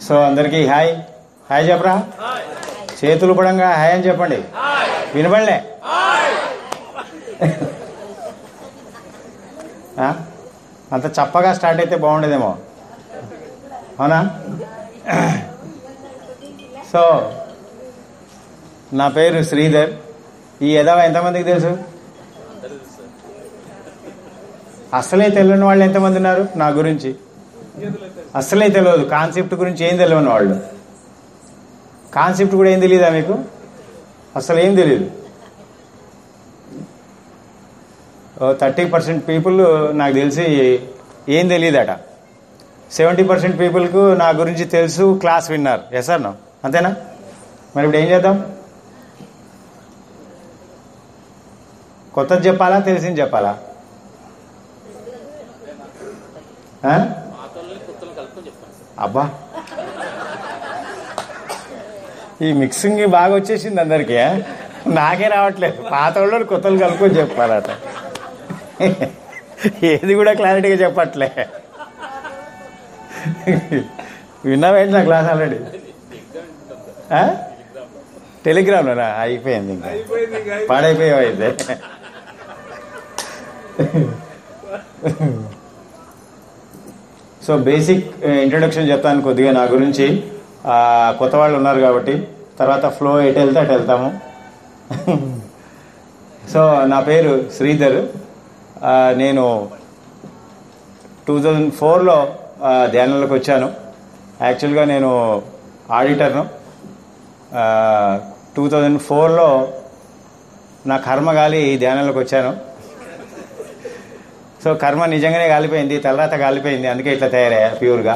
So అందరికీ hi hi చెప్పరా చేతులు పడంగా హాయ్ అని చెప్పండి వినబడలే ఆ? అంత చప్పగా స్టార్ట్ అయితే బాగుండేదేమో అవునా సో నా పేరు శ్రీధర్ ఈ ఎదవ ఎంతమందికి తెలుసు అసలే తెలియని వాళ్ళు ఎంతమంది ఉన్నారు నా గురించి అసలే తెలియదు కాన్సెప్ట్ గురించి ఏం తెలియని వాళ్ళు కాన్సెప్ట్ కూడా ఏం తెలియదా మీకు అసలు ఏం తెలియదు థర్టీ పర్సెంట్ పీపుల్ నాకు తెలిసి ఏం తెలియదట సెవెంటీ పర్సెంట్ పీపుల్కు నా గురించి తెలుసు క్లాస్ విన్నారు ఎస్ సార్ నో అంతేనా మరి ఇప్పుడు ఏం చేద్దాం కొత్తది చెప్పాలా తెలిసింది చెప్పాలా ఆ? అబ్బా ఈ మిక్సింగ్ బాగా వచ్చేసింది అందరికీ ఆ? నాకే రావట్లేదు పాత వాళ్ళు కొత్తలు కలుపుకొని చెప్పాలట ఏది కూడా క్లారిటీగా చెప్పట్లే విన్నావేంటి నా క్లాస్ ఆల్రెడీ టెలిగ్రామ్లోనా అయిపోయింది ఇంకా పాడైపోయావు అయితే సో బేసిక్ ఇంట్రడక్షన్ చెప్తాను కొద్దిగా నా గురించి ఆ, కొత్త వాళ్ళు ఉన్నారు కాబట్టి తర్వాత ఫ్లో ఎటు వెళ్తే అటు వెళ్తాము సో నా పేరు శ్రీధర్ ఆ, నేను టూ థౌజండ్ ఫోర్లో ధ్యానంలోకి వచ్చాను యాక్చువల్గా నేను ఆడిటర్ను టూ థౌజండ్ ఫోర్లో నా కర్మ గాలి ఈ ధ్యానంలోకి వచ్చాను సో కర్మ నిజంగానే కాలిపోయింది తర్వాత కాలిపోయింది అందుకే ఇట్లా తయారయ్యా ప్యూర్గా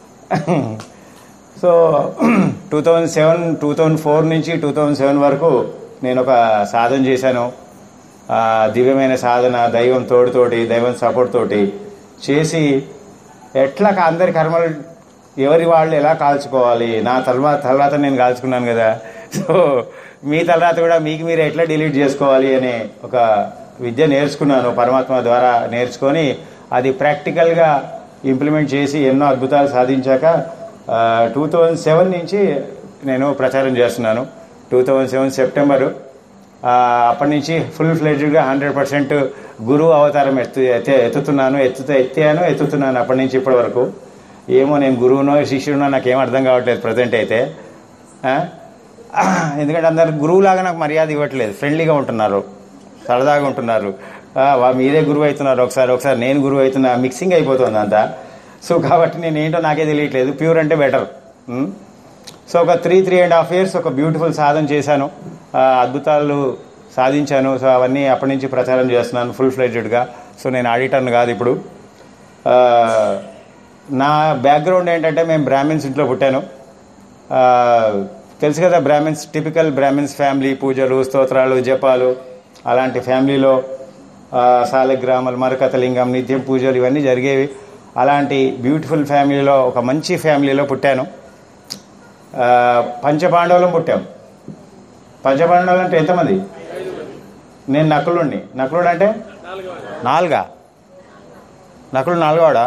so two thousand seven two thousand four నుంచి టూ థౌజండ్ సెవెన్ వరకు నేను ఒక సాధన చేశాను ఆ, దివ్యమైన సాధన దైవం తోడుతోటి దైవం సపోర్ట్ తోటి చేసి ఎట్లా కా- అందరి కర్మలు ఎవరి వాళ్ళు ఎలా కాల్చుకోవాలి నా తర్వాత తర్వాత నేను కాల్చుకున్నాను కదా సో మీ తర్వాత కూడా మీకు మీరు ఎట్లా డిలీట్ చేసుకోవాలి అనే ఒక విద్య నేర్చుకున్నాను పరమాత్మ ద్వారా నేర్చుకొని అది ప్రాక్టికల్గా ఇంప్లిమెంట్ చేసి ఎన్నో అద్భుతాలు సాధించాక టూ థౌజండ్ సెవెన్ నుంచి నేను ప్రచారం చేస్తున్నాను టూ థౌజండ్ సెవెన్ సెప్టెంబరు ఆ, అప్పటి నుంచి ఫుల్ ఫ్లెడ్జ్డ్గా హండ్రెడ్ పర్సెంట్ గురువు అవతారం ఎత్తు ఎత్తే ఎత్తుతున్నాను ఎత్తుతా ఎత్తాను ఎత్తుతున్నాను అప్పటి నుంచి ఇప్పటి వరకు ఏమో నేను గురువునో శిష్యునో నాకేం అర్థం కావట్లేదు ప్రజెంట్ అయితే ఆ? ఎందుకంటే అందరు గురువులాగా నాకు మర్యాద ఇవ్వట్లేదు ఫ్రెండ్లీగా ఉంటున్నారు సరదాగా ఉంటున్నారు ఆ, వా- మీరే గురువు అవుతున్నారు ఒకసారి ఒకసారి నేను గురువు అవుతున్నా మిక్సింగ్ అయిపోతుంది అంతా సో కాబట్టి నేను ఏంటో నాకే తెలియట్లేదు ప్యూర్ అంటే బెటర్ సో ఒక three three and half years ఒక బ్యూటిఫుల్ సాధన చేశాను ఆ, అద్భుతాలు సాధించాను సో అవన్నీ అప్పటి నుంచి ప్రచారం చేస్తున్నాను ఫుల్ ఫ్లెడ్జెడ్గా సో నేను ఆడిటర్ను కాదు ఇప్పుడు ఆ, నా బ్యాక్గ్రౌండ్ ఏంటంటే మేము బ్రాహ్మిన్స్ ఇంట్లో పుట్టాను ఆ, తెలుసు కదా బ్రాహ్మిన్స్ టిపికల్ బ్రాహ్మిన్స్ ఫ్యామిలీ పూజలు స్తోత్రాలు జపాలు అలాంటి ఫ్యామిలీలో ఆ, సాలగ్రామాలు మరకతలింగం నిత్యం పూజలు ఇవన్నీ జరిగేవి అలాంటి బ్యూటిఫుల్ ఫ్యామిలీలో ఒక మంచి ఫ్యామిలీలో పుట్టాను ఆ, పంచపాండవులం పుట్టాం పంచపాండవులు అంటే ఎంతమంది నేను నకులుండి నకులుడు అంటే నాలుగా నకులు నాలుగోడా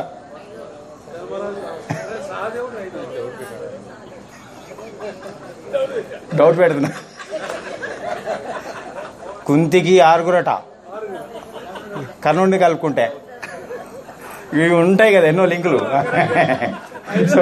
డౌట్ పెడుతున్నా కుంతికి ఆరుగురట కర్ణుడిని కలుపుకుంటే ఇవి ఉంటాయి కదా ఎన్నో లింకులు సో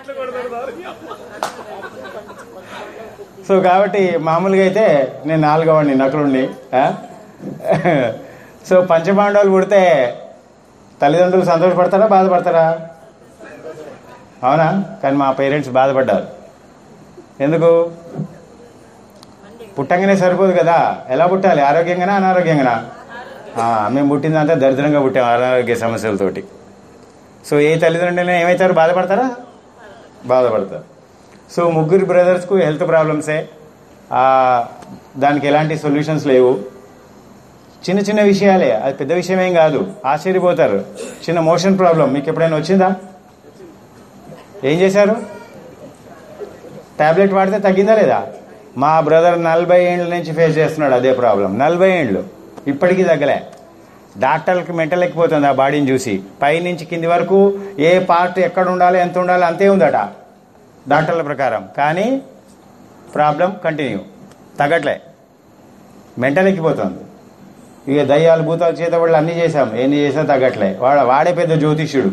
సో కాబట్టి మామూలుగా అయితే నేను నాలుగవని నకులుండి ఆ? సో పంచపాండవులు పుడితే తల్లిదండ్రులు సంతోషపడతారా బాధపడతారా అవునా కానీ మా పేరెంట్స్ బాధపడ్డారు ఎందుకు పుట్టంగానే సరిపోదు కదా ఎలా పుట్టాలి ఆరోగ్యంగానా అనారోగ్యంగానా ఆ, మేము పుట్టిందంతా దరిద్రంగా పుట్టాం అనారోగ్య సమస్యలతోటి సో ఏ తల్లిదండ్రులైనా ఏమవుతారు బాధపడతారా బాధపడతారు సో ముగ్గురు బ్రదర్స్కు హెల్త్ ప్రాబ్లమ్సే ఆ, దానికి ఎలాంటి సొల్యూషన్స్ లేవు చిన్న చిన్న విషయాలే అది పెద్ద విషయం ఏం కాదు ఆశ్చర్యపోతారు చిన్న మోషన్ ప్రాబ్లం మీకు ఎప్పుడైనా వచ్చిందా ఏం చేశారు టాబ్లెట్ వాడితే తగ్గిందా లేదా మా బ్రదర్ నలభై ఏండ్ల నుంచి ఫేస్ చేస్తున్నాడు అదే ప్రాబ్లం నలభై ఏండ్లు ఇప్పటికీ తగ్గలే డాక్టర్లకి మెంటల్ ఎక్కిపోతుంది ఆ బాడీని చూసి పై నుంచి కింది వరకు ఏ పార్ట్ ఎక్కడ ఉండాలి ఎంత ఉండాలి అంతే ఉందట డాక్టర్ల ప్రకారం కానీ ప్రాబ్లం కంటిన్యూ తగ్గట్లే మెంటల్ ఎక్కిపోతుంది ఇక దయ్యాలు భూతాలు చేత వాళ్ళు అన్నీ చేశాం ఎన్ని చేసినా తగ్గట్లే వాడు వాడే పెద్ద జ్యోతిష్యుడు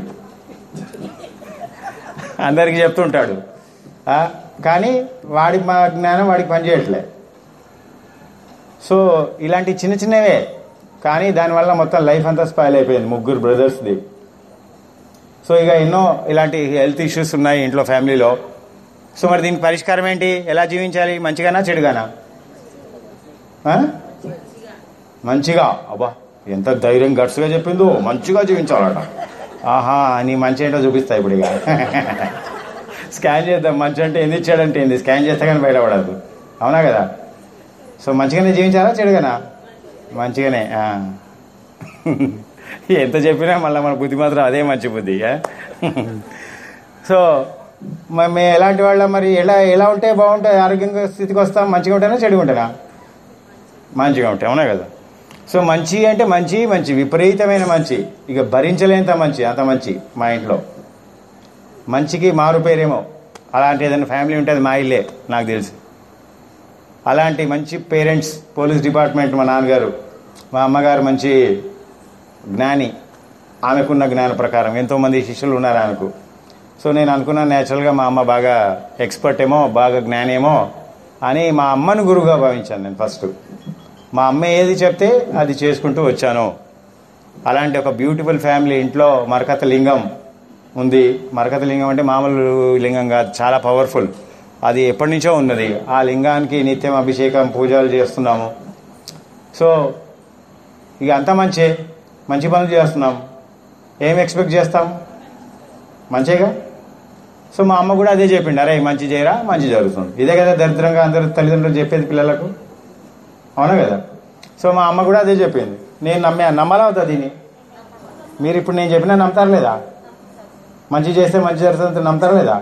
అందరికీ చెప్తుంటాడు ఆ, కానీ వాడి మా జ్ఞానం వాడికి పనిచేయట్లే సో ఇలాంటి చిన్న చిన్నవే కానీ దానివల్ల మొత్తం లైఫ్ అంతా స్పాయిల్ అయిపోయింది ముగ్గురు బ్రదర్స్ది సో ఇక ఎన్నో ఇలాంటి హెల్త్ ఇష్యూస్ ఉన్నాయి ఇంట్లో ఫ్యామిలీలో సో మరి దీనికి పరిష్కారం ఏంటి ఎలా జీవించాలి మంచిగానా చెడుగానా ఆ? మంచిగా అబ్బా ఎంత ధైర్యం గట్స్గా చెప్పిందో మంచిగా జీవించాలట ఆహా నీ మంచి ఏంటో చూపిస్తా ఇప్పుడు ఇక స్కాన్ చేద్దాం మంచి అంటే ఏంది ఇచ్చాడంటే ఏంది స్కాన్ చేస్తే కానీ బయటపడదు అవునా కదా సో మంచిగానే జీవించాలా చెడుగానా మంచిగానే ఆ. ఎంత చెప్పినా మళ్ళీ మన బుద్ధి మాత్రం అదే మంచి బుద్ధి ఆ? సో మరి మేము ఎలాంటి వాళ్ళ మరి ఎలా ఎలా ఉంటే బాగుంటుంది ఆరోగ్యంగా స్థితికి వస్తాం మంచిగా ఉంటేనా చెడుగా ఉంటేనా మంచిగా ఉంటాయి అవునా కదా సో మంచి అంటే మంచి మంచి విపరీతమైన మంచి ఇక భరించలేంత మంచి అంత మంచి మా ఇంట్లో మంచికి మారు పేరేమో అలాంటి ఏదైనా ఫ్యామిలీ ఉంటుంది మా ఇల్లే నాకు తెలిసి అలాంటి మంచి పేరెంట్స్ పోలీస్ డిపార్ట్మెంట్ మా నాన్నగారు మా అమ్మగారు మంచి జ్ఞాని ఆమెకున్న జ్ఞాన ప్రకారం ఎంతోమంది శిష్యులు ఉన్నారు ఆమెకు సో నేను అనుకున్నాను న్యాచురల్గా మా అమ్మ బాగా ఎక్స్పర్ట్ ఏమో బాగా జ్ఞానేమో అని మా అమ్మను గురువుగా భావించాను నేను ఫస్ట్ మా అమ్మ ఏది చెప్తే అది చేసుకుంటూ వచ్చాను అలాంటి ఒక బ్యూటిఫుల్ ఫ్యామిలీ ఇంట్లో మరకత లింగం ఉంది మరకత లింగం అంటే మామూలు లింగం కాదు చాలా పవర్ఫుల్ అది ఎప్పటి నుంచో ఉన్నది ఆ లింగానికి నిత్యం అభిషేకం పూజలు చేస్తున్నాము సో ఇక అంతా మంచి మంచి పనులు చేస్తున్నాం ఏం ఎక్స్పెక్ట్ చేస్తాం మంచిగా సో మా అమ్మ కూడా అదే చెప్పిండు అరే మంచి చేయరా మంచి జరుగుతుంది ఇదే కదా దరిద్రంగా అందరు తల్లిదండ్రులు చెప్పేది పిల్లలకు అవునా కదా సో మా అమ్మ కూడా అదే చెప్పింది నేను నమ్మే నమ్మాలా అవుతా దీన్ని మీరు ఇప్పుడు నేను చెప్పినా నమ్ముతారు లేదా మంచి చేస్తే మంచి జరుగుతుంది నమ్ముతారు లేదా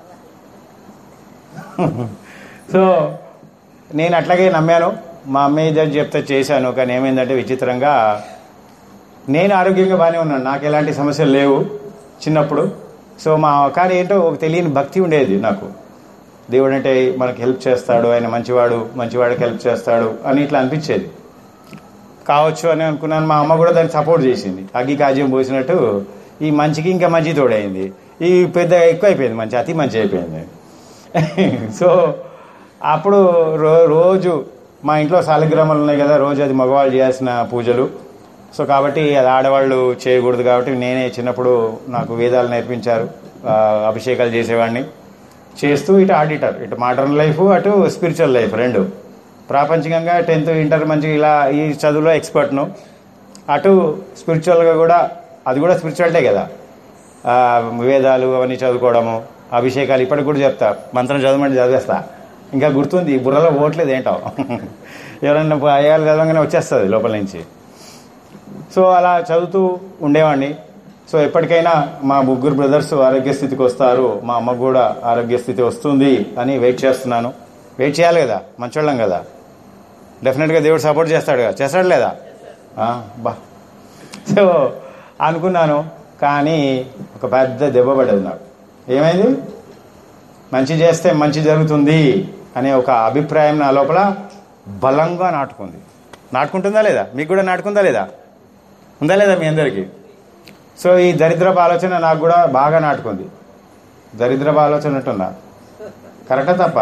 సో నేను అట్లాగే నమ్మాను మా అమ్మాయి దగ్గర చెప్తే చేశాను కానీ ఏమైందంటే విచిత్రంగా నేను ఆరోగ్యంగా బాగానే ఉన్నాను నాకు ఎలాంటి సమస్యలు లేవు చిన్నప్పుడు సో మా కానీ ఏంటో ఒక తెలియని భక్తి ఉండేది నాకు దేవుడు అంటే మనకి హెల్ప్ చేస్తాడు ఆయన మంచివాడు మంచివాడికి హెల్ప్ చేస్తాడు అని ఇట్లా అనిపించేది కావచ్చు అని అనుకున్నాను మా అమ్మ కూడా దాన్ని సపోర్ట్ చేసింది అగ్గి కాజ్యం పోసినట్టు ఈ మంచికి ఇంకా మంచి తోడైంది ఈ పెద్ద ఎక్కువ అయిపోయింది మంచి అతి మంచి అయిపోయింది సో అప్పుడు రో రోజు మా ఇంట్లో సాలిగ్రామాలు ఉన్నాయి కదా రోజు అది మగవాళ్ళు చేయాల్సిన పూజలు సో కాబట్టి అది ఆడవాళ్ళు చేయకూడదు కాబట్టి నేనే చిన్నప్పుడు నాకు వేదాలు నేర్పించారు ఆ, అభిషేకాలు చేసేవాడిని చేస్తూ ఇటు ఆడిటర్ ఇటు మోడర్న్ లైఫ్ అటు స్పిరిచువల్ లైఫ్ రెండు ప్రాపంచికంగా టెన్త్ ఇంటర్ మంచిగా ఇలా ఈ చదువులో ఎక్స్పర్ట్ను అటు స్పిరిచువల్గా కూడా అది కూడా స్పిరిచువల్టే కదా ఆ, వేదాలు అవన్నీ చదువుకోవడము అభిషేకాలు ఇప్పటికి కూడా చెప్తా మంత్రం చదవమంటే చదివేస్తా ఇంకా గుర్తుంది బుర్రలో ఓట్లేదు ఏంటో ఎవరన్నా అయ్యాలు చదవగానే వచ్చేస్తుంది లోపల నుంచి సో అలా చదువుతూ ఉండేవాడిని సో ఎప్పటికైనా మా ముగ్గురు బ్రదర్స్ ఆరోగ్య స్థితికి వస్తారు మా అమ్మకు కూడా ఆరోగ్య స్థితి వస్తుంది అని వెయిట్ చేస్తున్నాను వెయిట్ చేయాలి కదా మంచోళ్ళం కదా డెఫినెట్గా దేవుడు సపోర్ట్ చేస్తాడు కదా చేస్తాడు లేదా ఆ, బా సో అనుకున్నాను కానీ ఒక పెద్ద దెబ్బ పడ్డది నాకు ఏమైంది మంచి చేస్తే మంచి జరుగుతుంది అనే ఒక అభిప్రాయం నా లోపల బలంగా నాటుకుంది నాటుకుంటుందా లేదా మీకు కూడా నాటుకుందా లేదా ఉందా లేదా మీ అందరికీ సో ఈ దరిద్రపు ఆలోచన నాకు కూడా బాగా నాటుకుంది దరిద్రపు ఆలోచన ఉంటుందా కరెక్టా తప్ప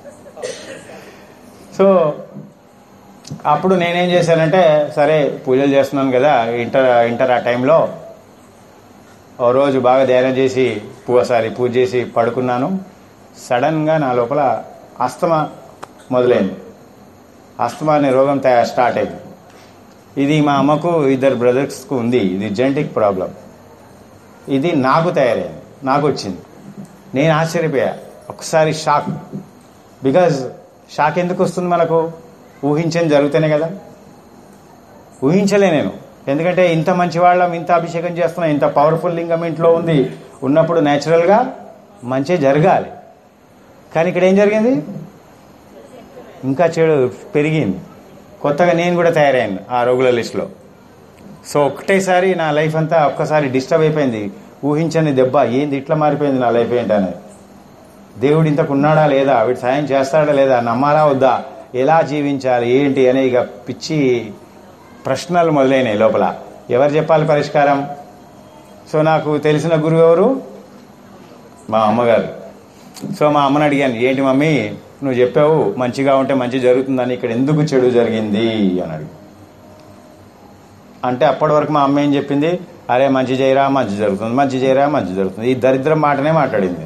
సో అప్పుడు నేనేం చేశానంటే సరే పూజలు చేస్తున్నాను కదా ఇంటర్ ఇంటర్ ఆ టైంలో ఓ రోజు బాగా ధ్యానం చేసి పూ- సారీ పూజ చేసి పడుకున్నాను సడన్గా నా లోపల అస్తమా మొదలైంది అస్తమా అనే రోగం తయా- స్టార్ట్ అయింది ఇది మా అమ్మకు ఇద్దరు బ్రదర్స్కు ఉంది ఇది జెనటిక్ ప్రాబ్లం ఇది నాకు తయారైంది నాకు వచ్చింది నేను ఆశ్చర్యపోయా ఒకసారి షాక్ బికాజ్ షాక్ ఎందుకు వస్తుంది మనకు ఊహించని జరుగుతూనే కదా ఊహించలే నేను ఎందుకంటే ఇంత మంచి వాళ్ళం ఇంత అభిషేకం చేస్తున్నా ఇంత పవర్ఫుల్ లింగం ఇంట్లో ఉంది ఉన్నప్పుడు న్యాచురల్గా మంచి జరగాలి కానీ ఇక్కడ ఏం జరిగింది ఇంకా చెడు పెరిగింది కొత్తగా నేను కూడా తయారయ్యాను ఆ రోగుల లిస్టులో సో ఒకటేసారి నా లైఫ్ అంతా ఒక్కసారి డిస్టర్బ్ అయిపోయింది ఊహించని దెబ్బ ఏంది ఇట్లా మారిపోయింది నా లైఫ్ ఏంటనేది దేవుడు ఇంతకు ఉన్నాడా లేదా వీడు సాయం చేస్తాడా లేదా నమ్మాలా వద్దా ఎలా జీవించాలి ఏంటి అనే ఇక పిచ్చి ప్రశ్నలు మొదలైనాయి లోపల ఎవరు చెప్పాలి పరిష్కారం సో నాకు తెలిసిన గురువు ఎవరు మా అమ్మగారు సో మా అమ్మని అడిగాను ఏంటి మమ్మీ నువ్వు చెప్పావు మంచిగా ఉంటే మంచి జరుగుతుందని ఇక్కడ ఎందుకు చెడు జరిగింది అని అడిగి అంటే అప్పటి వరకు మా అమ్మ ఏం చెప్పింది అరే మంచి చేయరా మంచి జరుగుతుంది మంచి చేయరా మంచి జరుగుతుంది ఈ దరిద్రం మాటనే మాట్లాడింది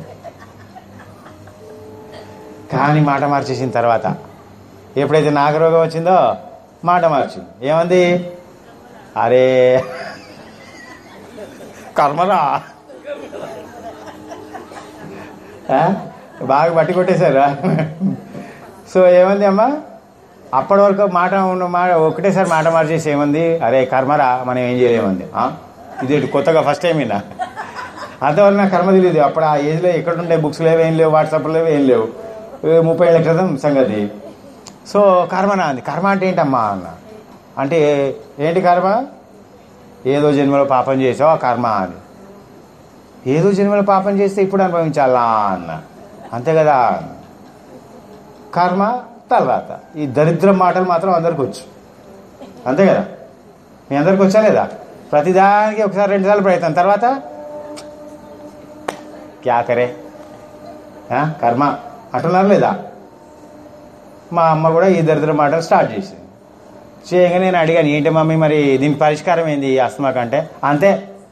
కానీ మాట మార్చేసిన తర్వాత ఎప్పుడైతే నాగరోగం వచ్చిందో మాట మార్చింది ఏమంది అరే కర్మరా ఆ? బాగా బట్టి కొట్టేశారా సో ఏమంది అమ్మా అప్పటి వరకు మాట ఉన్న మాట ఒకటేసారి మాట మార్చేసి ఏమంది అరే కర్మరా మనం ఏం చేయలేమంది ఆ? ఇదేంటి కొత్తగా ఫస్ట్ టైం విన్నా అంతవరకు నాకు కర్మ తెలియదు అప్పుడు ఆ ఏజ్లో ఎక్కడుండే బుక్స్ లేవు ఏం లేవు వాట్సాప్ లేవు ఏం లేవు ఏ ముప్పై ఏళ్ళ క్రితం సంగతి సో కర్మనా అంది కర్మ అంటే ఏంటమ్మా అన్న అంటే ఏంటి కర్మ ఏదో జన్మలో పాపం చేసావు ఆ కర్మ అని ఏదో జన్మలో పాపం చేస్తే ఇప్పుడు అనుభవించాలా అన్న అంతే కదా కర్మ తర్వాత ఈ దరిద్రం మాటలు మాత్రం అందరికి వచ్చు అంతే కదా మీ అందరికి వచ్చా లేదా ప్రతిదానికి ఒకసారి రెండుసార్లు ప్రయత్నం తర్వాత క్యా కరే ఆ, కర్మ అంటున్నారు లేదా మా అమ్మ కూడా ఈ దరిద్ర మాటలు స్టార్ట్ చేసింది చేయగా నేను అడిగాను ఏంటి మమ్మీ మరి దీనికి పరిష్కారం ఏంది ఈ అస్తమాకంటే అంతే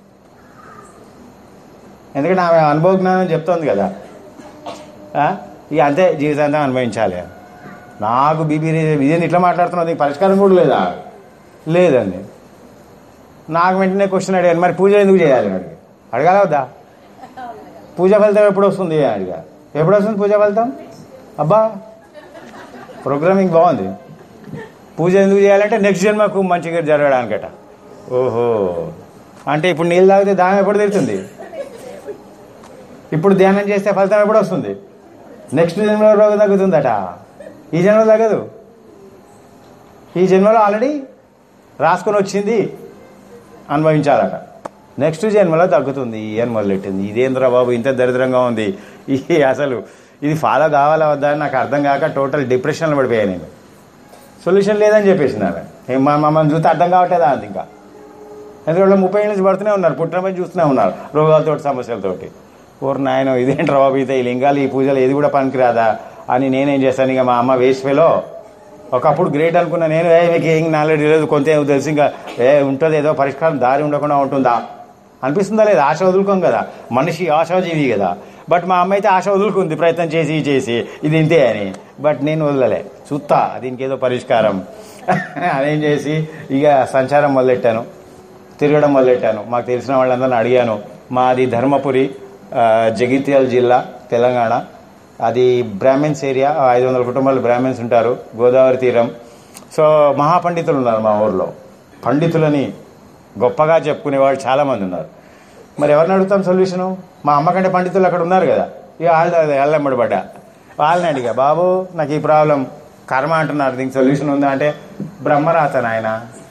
ఎందుకంటే ఆమె అనుభవ జ్ఞానం చెప్తోంది కదా ఆ? ఇక అంతే జీవితాంతం అనుభవించాలి నాకు బీబీ ఇదేంటి ఇట్లా మాట్లాడుతున్నావు దీనికి పరిష్కారం కూడా లేదా లేదండి నాకు వెంటనే క్వశ్చన్ అడిగాను మరి పూజ ఎందుకు చేయాలి అని అడిగి అడగాల వద్దా పూజ ఫలితం ఎప్పుడు వస్తుంది అని అడిగా ఎప్పుడు వస్తుంది పూజ ఫలితం అబ్బా ప్రోగ్రామింగ్ బాగుంది పూజ ఎందుకు చేయాలంటే నెక్స్ట్ జన్మకు మంచిగా జరగడానికట ఓహో అంటే ఇప్పుడు నీళ్ళు తాగితే దాహం ఎప్పుడు తీరుతుంది ఇప్పుడు ధ్యానం చేస్తే ఫలితం ఎప్పుడు వస్తుంది నెక్స్ట్ జన్మలో రోగం తగ్గుతుందట ఈ జన్మలో తగ్గదు ఈ జన్మలో ఆల్రెడీ రాసుకొని వచ్చింది అనుభవించాలట నెక్స్ట్ జన్మలో తగ్గుతుంది అని మొదలెట్టింది ఇదేంద్రా బాబు ఇంత దరిద్రంగా ఉంది ఇది అసలు ఇది ఫాలో కావాలా వద్దా అని నాకు అర్థం కాక టోటల్ డిప్రెషన్లో పడిపోయాను నేను సొల్యూషన్ లేదని చెప్పేసింది ఆమె ఏం మా మమ్మల్ని చూస్తే అర్థం కావట్లేదా అంది ఇంకా ఎందుకంటే వాళ్ళు ముప్పై ఏళ్ళ నుంచి పడుతూనే ఉన్నారు పుట్టినపై చూస్తూనే ఉన్నారు రోగాలతోటి సమస్యలతోటి ఓరు నాయన ఇదేంటి బాబు అయితే ఈ లింగాలు ఈ పూజలు ఏది కూడా పనికిరాదా అని నేనేం చేశాను ఇక మా అమ్మ వేస్వేలో ఒకప్పుడు గ్రేట్ అనుకున్నా నేను ఏ మీకు ఏం నాలెడ్జ్ లేదు కొంత ఏమో తెలుసు ఇంకా ఏ ఉంటుంది ఏదో పరిష్కారం దారి ఉండకుండా ఉంటుందా అనిపిస్తుందా లేదా ఆశ వదులుకోం కదా మనిషి ఆశాజీవి కదా బట్ మా అమ్మ అయితే ఆశ వదులుకుంది ప్రయత్నం చేసి చేసి ఇది ఇంతే అని బట్ నేను వదలలే చూస్తా దీనికి ఏదో పరిష్కారం అదేం చేసి ఇక సంచారం మొదలెట్టాను తిరగడం మొదలెట్టాను మాకు తెలిసిన వాళ్ళందరిని అడిగాను మాది ధర్మపురి ఆ, జగిత్యాల జిల్లా తెలంగాణ అది బ్రాహ్మిన్స్ ఏరియా ఐదు వందల కుటుంబాలు బ్రాహ్మిన్స్ ఉంటారు గోదావరి తీరం సో మహాపండితులు ఉన్నారు మా ఊర్లో పండితులని గొప్పగా చెప్పుకునే వాళ్ళు చాలామంది ఉన్నారు మరి ఎవరిని అడుగుతాం సొల్యూషను మా అమ్మ కంటే పండితులు అక్కడ ఉన్నారు కదా ఇక వాళ్ళ వెళ్ళమ్మడి పడ్డా వాళ్ళని అడిగా బాబు నాకు ఈ ప్రాబ్లం కర్మ అంటున్నారు దీనికి సొల్యూషన్ ఉందా అంటే బ్రహ్మరాత నాయన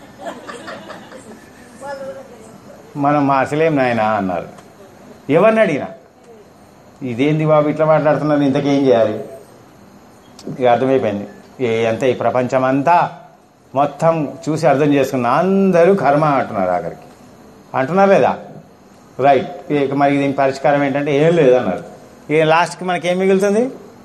మనం మార్చలేం నాయన అన్నారు ఎవరిని అడిగినా ఇదేంది బాబు ఇట్లా మాట్లాడుతున్నారు ఇంతకేం చేయాలి ఇక అర్థమైపోయింది ఏ అంతే ఈ ప్రపంచం అంతా మొత్తం చూసి అర్థం చేసుకున్న అందరూ కర్మ అంటున్నారు ఆఖరికి అంటున్నారు లేదా రైట్ ఇక మరి దీనికి పరిష్కారం ఏంటంటే ఏం లేదు అన్నారు ఇక లాస్ట్కి మనకి ఏం మిగులుతుంది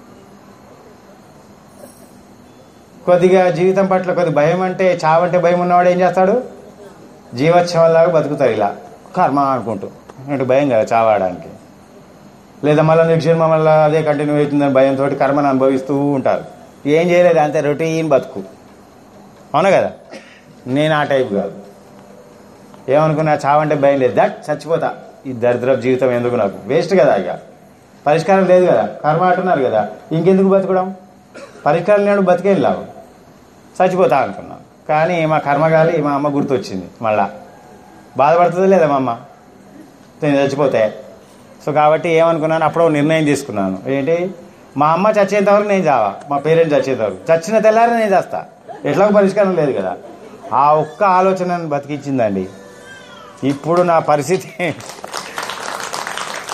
కొద్దిగా జీవితం పట్ల కొద్ది భయం అంటే చావంటే భయం ఉన్నవాడు ఏం చేస్తాడు జీవోత్సవంలాగా బతుకుతారు ఇలా కర్మ అనుకుంటూ అంటే భయం కదా చావడానికి లేదా మళ్ళీ నెక్స్ట్ జన్మ మళ్ళీ అదే కంటిన్యూ అవుతుందని భయంతో కర్మను అనుభవిస్తూ ఉంటారు ఏం చేయలేదు అంతే రొటీన్ బతుకు అవునా కదా నేను ఆ టైప్ కాదు ఏమనుకున్నా చావంటే భయం లేదు దట్ చచ్చిపోతా ఈ దరిద్ర జీవితం ఎందుకు నాకు వేస్ట్ కదా ఇక పరిష్కారం లేదు కదా కర్మ అంటున్నారు కదా ఇంకెందుకు బతకడం పరిష్కారం లేడు బతికేం లాభం చచ్చిపోతా అనుకున్నాను కానీ మా కర్మగాలి మా అమ్మ గుర్తొచ్చింది మళ్ళా బాధపడుతుంది లేదా మా అమ్మ నేను చచ్చిపోతే సో కాబట్టి ఏమనుకున్నాను అప్పుడు ఒక నిర్ణయం తీసుకున్నాను ఏంటి మా అమ్మ చచ్చేంత వరకు నేను చావా మా పేరెంట్స్ చచ్చేంత వరకు చచ్చిన తెల్లారి నేను చేస్తా ఎట్లాగో పరిష్కారం లేదు కదా ఆ ఒక్క ఆలోచన నన్ను బతికించిందండి ఇప్పుడు నా పరిస్థితి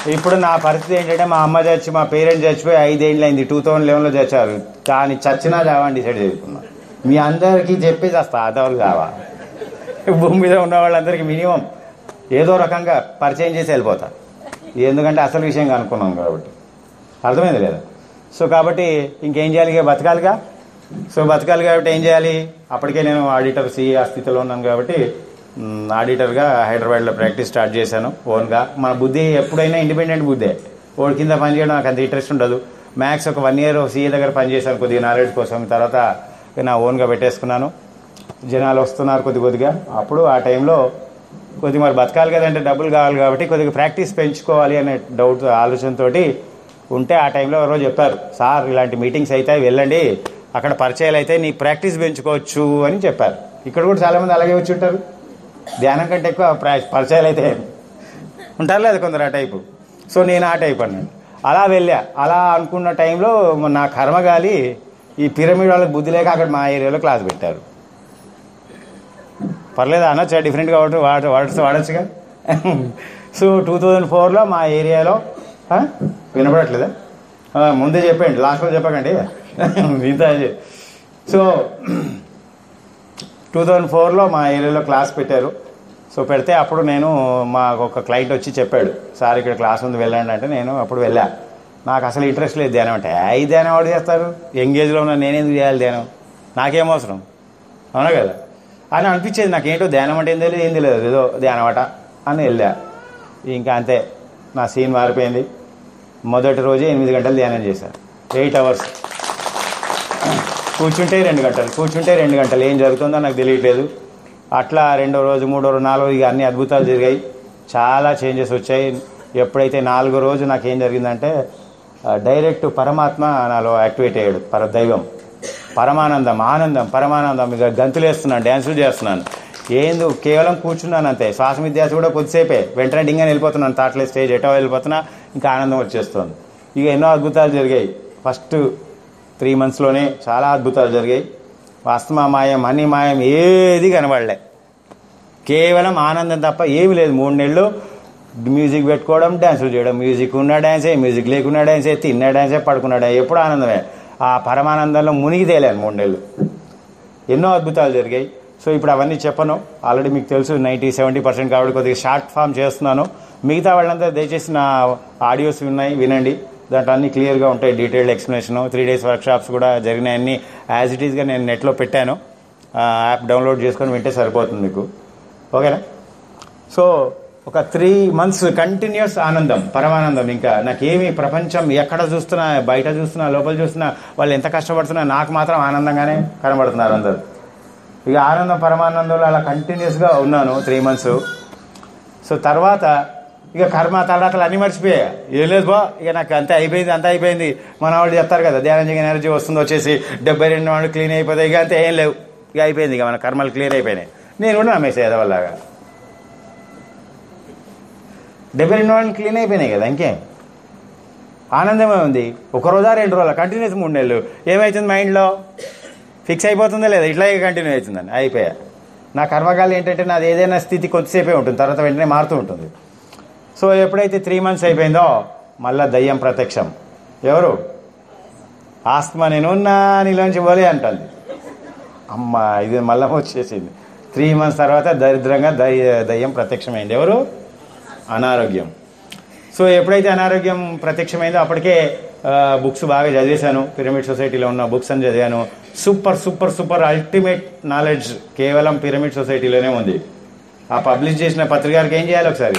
ఇప్పుడు నా పరిస్థితి ఏంటంటే మా అమ్మ చచ్చి మా పేరెంట్స్ చచ్చిపోయి ఐదేళ్ళు అయింది టూ థౌసండ్ లెవెన్లో చచ్చారు కానీ చచ్చినా చావని డిసైడ్ చేసుకున్నా మీ అందరికీ చెప్పేసి వస్తా అదవులు కావా భూమి మీద ఉన్న వాళ్ళందరికీ మినిమం ఏదో రకంగా పరిచయం చేసి వెళ్ళిపోతా ఎందుకంటే అసలు విషయం కనుక్కున్నాం కాబట్టి అర్థమైంది లేదా సో కాబట్టి ఇంకేం చేయాలి ఇక బతకాలిగా సో బతకాలి కాబట్టి ఏం చేయాలి అప్పటికే నేను ఆడిటర్ సి ఆ స్థితిలో ఉన్నాను కాబట్టి మ్, ఆడిటర్గా హైదరాబాద్లో ప్రాక్టీస్ స్టార్ట్ చేశాను ఓన్గా మన బుద్ధి ఎప్పుడైనా ఇండిపెండెంట్ బుద్ధే ఓడి కింద పనిచేయడం నాకు అంత ఇంట్రెస్ట్ ఉండదు మ్యాథ్స్ ఒక వన్ ఇయర్ సీఏ దగ్గర పనిచేశాను కొద్దిగా నాలెడ్జ్ కోసం తర్వాత నా ఓన్గా పెట్టేసుకున్నాను జనాలు వస్తున్నారు కొద్ది కొద్దిగా అప్పుడు ఆ టైంలో కొద్దిగా మరి బతకాలి కదంటే డబ్బులు కావాలి కాబట్టి కొద్దిగా ప్రాక్టీస్ పెంచుకోవాలి అనే డౌట్ ఆలోచనతోటి ఉంటే ఆ టైంలో ఎవరో చెప్పారు సార్ ఇలాంటి మీటింగ్స్ అయితే వెళ్ళండి అక్కడ పరిచయాలు అయితే నీ ప్రాక్టీస్ పెంచుకోవచ్చు అని చెప్పారు ఇక్కడ కూడా చాలామంది అలాగే వచ్చి ఉంటారు ధ్యానం కంటే ఎక్కువ ప్రా- పరిచయాలు అయితే ఉంటారు లేదు కొందరు ఆ టైపు సో నేను ఆ టైప్ అన్నాను అలా వెళ్ళా అలా అనుకున్న టైంలో నా కర్మగాలి ఈ పిరమిడ్ వాళ్ళకి బుద్ధి లేక అక్కడ మా ఏరియాలో క్లాస్ పెట్టారు పర్లేదు అనొచ్చా డిఫరెంట్గా వాడు వాడ వాడచ్చు వాడచ్చుగా సో టూ థౌజండ్ ఫోర్లో మా ఏరియాలో ఆ? వినపడట్లేదా ఆ, ముందే చెప్పండి లాస్ట్లో చెప్పకండి ఇంత సో టూ థౌజండ్ ఫోర్లో మా ఏరియాలో క్లాస్ పెట్టారు సో పెడితే అప్పుడు నేను మాకు ఒక క్లయింట్ వచ్చి చెప్పాడు సార్ ఇక్కడ క్లాస్ ఉంది వెళ్ళండి అంటే నేను అప్పుడు వెళ్ళా నాకు అసలు ఇంట్రెస్ట్ లేదు ధ్యానం అంటే ఈ ధ్యానం ఎవరు చేస్తారు ఎంగేజ్లో ఉన్న నేనేందుకు చేయాలి ధ్యానం నాకేం అవసరం అవునా కదా అని అనిపించేది నాకేంటో ధ్యానం అంటే ఏం తెలియదు ఏం తెలియదు ఏదో ధ్యానం అట అని వెళ్ళా ఇంకా అంతే నా సీన్ మారిపోయింది మొదటి రోజే ఎనిమిది గంటలు ధ్యానం చేశాను ఎయిట్ అవర్స్ కూర్చుంటే రెండు గంటలు కూర్చుంటే రెండు గంటలు ఏం జరుగుతుందో నాకు తెలియట్లేదు అట్లా రెండో రోజు మూడో రోజు నాలుగో ఇక అన్ని అద్భుతాలు జరిగాయి చాలా చేంజెస్ వచ్చాయి ఎప్పుడైతే నాలుగో రోజు నాకు ఏం జరిగిందంటే ఆ, డైరెక్ట్ పరమాత్మ నాలో యాక్టివేట్ అయ్యాడు పర దైవం పరమానందం ఆనందం పరమానందం ఇక గంతులు వేస్తున్నాను డ్యాన్సులు చేస్తున్నాను ఏందు కేవలం కూర్చున్నాను అంతే శ్వాస విద్యాస కూడా కొద్దిసేపే వెంటనే డింగని వెళ్ళిపోతున్నాను తాట్లే స్టేజ్ ఎటో వెళ్ళిపోతున్నా ఇంకా ఆనందం వచ్చేస్తుంది ఇక ఎన్నో అద్భుతాలు జరిగాయి ఫస్ట్ త్రీ మంత్స్లోనే చాలా అద్భుతాలు జరిగాయి వాస్తవ మాయం అన్ని మాయం ఏది కనబడలే కేవలం ఆనందం తప్ప ఏమీ లేదు మూడు నెలలు మ్యూజిక్ పెట్టుకోవడం డ్యాన్సులు చేయడం మ్యూజిక్ ఉన్న డ్యాన్సే మ్యూజిక్ లేకున్న డ్యాన్సే తిన్న డ్యాన్సే పడుకున్న డ్యాన్స్ ఎప్పుడు ఆనందమే ఆ పరమానందంలో మునిగి తేలాను మూడు నెలలు ఎన్నో అద్భుతాలు జరిగాయి సో ఇప్పుడు అవన్నీ చెప్పను ఆల్రెడీ మీకు తెలుసు నైంటీ సెవెంటీ పర్సెంట్ కాబట్టి కొద్దిగా షార్ట్ ఫామ్ చేస్తున్నాను మిగతా వాళ్ళంతా దయచేసి నా ఆడియోస్ ఉన్నాయి వినండి దాంట్లో అన్ని క్లియర్గా ఉంటాయి detailed explanation three days workshops కూడా జరిగినాయన్ని యాజ్ ఇట్ ఈస్గా నేను నెట్లో పెట్టాను ఆ యాప్ డౌన్లోడ్ చేసుకొని వింటే సరిపోతుంది మీకు ఓకేనా సో ఒక త్రీ మంత్స్ కంటిన్యూస్ ఆనందం పరమానందం ఇంకా నాకేమి ప్రపంచం ఎక్కడ చూస్తున్నా బయట చూస్తున్నా లోపల చూస్తున్నా వాళ్ళు ఎంత కష్టపడుతున్నా నాకు మాత్రం ఆనందంగానే కనబడుతున్నారు అందరు ఇక ఆనందం పరమానందంలో అలా కంటిన్యూస్గా ఉన్నాను త్రీ మంత్స్ సో తర్వాత ఇక కర్మ తలరాతలు అన్నీ మర్చిపోయా ఏం లేదు బా ఇక నాకు అంతే అయిపోయింది అంతా అయిపోయింది మన వాళ్ళు చెప్తారు కదా ధ్యానం చేయని ఎనర్జీ వస్తుంది వచ్చేసి డెబ్బై రెండు వాళ్ళు క్లీన్ అయిపోతాయి ఇక అంతే ఏం లేవు ఇక అయిపోయింది ఇక మన కర్మలు క్లియర్ అయిపోయినాయి నేను కూడా నమ్మేసే ఎదవల్లాగా డెబ్బై రెండు వాళ్ళు క్లీన్ అయిపోయినాయి కదా ఇంకేం ఆనందమే ఉంది ఒక రోజా రెండు రోజులు కంటిన్యూస్ మూడు నెలలు ఏమవుతుంది మైండ్లో ఫిక్స్ అయిపోతుందా లేదా ఇట్లాగే కంటిన్యూ అవుతుందని అయిపోయా నా కర్మకాలు ఏంటంటే నాది ఏదైనా స్థితి కొద్దిసేపే ఉంటుంది తర్వాత వెంటనే మారుతూ ఉంటుంది సో ఎప్పుడైతే త్రీ మంత్స్ అయిపోయిందో మళ్ళా దయ్యం ప్రత్యక్షం ఎవరు ఆస్మా నేనున్నా నీలోంచి పోలే అంటుంది అమ్మ ఇది మళ్ళా వచ్చేసింది త్రీ మంత్స్ తర్వాత దరిద్రంగా దయ్య దయ్యం ప్రత్యక్షమైంది ఎవరు అనారోగ్యం సో ఎప్పుడైతే అనారోగ్యం ప్రత్యక్షమైందో అప్పటికే బుక్స్ బాగా చదివేశాను పిరమిడ్ సొసైటీలో ఉన్న బుక్స్ అని చదివాను super super super ultimate knowledge కేవలం పిరమిడ్ సొసైటీలోనే ఉంది ఆ పబ్లిష్ చేసిన పత్రికారికి ఏం చేయాలి ఒకసారి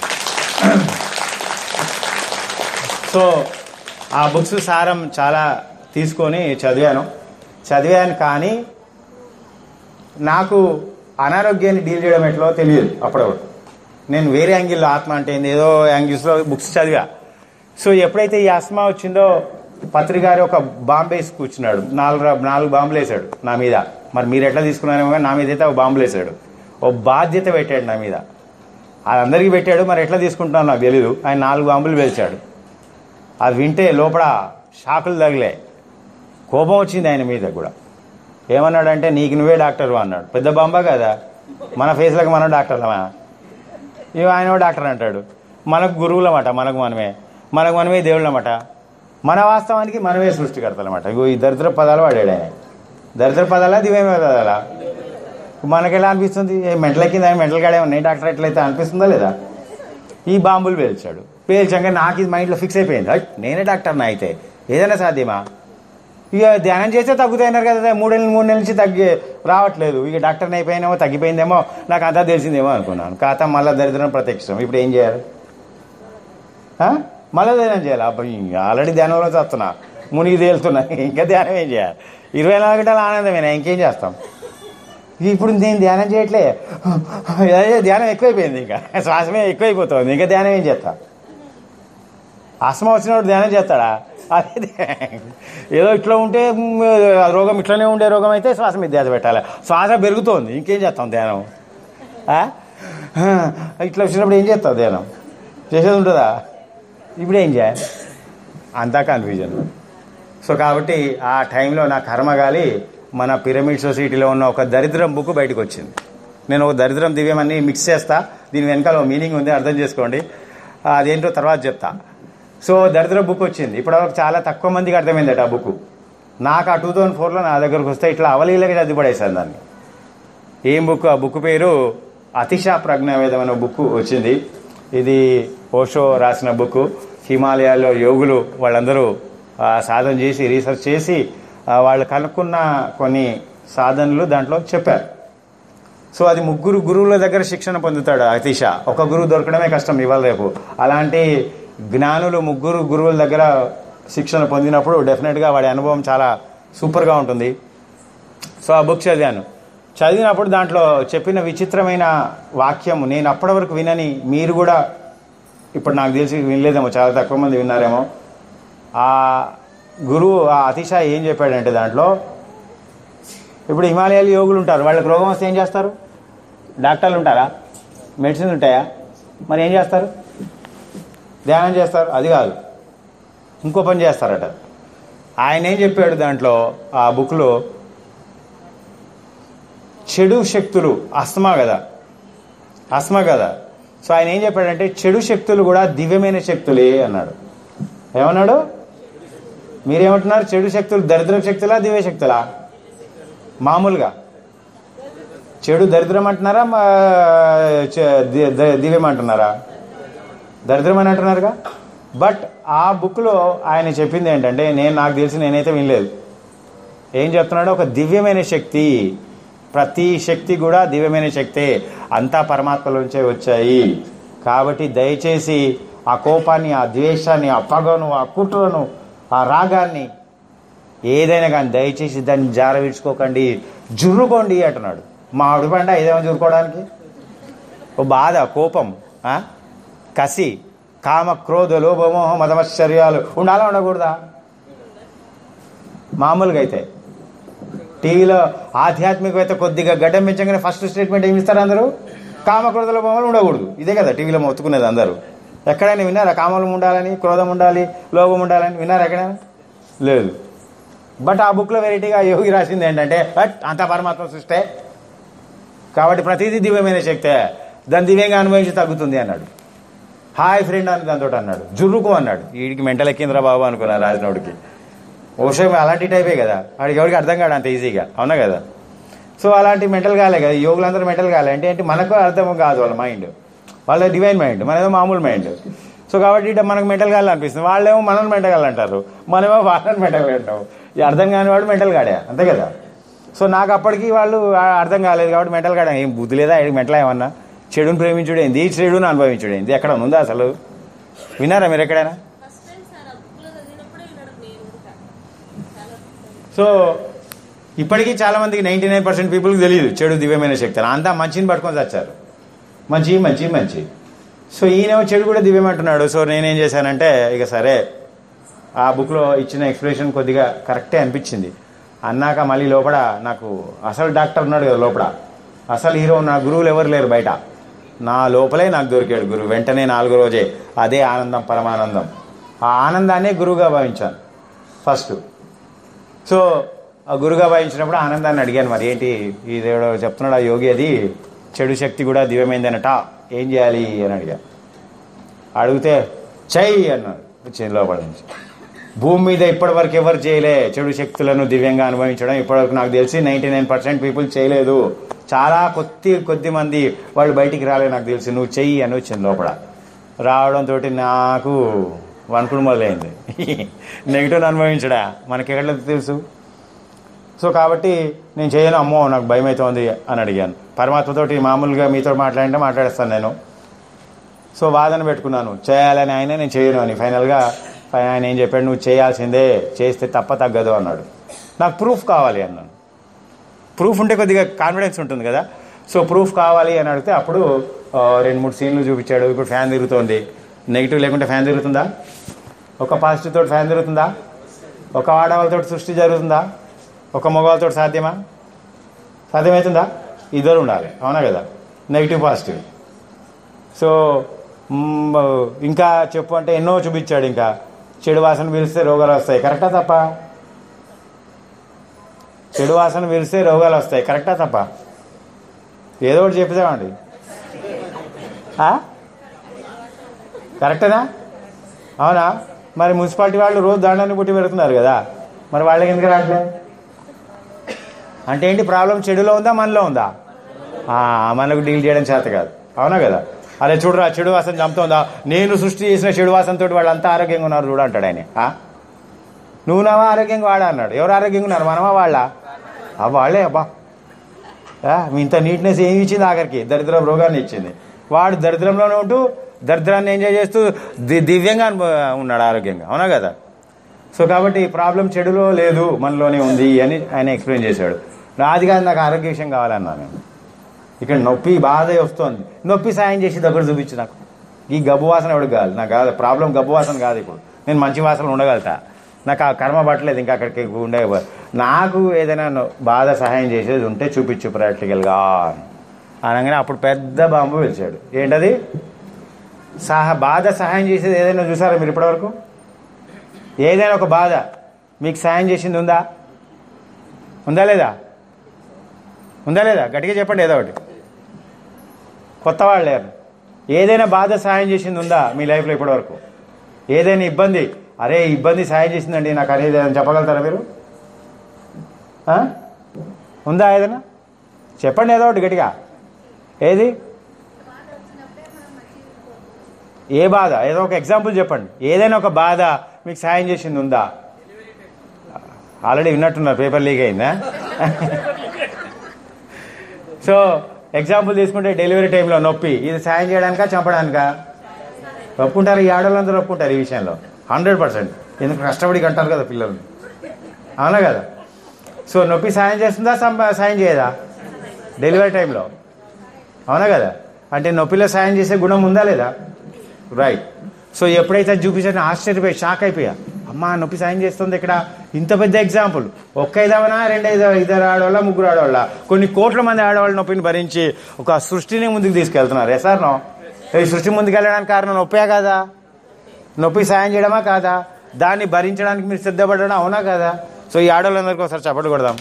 సో ఆ బుక్స్ సారం చాలా తీసుకొని చదివాను చదివాను కానీ నాకు అనారోగ్యాన్ని డీల్ చేయడం ఎట్లో తెలియదు అప్పుడప్పుడు నేను వేరే యాంగిల్లో ఆత్మ అంటే ఏంది ఏదో యాంగిల్స్లో బుక్స్ చదివా సో ఎప్పుడైతే ఈ ఆస్మా వచ్చిందో పత్రికారి ఒక బాంబు వేసి కూర్చున్నాడు నాలుగు రా- నాలుగు బాంబులు వేసాడు నా మీద మరి మీరు ఎట్లా తీసుకున్నారేమో కానీ నా మీద అయితే ఒక బాంబులు వేసాడు ఓ బాధ్యత పెట్టాడు నా మీద అది అందరికీ పెట్టాడు మరి ఎట్లా తీసుకుంటున్నాను నాకు తెలీదు ఆయన నాలుగు బాంబులు పేల్చాడు అది వింటే లోపల షాకులు తగిలే కోపం వచ్చింది ఆయన మీద కూడా ఏమన్నాడంటే నీకు నువ్వే డాక్టరు అన్నాడు పెద్ద బాంబా కదా మన ఫేస్లకు మనం డాక్టర్లమా ఇవి ఆయన డాక్టర్ అంటాడు మనకు గురువులమాట మనకు మనమే మనకు మనమే దేవుళ్ళమాట మన వాస్తవానికి మనమే సృష్టికర్తలమాట ఇగో ఈ దరిద్ర పదాలు వాడాడు ఆయన దరిద్ర పదాలా దివ్య పదాలా మనకి ఎలా అనిపిస్తుంది ఏ మెంటల కింద మెంటల్ గాడే ఉన్నాయి డాక్టర్ ఎట్లయితే అనిపిస్తుందా లేదా ఈ బాంబులు పేల్చాడు పేల్చాక నాకు ఇది మైండ్లో ఫిక్స్ అయిపోయింది హట్, నేనే డాక్టర్ నా అయితే ఏదైనా సాధ్యమా ఇక ధ్యానం చేస్తే తగ్గుతాయినారు కదా మూడు నెలలు మూడు నెలల నుంచి తగ్గి రావట్లేదు ఇక డాక్టర్ని అయిపోయినేమో తగ్గిపోయిందేమో నాకు అంతా తెలిసిందేమో అనుకున్నాను కాతా మళ్ళీ దరిద్రం ప్రత్యక్షం ఇప్పుడు ఏం చేయాలి ఆ? మళ్ళీ ధ్యానం చేయాలి అబ్బాయి ఆల్రెడీ ధ్యానంలో చేస్తున్నా మునిగి తేలుతున్నా ఇంకా ధ్యానం ఏం చేయాలి ఇరవై నాలుగు గంటల ఆనందమేనా ఇంకేం చేస్తాం ఇప్పుడు నేను ధ్యానం చేయట్లే అదే ధ్యానం ఎక్కువైపోయింది ఇంకా శ్వాసమే ఎక్కువైపోతుంది ఇంకా ధ్యానం ఏం చేస్తా ఆస్మా వచ్చినప్పుడు ధ్యానం చేస్తాడా అదే ధ్యానం. ఏదో ఇట్లా ఉంటే మ్, ఆ రోగం ఇట్లనే ఉండే రోగం అయితే శ్వాస మీద ధ్యాస పెట్టాలి శ్వాస పెరుగుతోంది ఇంకేం చేస్తాం ధ్యానం ఆ? ఆ, ఇట్లా వచ్చినప్పుడు ఏం చేస్తావు ధ్యానం చేసేది ఉంటుందా ఇప్పుడు ఏం చేయాలి అంతా కన్ఫ్యూజన్ సో కాబట్టి ఆ టైంలో నా కర్మగాలి మన పిరమిడ్ సొసైటీలో ఉన్న ఒక దరిద్రం బుక్ బయటకు వచ్చింది నేను ఒక దరిద్రం దివ్యం అన్ని మిక్స్ చేస్తా దీని వెనకాల ఒక మీనింగ్ ఉంది అర్థం చేసుకోండి ఆ, అదేంటో తర్వాత చెప్తా సో దరిద్ర బుక్ వచ్చింది ఇప్పటివరకు చాలా తక్కువ మందికి అర్థమైందట ఆ బుక్ నాకు ఆ టూ థౌజండ్ ఫోర్లో నా దగ్గరకు వస్తే ఇట్లా అవలీలగా చదివి పడేసాను దాన్ని ఏం బుక్ ఆ బుక్ పేరు అతిశా ప్రజ్ఞావేదం అనే బుక్ వచ్చింది ఇది ఓషో రాసిన బుక్ హిమాలయాల్లో యోగులు వాళ్ళందరూ ఆ, సాధన చేసి రీసెర్చ్ చేసి ఆ, వాళ్ళు కనుక్కున్న కొన్ని సాధనలు దాంట్లో చెప్పారు సో అది ముగ్గురు గురువుల దగ్గర శిక్షణ పొందుతాడు అతిష ఒక గురువు దొరకడమే కష్టం ఇవాళ రేపు అలాంటి జ్ఞానులు ముగ్గురు గురువుల దగ్గర శిక్షణ పొందినప్పుడు డెఫినెట్గా వాడి అనుభవం చాలా సూపర్గా ఉంటుంది సో ఆ బుక్ చదివాను చదివినప్పుడు దాంట్లో చెప్పిన విచిత్రమైన వాక్యం నేను అప్పటి వరకు వినని మీరు కూడా ఇప్పుడు నాకు తెలిసి వినలేదేమో చాలా తక్కువ మంది విన్నారేమో ఆ గురువు ఆ అతిశ ఏం చెప్పాడంటే దాంట్లో ఇప్పుడు హిమాలయాలు యోగులు ఉంటారు వాళ్ళకి రోగం వస్తే ఏం చేస్తారు డాక్టర్లు ఉంటారా మెడిసిన్ ఉంటాయా మరి ఏం చేస్తారు ధ్యానం చేస్తారు అది కాదు ఇంకో పని చేస్తారట ఆయన ఏం చెప్పాడు దాంట్లో ఆ బుక్లో చెడు శక్తులు అస్మా కదా అస్మా కదా సో ఆయన ఏం చెప్పాడంటే చెడు శక్తులు కూడా దివ్యమైన శక్తులే అన్నాడు ఏమన్నాడు మీరేమంటున్నారు చెడు శక్తులు దరిద్ర శక్తులా దివ్య శక్తులా మామూలుగా చెడు దరిద్రం అంటున్నారా మా- చ- ది- ది- దివ్యం అంటున్నారా దరిద్రం అని అంటున్నారుగా బట్ ఆ బుక్లో ఆయన చెప్పింది ఏంటంటే నేను నాకు తెలిసి నేనైతే వినలేదు ఏం చెప్తున్నాడో ఒక దివ్యమైన శక్తి ప్రతి శక్తి కూడా దివ్యమైన శక్తే అంతా పరమాత్మలోంచే వచ్చాయి కాబట్టి దయచేసి ఆ కోపాన్ని ఆ ద్వేషాన్ని ఆ పగను ఆ కుట్రను ఆ రాగాన్ని ఏదైనా కానీ దయచేసి దాన్ని జార విడుచుకోకండి జుర్రుకోండి అంటున్నాడు మా అడుపండ ఏదేమో జురుకోవడానికి ఓ బాధ కోపం ఆ? కసి కామ క్రోధ లోభమోహ మదమశ్చర్యాలు ఉండాలా ఉండకూడదా మామూలుగా అయితే టీవీలో ఆధ్యాత్మికవేత్త కొద్దిగా గడ్డం పెంచగానే ఫస్ట్ స్టేట్మెంట్ ఏమి ఇస్తారు అందరూ కామక్రోధ లోభములు ఉండకూడదు ఇదే కదా టీవీలో మొత్తుకునేది అందరూ ఎక్కడైనా విన్నారా కామలం ఉండాలని క్రోధం ఉండాలి లోభం ఉండాలని విన్నారా ఎక్కడైనా లేదు బట్ ఆ బుక్లో వెరైటీగా యోగి రాసింది ఏంటంటే బట్ అంత పరమాత్మ సృష్టే కాబట్టి ప్రతిదీ దివ్యమైన శక్తే దాని దివ్యంగా అనుభవించి తగ్గుతుంది అన్నాడు హాయ్ ఫ్రెండ్ అని దాంతో అన్నాడు జుర్రుకు అన్నాడు వీడికి మెంటల్ ఎక్కిందిరా బాబు అనుకున్నా రాసినోడికి ఓషో అలాంటి టైపే కదా వాడికి ఎవరికి అర్థం కాదు అంత ఈజీగా అవునా కదా సో అలాంటి మెంటల్ కాలే కదా యోగులందరూ మెంటల్ కాలే అంటే ఏంటి మనకు అర్థం కాదు వాళ్ళ మైండ్ వాళ్ళ డివైన్ మైండ్ మనేదో మామూలు మైండ్ సో కాబట్టి ఇట్లా మనకు మెంటల్ కాలు అనిపిస్తుంది వాళ్ళేమో మనల్ని మెంటల్ కాలు అంటారు మనమేమో వాళ్ళని మెంటల్ అంటాం ఈ అర్థం కాని వాడు మెంటల్ గాడే అంతే కదా సో నాకు అప్పటికి వాళ్ళు ఆ అర్థం కాలేదు కాబట్టి మెంటల్ గాడే ఏం బుద్ధి లేదా మెంటల్ ఏమన్నా చెడుని ప్రేమించుడేంది చెడుని అనుభవించుడేంది ఎక్కడ ఉందా అసలు విన్నారా మీరు ఎక్కడైనా ఫస్ట్ టైం సార్ ఆ బుక్లో చదివినప్పుడే వినడం నేను కూడా చాలా సో ఇప్పటికీ చాలా మందికి నైన్టీ నైన్ పర్సెంట్ పీపుల్కి తెలియదు చెడు దివ్యమైన శక్తి అని. అంతా మంచిని పట్టుకొని చచ్చారు మంచి మంచి మంచి సో ఈయనేమో చెడు కూడా దివ్యం అంటున్నాడు సో నేనేం చేశానంటే ఇక సరే ఆ బుక్లో ఇచ్చిన ఎక్స్ప్లెనేషన్ కొద్దిగా కరెక్టే అనిపించింది అన్నాక మళ్ళీ లోపల నాకు అసలు డాక్టర్ ఉన్నాడు కదా లోపల అసలు హీరో నా గురువులు ఎవరు లేరు బయట నా లోపలే నాకు దొరికాడు గురువు వెంటనే నాలుగో రోజే అదే ఆనందం పరమానందం ఆ ఆనందాన్నే గురువుగా భావించాను ఫస్ట్ సో ఆ గురుగా భావించినప్పుడు ఆనందాన్ని అడిగాను మరి ఏంటి ఈ దేవుడు చెప్తున్నాడు ఆ యోగి అది చెడు శక్తి కూడా దివ్యమైందనట ఏం చేయాలి అని అడిగా అడిగితే చెయ్యి అన్నాడు వచ్చింది లోపల నుంచి భూమి మీద ఇప్పటివరకు ఎవరు చేయలే చెడు శక్తులను దివ్యంగా అనుభవించడం ఇప్పటివరకు నాకు తెలిసి నైంటీ నైన్ పర్సెంట్ పీపుల్ చేయలేదు చాలా కొద్ది కొద్ది మంది వాళ్ళు బయటికి రాలే నాకు తెలిసి నువ్వు చెయ్యి అని వచ్చింది లోపల రావడంతో నాకు వణుకుడు మొదలైంది నెగిటివ్ అనుభవించడా మనకి ఎక్కడ తెలుసు సో కాబట్టి నేను చేయను అమ్మో నాకు భయం అవుతోంది అని అడిగాను పరమాత్మతోటి మామూలుగా మీతో మాట్లాడితే మాట్లాడేస్తాను నేను సో వాదన పెట్టుకున్నాను చేయాలని ఆయన నేను చేయను అని ఫైనల్గా ఫై- ఆయన ఏం చెప్పాడు నువ్వు చేయాల్సిందే చేస్తే తప్ప తగ్గదు అన్నాడు నాకు ప్రూఫ్ కావాలి అన్నాను ప్రూఫ్ ఉంటే కొద్దిగా కాన్ఫిడెన్స్ ఉంటుంది కదా సో ప్రూఫ్ కావాలి అని అడిగితే అప్పుడు ఆ, రెండు మూడు సీన్లు చూపించాడు ఇప్పుడు ఫ్యాన్ తిరుగుతోంది నెగిటివ్ లేకుంటే ఫ్యాన్ తిరుగుతుందా ఒక పాజిటివ్ తోటి ఫ్యాన్ తిరుగుతుందా ఒక ఆడవాళ్ళతో సృష్టి జరుగుతుందా ఒక మగవాళ్ళతో సాధ్యమా సాధ్యమవుతుందా ఇద్దరు ఉండాలి అవునా కదా నెగిటివ్ పాజిటివ్ సో మ్, ఇంకా చెప్పు అంటే ఎన్నో చూపించాడు ఇంకా చెడు వాసన పీలిస్తే రోగాలు వస్తాయి కరెక్టా తప్ప చెడు వాసన పీలిస్తే రోగాలు వస్తాయి కరెక్టా తప్ప ఏదో ఒకటి చెప్తామండి ఆ? కరెక్టేనా అవునా మరి మున్సిపాలిటీ వాళ్ళు రోజు దండాన్ని పుట్టి పెడుతున్నారు కదా మరి వాళ్ళకి ఎందుకు రావట్లేదు అంటే ఏంటి ప్రాబ్లం చెడులో ఉందా మనలో ఉందా ఆ, మనకు డీల్ చేయడం చేత కాదు అవునా కదా అరే చూడరా చెడు వాసన చంపుతోందా నేను సృష్టి చేసిన చెడు వాసనతో వాళ్ళంతా ఆరోగ్యంగా ఉన్నారు చూడ అంటాడు ఆయన ఆ? నువ్వు నావా ఆరోగ్యంగా వాడా అన్నాడు ఎవరు ఆరోగ్యంగా ఉన్నారు మనమా వాళ్ళ ఆ వాళ్ళే అబ్బా ఆ, మీ ఇంత నీట్నెస్ ఏమి ఇచ్చింది ఆఖరికి దరిద్ర రోగాన్ని ఇచ్చింది వాడు దరిద్రంలోనే ఉంటూ దరిద్రాన్ని ఎంజాయ్ చేస్తూ ది- దివ్యంగా అనుభ- ఉన్నాడు ఆరోగ్యంగా అవునా కదా సో కాబట్టి ప్రాబ్లం చెడులో లేదు మనలోనే ఉంది అని ఆయన ఎక్స్ప్లెయిన్ చేశాడు నాది కాదు నాకు ఆరోగ్య విషయం కావాలన్నా నేను ఇక్కడ నొప్పి బాధ వస్తుంది నొప్పి సాయం చేసి దగ్గర చూపించు నాకు ఈ గబ్బు వాసన ఎవరికి కాదు నాకు కాదు ప్రాబ్లం గబ్బు వాసన కాదు ఇప్పుడు నేను మంచి వాసన ఉండగలుగుతా నాకు ఆ కర్మ పట్టలేదు ఇంకా అక్కడికి ఉండే నాకు ఏదైనా నొ- బాధ సహాయం చేసేది ఉంటే చూపించు ప్రాక్టికల్గా అనగానే అప్పుడు పెద్ద బాంబు పిలిచాడు ఏంటది సహా బాధ సహాయం చేసేది ఏదైనా చూసారా మీరు ఇప్పటివరకు ఏదైనా ఒక బాధ మీకు సాయం చేసింది ఉందా ఉందా లేదా ఉందా లేదా గట్టిగా చెప్పండి ఏదో ఒకటి కొత్త వాళ్ళు లేరు ఏదైనా బాధ సాయం చేసింది ఉందా మీ లైఫ్లో ఇప్పటివరకు ఏదైనా ఇబ్బంది అరే ఈ ఇబ్బంది సాయం చేసిందండి నాకు అనేది ఏదైనా చెప్పగలుగుతారా మీరు ఆ? ఉందా ఏదైనా చెప్పండి ఏదో ఒకటి గట్టిగా ఏది ఏ బాధ ఏదో ఒక ఎగ్జాంపుల్ చెప్పండి ఏదైనా ఒక బాధ మీకు సాయం చేసింది ఉందా ఆల్రెడీ విన్నట్టున్నారు పేపర్ లీక్ అయిందా సో ఎగ్జాంపుల్ తీసుకుంటే డెలివరీ టైంలో నొప్పి ఇది సాయం చేయడానికా చంపడానికా ఒప్పుకుంటారు ఈ ఆడవాళ్ళందరూ ఒప్పుకుంటారు ఈ విషయంలో హండ్రెడ్ పర్సెంట్ ఎందుకు కష్టపడి కంటారు కదా పిల్లలు అవునా కదా సో నొప్పి సాయం చేస్తుందా సంప- సాయం చేయదా డెలివరీ టైంలో అవునా కదా అంటే నొప్పిలో సాయం చేసే గుణం ఉందా లేదా రైట్ సో ఎప్పుడైతే అది చూపించాను ఆశ్చర్యపోయి షాక్ అయిపోయా అమ్మా నొప్పి సాయం చేస్తుంది ఇక్కడ ఇంత పెద్ద ఎగ్జాంపుల్ ఒక్క ఐదవనా రెండు ఐదు ఇద్దరు ఆడవాళ్ళ ముగ్గురు ఆడవాళ్ళ కొన్ని కోట్ల మంది ఆడవాళ్ళ నొప్పిని భరించి ఒక సృష్టిని ముందుకు తీసుకెళ్తున్నారు ఎసార్ నో ఈ సృష్టి ముందుకు వెళ్ళడానికి కారణం నొప్పే కాదా నొప్పి సాయం చేయడమా కాదా దాన్ని భరించడానికి మీరు సిద్ధపడడం అవునా కదా సో ఈ ఆడవాళ్ళందరికీ ఒకసారి చప్పట్లు కొడదాం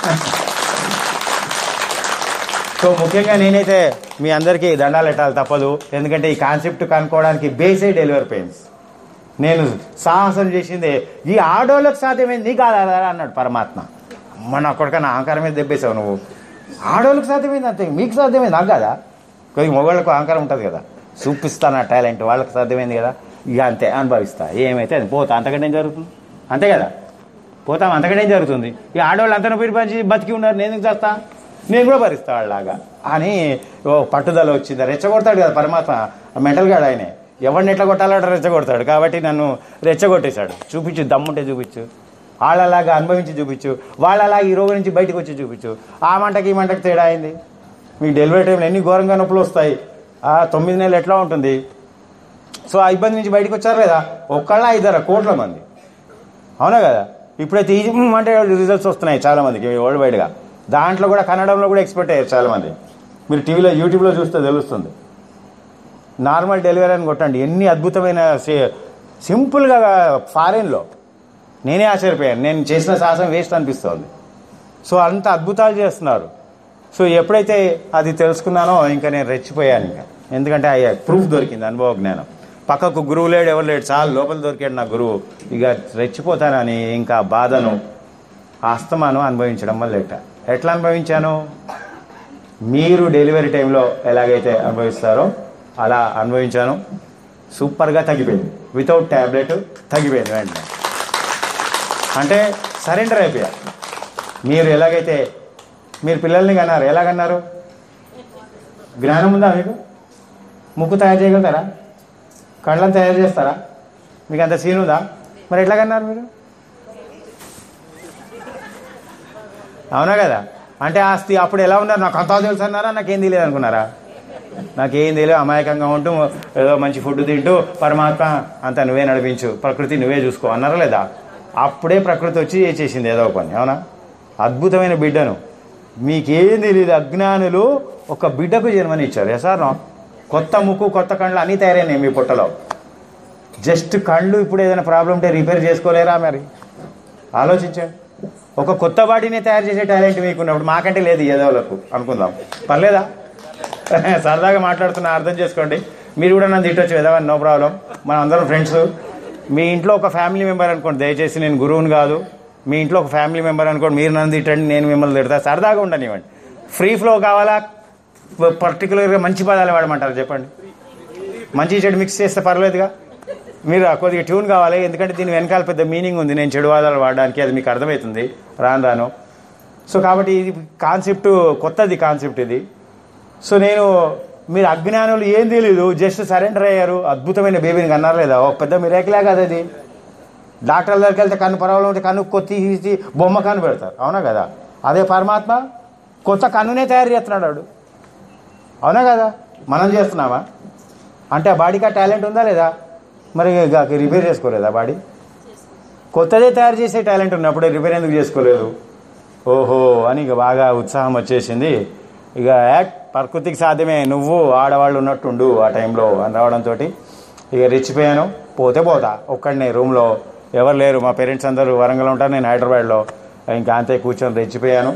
సో ముఖ్యంగా నేనైతే మీ అందరికీ దండాలు పెట్టాలి తప్పదు ఎందుకంటే ఈ కాన్సెప్ట్ కనుక్కోవడానికి బేసే డెలివరీ పెయిన్స్ నేను సాహసం చేసిందే ఈ ఆడోళ్ళకి సాధ్యమైంది నీకు కాదా అన్నాడు పరమాత్మ అమ్మ నా కొడుక నా అహంకారం మీద దెబ్బేశావు నువ్వు ఆడోళ్ళకి సాధ్యమైంది అంతే మీకు సాధ్యమైంది నాకు కదా కొద్దిగా మొగాళ్ళకు అహంకారం ఉంటుంది కదా చూపిస్తా నా టాలెంట్ వాళ్ళకి సాధ్యమైంది కదా ఇక అంతే అనుభవిస్తా ఏమైతే అది పోతా అంతకంటే ఏం జరుగుతుంది అంతే కదా పోతాం అంతకంటే ఏం జరుగుతుంది ఈ ఆడవాళ్ళు అంతా నొప్పి పంచి బతికి ఉన్నారు నేను ఎందుకు చేస్తా నేను కూడా భరిస్తా వాళ్ళలాగా అని ఓ పట్టుదల వచ్చింది రెచ్చగొడతాడు కదా పరమాత్మ మెంటల్ గాడు ఆయనే ఎవరిని ఎట్లా కొట్టాలంటే రెచ్చగొడతాడు కాబట్టి నన్ను రెచ్చగొట్టేశాడు చూపించు దమ్ముంటే చూపించు వాళ్ళలాగా అనుభవించి చూపించు వాళ్ళలాగా ఈ రోగం నుంచి బయటకు వచ్చి చూపించు ఆ మంటకి ఈ మంటకి తేడా అయింది మీ డెలివరీ టైంలో ఎన్ని ఘోరంగా నొప్పులు వస్తాయి ఆ తొమ్మిది నెలలు ఎట్లా ఉంటుంది సో ఆ ఇబ్బంది నుంచి బయటకు వచ్చారు కదా ఒక్కళ్ళ ఇద్దరు కోట్ల మంది అవునా కదా ఇప్పుడైతే ఈజీ అంటే రిజల్ట్స్ వస్తున్నాయి చాలా మందికి వరల్డ్ వైడ్గా దాంట్లో కూడా కన్నడంలో కూడా ఎక్స్పెక్ట్ అయ్యారు చాలా మంది మీరు టీవీలో యూట్యూబ్లో చూస్తే తెలుస్తుంది నార్మల్ డెలివరీ అని కొట్టండి ఎన్ని అద్భుతమైన సి- సింపుల్గా ఫారెన్లో నేనే ఆశ్చర్యపోయాను నేను చేసిన సాహసం వేస్ట్ అనిపిస్తోంది సో అంత అద్భుతాలు చేస్తున్నారు సో ఎప్పుడైతే అది తెలుసుకున్నానో ఇంకా నేను రెచ్చిపోయాను ఇంకా ఎందుకంటే ఆ ప్రూఫ్ దొరికింది అనుభవ జ్ఞానం పక్కకు గురువు లేడు ఎవరు లేడు చాలు లోపల దొరికాడు నా గురువు ఇక రెచ్చిపోతానని ఇంకా బాధను ఆస్తమాను అనుభవించడం మొదలెట్ట ఎట్లా అనుభవించాను మీరు డెలివరీ టైంలో ఎలాగైతే అనుభవిస్తారో అలా అనుభవించాను సూపర్గా తగ్గిపోయింది వితౌట్ ట్యాబ్లెట్ తగ్గిపోయింది వెంటనే అంటే సరెండర్ అయిపోయా మీరు ఎలాగైతే మీరు పిల్లల్ని కన్నారు ఎలాగన్నారు జ్ఞానం ఉందా మీకు ముక్కు తయారు చేయగలుగుతారా కళ్ళని తయారు చేస్తారా మీకు అంత సీన్ ఉందా మరి ఎట్లా కన్నారు మీరు అవునా కదా అంటే ఆస్తి అప్పుడు ఎలా ఉన్నారు నాకు అంతా తెలుసు అన్నారా నాకేం తెలియదు అనుకున్నారా నాకేం తెలియదు అమాయకంగా ఉంటూ ఏదో మంచి ఫుడ్ తింటూ పరమాత్మ అంత నువ్వే నడిపించు ప్రకృతి నువ్వే చూసుకో అన్నారా లేదా అప్పుడే ప్రకృతి వచ్చి చేసింది ఏదో ఒక పని అవునా అద్భుతమైన బిడ్డను మీకేం తెలియదు అజ్ఞానులు ఒక బిడ్డకు జన్మనిచ్చారు ఎసార్ కొత్త ముక్కు కొత్త కళ్ళు అన్నీ తయారైనాయి మీ పుట్టలో జస్ట్ కళ్ళు ఇప్పుడు ఏదైనా ప్రాబ్లం ఉంటే రిపేర్ చేసుకోలేరా మరి ఆలోచించండి ఒక కొత్త బాడీని తయారు చేసే టాలెంట్ మీకున్నప్పుడు మాకంటే లేదు ఏదోలకు అనుకుందాం పర్లేదా సరదాగా మాట్లాడుతున్నా అర్థం చేసుకోండి మీరు కూడా నన్ను తిట్టొచ్చు ఏదవని నో ప్రాబ్లం మనం అందరం ఫ్రెండ్స్ మీ ఇంట్లో ఒక ఫ్యామిలీ మెంబర్ అనుకోండి దయచేసి నేను గురువుని కాదు మీ ఇంట్లో ఒక ఫ్యామిలీ మెంబర్ అనుకోండి మీరు నన్ను తిట్టండి నేను మిమ్మల్ని తిడతా సరదాగా ఉండనివ్వండి ఫ్రీ ఫ్లో కావాలా పర్టికులర్గా మంచి పదాలు వాడమంటారు చెప్పండి మంచి చెడు మిక్స్ చేస్తే పర్లేదుగా మీరు ఆ కొద్దిగా ట్యూన్ కావాలి ఎందుకంటే దీని వెనకాల పెద్ద మీనింగ్ ఉంది నేను చెడు వాదాలు వాడడానికి అది మీకు అర్థమవుతుంది రాను రాను సో కాబట్టి ఇది కాన్సెప్ట్ కొత్తది కాన్సెప్ట్ ఇది సో నేను మీరు అజ్ఞానులు ఏం తెలియదు జస్ట్ సరెండర్ అయ్యారు అద్భుతమైన బేబీని కన్నారు లేదా ఒక పెద్ద మిరాకిలే కదా అది డాక్టర్ దగ్గరికి వెళ్తే కన్ను పర్వాలేదు ఉంటే కన్ను కొత్త తీసి బొమ్మ కన్ను పెడతారు అవునా కదా అదే పరమాత్మ కొత్త కన్నునే తయారు చేస్తున్నాడు వాడు అవునా కదా మనం చేస్తున్నామా అంటే ఆ బాడీకి ఆ టాలెంట్ ఉందా లేదా మరి ఇక రిపేర్ చేసుకోలేదా బాడీ కొత్తదే తయారు చేసే టాలెంట్ ఉన్నప్పుడు రిపేర్ ఎందుకు చేసుకోలేదు ఓహో అని ఇక బాగా ఉత్సాహం వచ్చేసింది ఇక యాక్ ప్రకృతికి సాధ్యమే నువ్వు ఆడవాళ్ళు ఉన్నట్టుండు ఆ టైంలో అని రావడంతో ఇక రెచ్చిపోయాను పోతే పోతా ఒక్కడనే రూమ్లో ఎవరు లేరు మా పేరెంట్స్ అందరూ వరంగల్ ఉంటారు నేను హైదరాబాద్లో ఇంకా అంతే కూర్చొని రెచ్చిపోయాను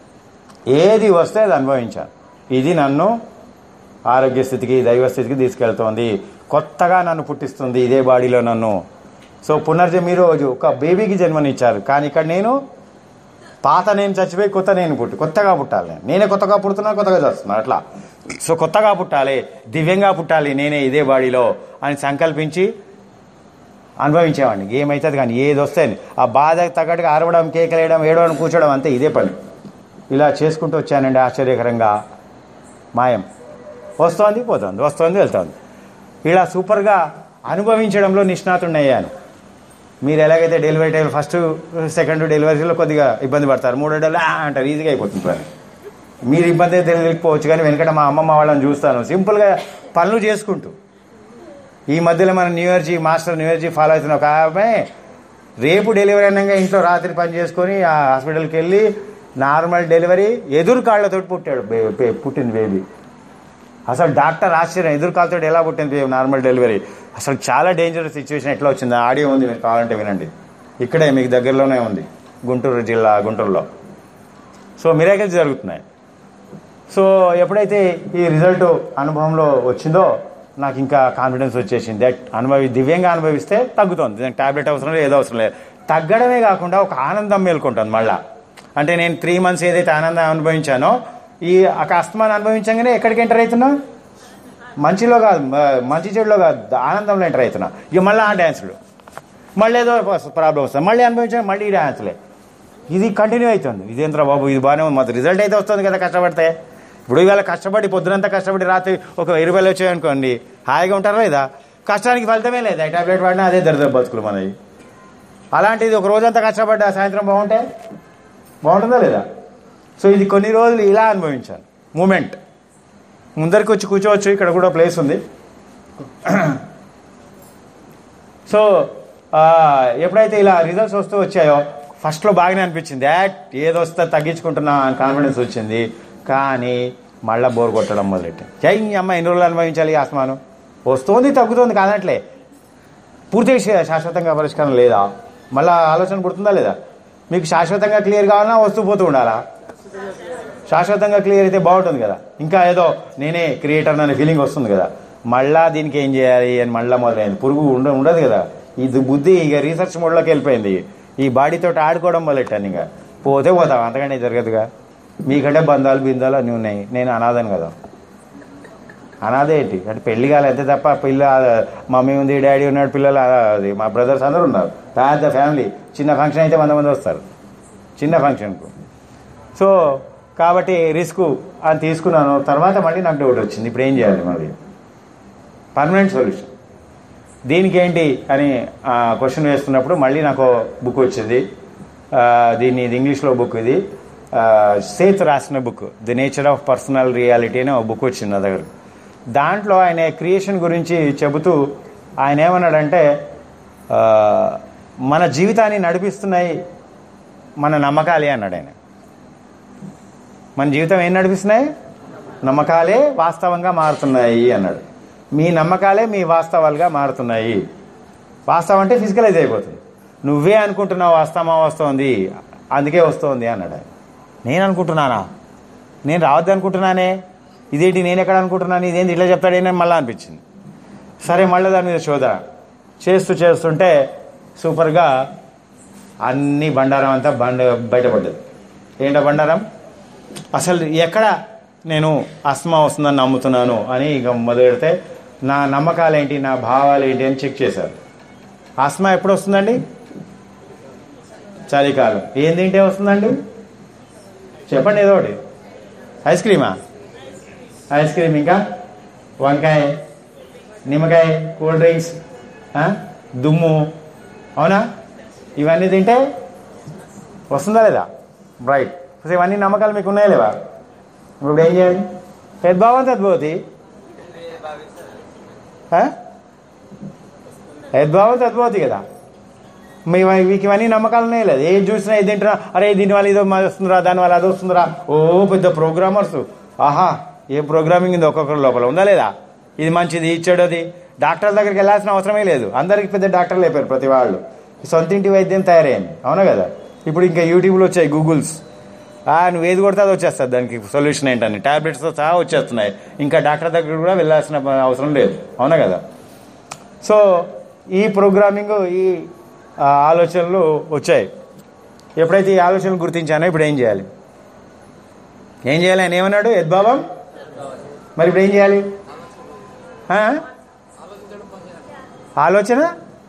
ఏది వస్తే అది అనుభవించాను ఇది నన్ను ఆరోగ్య స్థితికి దైవ స్థితికి తీసుకెళ్తోంది కొత్తగా నన్ను పుట్టిస్తుంది ఇదే బాడీలో నన్ను సో పునర్జన్మ రోజు ఒక బేబీకి జన్మనిచ్చారు కానీ ఇక్కడ నేను పాత నేను చచ్చిపోయి కొత్త నేను పుట్టి కొత్తగా పుట్టాలి నేను నేనే కొత్తగా పుడుతున్నా కొత్తగా చేస్తున్నా అట్లా సో కొత్తగా పుట్టాలి దివ్యంగా పుట్టాలి నేనే ఇదే బాడీలో అని సంకల్పించి అనుభవించేవాడిని ఏమవుతుంది కానీ ఏది వస్తే ఆ బాధ తగ్గట్టుగా అరవడం కేకలేయడం ఏడవడం కూర్చోవడం అంతే ఇదే పని ఇలా చేసుకుంటూ వచ్చానండి ఆశ్చర్యకరంగా మాయం వస్తోంది పోతుంది వస్తోంది వెళ్తోంది ఇలా సూపర్గా అనుభవించడంలో నిష్ణాతుడిని అయ్యాను మీరు ఎలాగైతే డెలివరీ టైం ఫస్ట్ సెకండ్ డెలివరీలో కొద్దిగా ఇబ్బంది పడతారు మూడో డెలివరీ ఆ అంటారు ఈజీగా అయిపోతుంది పని మీరు ఇబ్బంది అయితే తెలియకపోవచ్చు కానీ వెనకట మా అమ్మమ్మ వాళ్ళని చూస్తాను సింపుల్గా పనులు చేసుకుంటూ ఈ మధ్యలో మన న్యూ ఇయర్జీ మాస్టర్ న్యూ ఇయర్జీ ఫాలో అవుతున్న ఒక ఆమె రేపు డెలివరీ అనగా ఇంట్లో రాత్రి పని చేసుకొని ఆ హాస్పిటల్కి వెళ్ళి నార్మల్ డెలివరీ ఎదురు కాళ్ళతో పుట్టాడు బే- బే- పుట్టింది బేబీ అసలు డాక్టర్ ఆశ్చర్యం ఎదురు కాలుతో ఎలా పుట్టింది బేబీ నార్మల్ డెలివరీ అసలు చాలా డేంజరస్ సిచ్యువేషన్ ఎట్లా వచ్చింది ఆడియో ఉంది మీరు కావాలంటే వినండి ఇక్కడే మీకు దగ్గరలోనే ఉంది గుంటూరు జిల్లా గుంటూరులో సో మిరాకిల్స్ జరుగుతున్నాయి సో ఎప్పుడైతే ఈ రిజల్ట్ అనుభవంలో వచ్చిందో నాకు ఇంకా కాన్ఫిడెన్స్ వచ్చేసింది దట్ అనుభవి దివ్యంగా అనుభవిస్తే తగ్గుతుంది దానికి టాబ్లెట్ అవసరం లేదు ఏదో అవసరం లేదు తగ్గడమే కాకుండా ఒక ఆనందం మేల్కొంటుంది మళ్ళా అంటే నేను త్రీ మంత్స్ ఏదైతే ఆనందం అనుభవించానో ఈ ఒక అస్తమాన్ని అనుభవించగానే ఎక్కడికి ఎంటర్ అవుతున్నా మంచిలో కాదు మ- మంచి చెడులో కాదు ఆనందంలో ఎంటర్ అవుతున్నా ఇక మళ్ళీ ఆ డ్యాన్సులు మళ్ళీ ఏదో ప్రాబ్లం వస్తుంది మళ్ళీ అనుభవించాను మళ్ళీ ఈ డ్యాన్సులే ఇది కంటిన్యూ అవుతుంది ఇదేంద్రా బాబు ఇది బాగానే ఉంది మాకు రిజల్ట్ అయితే వస్తుంది కదా కష్టపడితే ఇప్పుడు ఇవాళ కష్టపడి పొద్దునంతా కష్టపడి రాత్రి ఒక వెయ్యి రూపాయలు వచ్చాయనుకోండి హాయిగా ఉంటారా లేదా కష్టానికి ఫలితమే లేదా ఈ టాబ్లెట్ వాడినా అదే దరిద్ర బతుకులు మనవి అలాంటిది ఒక రోజంతా కష్టపడ్డా సాయంత్రం బాగుంటే బాగుంటుందా లేదా సో ఇది కొన్ని రోజులు ఇలా అనుభవించాను మూమెంట్ ముందరికి వచ్చి కూర్చోవచ్చు ఇక్కడ కూడా ప్లేస్ ఉంది సో ఆ, ఎప్పుడైతే ఇలా రిజల్ట్స్ వస్తూ వచ్చాయో ఫస్ట్లో బాగానే అనిపించింది యాట్ ఏదొస్తే తగ్గించుకుంటున్నా అని కాన్ఫిడెన్స్ వచ్చింది కానీ మళ్ళీ బోర్ కొట్టడం మొదలెట్టి జై ఈ అమ్మ ఎన్ని రోజులు అనుభవించాలి ఈ ఆస్మాను వస్తుంది తగ్గుతుంది కాదట్లే పూర్తిగా శా- శాశ్వతంగా పరిష్కారం లేదా మళ్ళీ ఆలోచన పుడుతుందా లేదా మీకు శాశ్వతంగా క్లియర్ కావాలన్నా వస్తూ పోతూ ఉండాలా శాశ్వతంగా క్లియర్ అయితే బాగుంటుంది కదా ఇంకా ఏదో నేనే క్రియేటర్ అనే ఫీలింగ్ వస్తుంది కదా మళ్ళా దీనికి ఏం చేయాలి అని మళ్ళా మొదలైంది పురుగు ఉండ ఉండదు కదా ఇది బుద్ధి ఇక రీసెర్చ్ మోడ్లోకి వెళ్ళిపోయింది ఈ బాడీతో ఆడుకోవడం మొదలెట్టాను ఇంకా పోతే పోతాం అంతకంటే జరగదుగా మీకంటే బంధాలు బిందాలు అన్నీ ఉన్నాయి నేను అనాథను కదా అనాథ ఏంటి అంటే పెళ్లి కాలేదు తప్ప పిల్ల మమ్మీ ఉంది డాడీ ఉన్నాడు పిల్లలు అది మా బ్రదర్స్ అందరూ ఉన్నారు పెద్ద ఫ్యామిలీ చిన్న ఫంక్షన్ అయితే వంద మంది వస్తారు చిన్న ఫంక్షన్కు సో కాబట్టి రిస్క్ అని తీసుకున్నాను తర్వాత మళ్ళీ నాకు డౌట్ వచ్చింది ఇప్పుడు ఏం చేయాలి మరి పర్మనెంట్ సొల్యూషన్ దీనికి ఏంటి అని క్వశ్చన్ వేస్తున్నప్పుడు మళ్ళీ నాకు బుక్ వచ్చింది ఆ, దీన్ని ఇది ఇంగ్లీష్లో బుక్ ఇది ఆ, సేత్ రాసిన book the nature of personal reality అనే ఒక బుక్ వచ్చింది నా దగ్గర దాంట్లో ఆయన క్రియేషన్ గురించి చెబుతూ ఆయన ఏమన్నాడంటే ఆ, మన జీవితాన్ని నడిపిస్తున్నాయి మన నమ్మకాలే అన్నాడు ఆయన మన జీవితం ఏం నడిపిస్తున్నాయి నమ్మకాలే వాస్తవంగా మారుతున్నాయి అన్నాడు మీ నమ్మకాలే మీ వాస్తవాలుగా మారుతున్నాయి వాస్తవం అంటే ఫిజికలైజ్ అయిపోతుంది నువ్వే అనుకుంటున్నావు వాస్తవమా వస్తోంది అందుకే వస్తోంది అన్నాడు ఆయన నేను అనుకుంటున్నానా నేను రావద్దు అనుకుంటున్నానే ఇదేంటి నేను ఎక్కడ అనుకుంటున్నాను ఇదేంటి ఇట్లా చెప్తాడేనని మళ్ళీ అనిపించింది సరే మళ్ళీ దాని మీద శోధ చేస్తూ చేస్తుంటే సూపర్గా అన్ని బండారం అంతా బండ బయటపడ్డది ఏంటో బండారం అసలు ఎక్కడ నేను అస్మా వస్తుందని నమ్ముతున్నాను అని ఇక మొదలెడితే నా నమ్మకాలు ఏంటి నా భావాలు ఏంటి అని చెక్ చేశారు ఆస్మా ఎప్పుడు వస్తుందండి చలికాలం ఏం తింటే వస్తుందండి చెప్పండి ఏదో ఒకటి ఐస్ క్రీమా ఐస్ క్రీమ్ ఇంకా వంకాయ నిమ్మకాయ కూల్ డ్రింక్స్ ఆ? దుమ్ము అవునా ఇవన్నీ తింటే వస్తుందా లేదా రైట్ సో ఇవన్నీ నమ్మకాలు మీకు ఉన్నాయా లేవా ఇప్పుడు ఏం చేయాలి యద్భావం తద్భవతి ఆ? యద్భావం తద్భవతి కదా మీ మీకు ఇవన్నీ నమ్మకాలు ఉన్నాయి లేదు ఏం చూసినా ఏది తింటున్నా అరే దీని వల్ల ఇదో మాది వస్తుందిరా దాని వల్ల అది వస్తుందిరా ఓ పెద్ద ప్రోగ్రామర్స్ ఆహా ఏ ప్రోగ్రామింగ్ ఉంది ఒక్కొక్కరి లోపల ఉందా లేదా ఇది మంచిది ఇచ్చాడది డాక్టర్ దగ్గరికి వెళ్ళాల్సిన అవసరమే లేదు అందరికి పెద్ద డాక్టర్లు అయిపోయారు ప్రతి వాళ్ళు సొంత ఇంటి వైద్యం తయారైంది అవునా కదా ఇప్పుడు ఇంకా యూట్యూబ్లో వచ్చాయి గూగుల్స్ ఆ, నువ్వు ఏది కొడితే అది వచ్చేస్తుంది దానికి సొల్యూషన్ ఏంటని టాబ్లెట్స్తో సహా వచ్చేస్తున్నాయి ఇంకా డాక్టర్ దగ్గర కూడా వెళ్ళాల్సిన అవసరం లేదు అవునా కదా సో ఈ ప్రోగ్రామింగ్ ఈ ఆ, ఆలోచనలు వచ్చాయి ఎప్పుడైతే ఈ ఆలోచనలు గుర్తించానో ఇప్పుడు ఏం చేయాలి ఏం చేయాలి ఆయన ఏమన్నాడు యద్భావం మరి ఇప్పుడు ఏం చేయాలి ఆ? ఆలోచన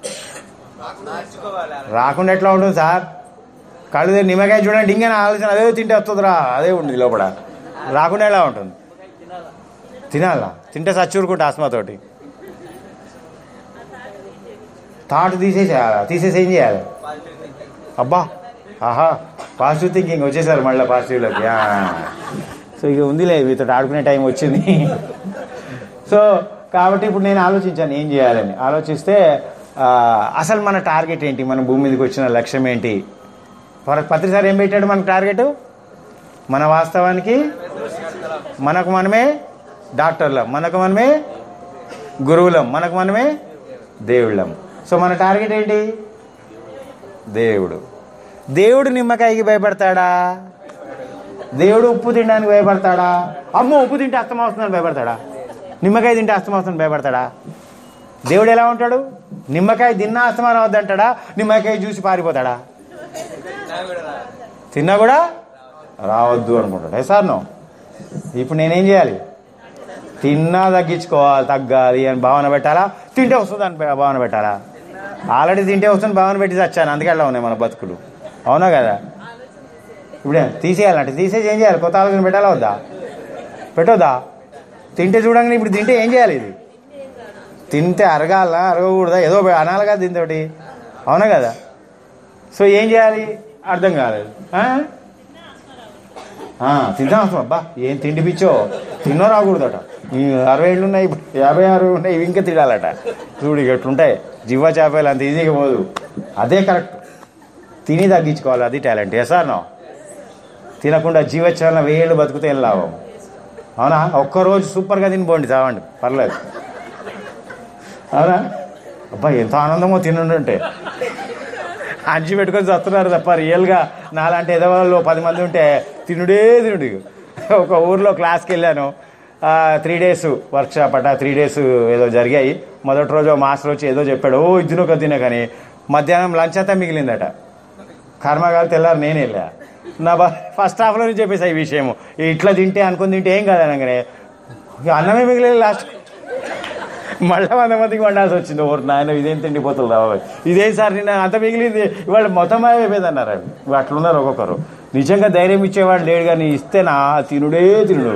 రాకుండా ఎట్లా ఉంటుంది సార్ కళ్ళు తెరిచి నిమ్మకాయ చూడండి ఇంకా ఆలోచన అదే తింటే వస్తుందిరా అదే ఉంది లోపల రాకుండా ఎలా ఉంటుంది తినాలా తింటే సచ్చూరుకుంటా ఆస్మాతోటి థాట్ తీసేసేయాలా తీసేసి ఏం చేయాలి అబ్బా ఆహా పాజిటివ్ థింకింగ్ వచ్చేసారు మళ్ళీ పాజిటివ్లోకి ఆ. సో ఇక ఉందిలే వీతో ఆడుకునే టైం వచ్చింది సో కాబట్టి ఇప్పుడు నేను ఆలోచించాను ఏం చేయాలని ఆలోచిస్తే ఆ, అసలు మన టార్గెట్ ఏంటి మన భూమి మీదకి వచ్చిన లక్ష్యం ఏంటి పర- పత్రిసారి ఏం పెట్టాడు మన టార్గెట్ మన వాస్తవానికి మనకు మనమే డాక్టర్లం మనకు మనమే గురువులం మనకు మనమే దేవుళ్ళం సో మన టార్గెట్ ఏంటి దేవుడు దేవుడు నిమ్మకాయకి భయపడతాడా దేవుడు ఉప్పు తినడానికి భయపడతాడా అమ్మో ఉప్పు తింటే అస్తమా వస్తుందని భయపడతాడా నిమ్మకాయ తింటే అస్తమా వస్తుందని భయపడతాడా దేవుడు ఎలా ఉంటాడు నిమ్మకాయ తిన్నా అస్తమా రావద్దంటాడా నిమ్మకాయ చూసి పారిపోతాడా తిన్నా కూడా రావద్దు అనుకుంటాడు ఏ సార్ నో ఇప్పుడు నేనేం చేయాలి తిన్నా తగ్గించుకోవాలి తగ్గాలి అని భావన పెట్టాలా తింటే వస్తుంది అని భావన పెట్టాలా ఆల్రెడీ తింటే వస్తుంది భావన పెట్టి చచ్చాను అందుకే అలా ఉన్నాయి మన బతుకులు అవునా కదా ఇప్పుడే తీసేయాలంటే తీసేసి ఏం చేయాలి కొత్త ఆలోచన పెట్టాలా వద్దా పెట్టొద్దా తింటే చూడంగానే ఇప్పుడు తింటే ఏం చేయాలి ఇది తింటే అరగాల అరగకూడదా ఏదో అనాలిగా దీంతోటి అవునా కదా సో ఏం చేయాలి అర్థం కాలేదు ఆ? ఆ, తిందాం అసలు అబ్బా ఏం తిండి పిచ్చో తిన్నో రాకూడదట ఈ అరవై ఏళ్ళు ఉన్నాయి ఇప్పుడు యాభై ఆరు ఉన్నాయి ఇవి ఇంకా తినాలట చూడు ఇక ఎట్లుంటాయి జివ్వ చేపలు అంత ఈజీగా పోదు అదే కరెక్ట్ తిని తగ్గించుకోవాలి అది టాలెంట్ ఎసార్ నో తినకుండా జీవచ్చాలన వెయ్యేళ్ళు బతుకుతే ఏం లాభం అవునా ఒక్కరోజు సూపర్గా తినిపోండి చావండి పర్లేదు అవునా అబ్బా ఎంత ఆనందమో తినుంటే అంచి పెట్టుకొని చస్తున్నారు తప్ప రియల్గా నాలాంటి ఎదవాళ్ళు పది మంది ఉంటే తినుడే తినుడు ఒక ఊర్లో క్లాస్కి వెళ్ళాను త్రీ డేస్ వర్క్ షాప్ అట త్రీ డేస్ ఏదో జరిగాయి మొదటి రోజు మాస్టర్ వచ్చి ఏదో చెప్పాడు ఓ ఇద్దరు ఒక తినే కానీ మధ్యాహ్నం లంచ్ అంతా మిగిలిందట కర్మగాలు తెల్లారు నేను వెళ్ళా నా బా ఫస్ట్ హాఫ్లో నుంచి చెప్పేసా ఈ విషయము ఇట్లా తింటే అనుకుని తింటే ఏం కాదు అనగానే ఇక అన్నమే మిగిలేదు లాస్ట్ మళ్ళీ వంద మందికి వండాల్సి వచ్చింది ఓరు నాయన ఇదేం తిండిపోతుంది బాబాయ్ ఇదేం సార్ నిన్న అంత మిగిలింది ఇవాళ మొత్తం అయిపోయింది అన్నారు అవి ఇవి అట్లున్నారు ఒక్కొక్కరు నిజంగా ధైర్యం ఇచ్చేవాడు లేడు కానీ ఇస్తే నా తినుడే తినుడు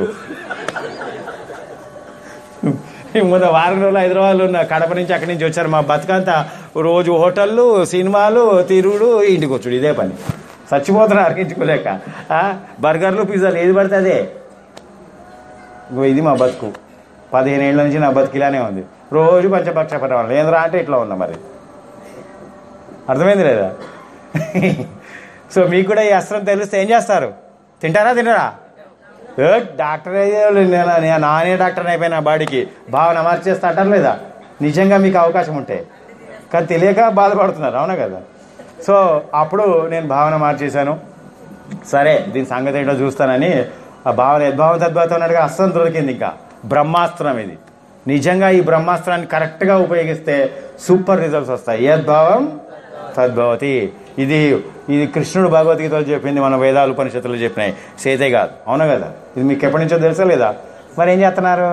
ముందు వారం రోజులు హైదరాబాద్లో ఉన్న కడప నుంచి అక్కడి నుంచి వచ్చారు మా బతుకంతా రోజు హోటళ్ళు సినిమాలు తిరుగుడు ఇంటికి వచ్చుడు ఇదే పని చచ్చిపోతున్నారు అరికించుకోలేక ఆ, బర్గర్లు పిజ్జాలు ఏది పడితే అదే ఇగో ఇది మా బతుకు పదిహేను ఏళ్ళ నుంచి నా బతుకు ఇలానే ఉంది రోజు పంచపక్ష పరమాలు ఏంద్రా అంటే ఇట్లా ఉన్నా మరి అర్థమైంది లేదా సో మీకు కూడా ఈ అస్త్రం తెలిస్తే ఏం చేస్తారు తింటారా తినరా ఏ డాక్టర్ అయ్యేవాళ్ళు నేను నేను నానే డాక్టర్ అయిపోయినా బాడీకి భావన మార్చేస్తా అంటారు లేదా నిజంగా మీకు అవకాశం ఉంటే కానీ తెలియక బాధపడుతున్నారు అవునా కదా సో అప్పుడు నేను భావన మార్చేశాను సరే దీని సంగతి ఏంటో చూస్తానని ఆ భావన యద్భావం తద్భావం అన్నట్టుగా అస్త్రం దొరికింది ఇంకా బ్రహ్మాస్త్రం ఇది నిజంగా ఈ బ్రహ్మాస్త్రాన్ని కరెక్ట్గా ఉపయోగిస్తే సూపర్ రిజల్ట్స్ వస్తాయి యద్భావం తద్భవతి ఇది ఇది కృష్ణుడు భగవద్గీతలో చెప్పింది మన వేదాలు ఉపనిషత్తులు చెప్పినాయి సేతే కాదు అవునా కదా ఇది మీకు ఎప్పటి నుంచో తెలుసా లేదా మరి ఏం చేస్తున్నారు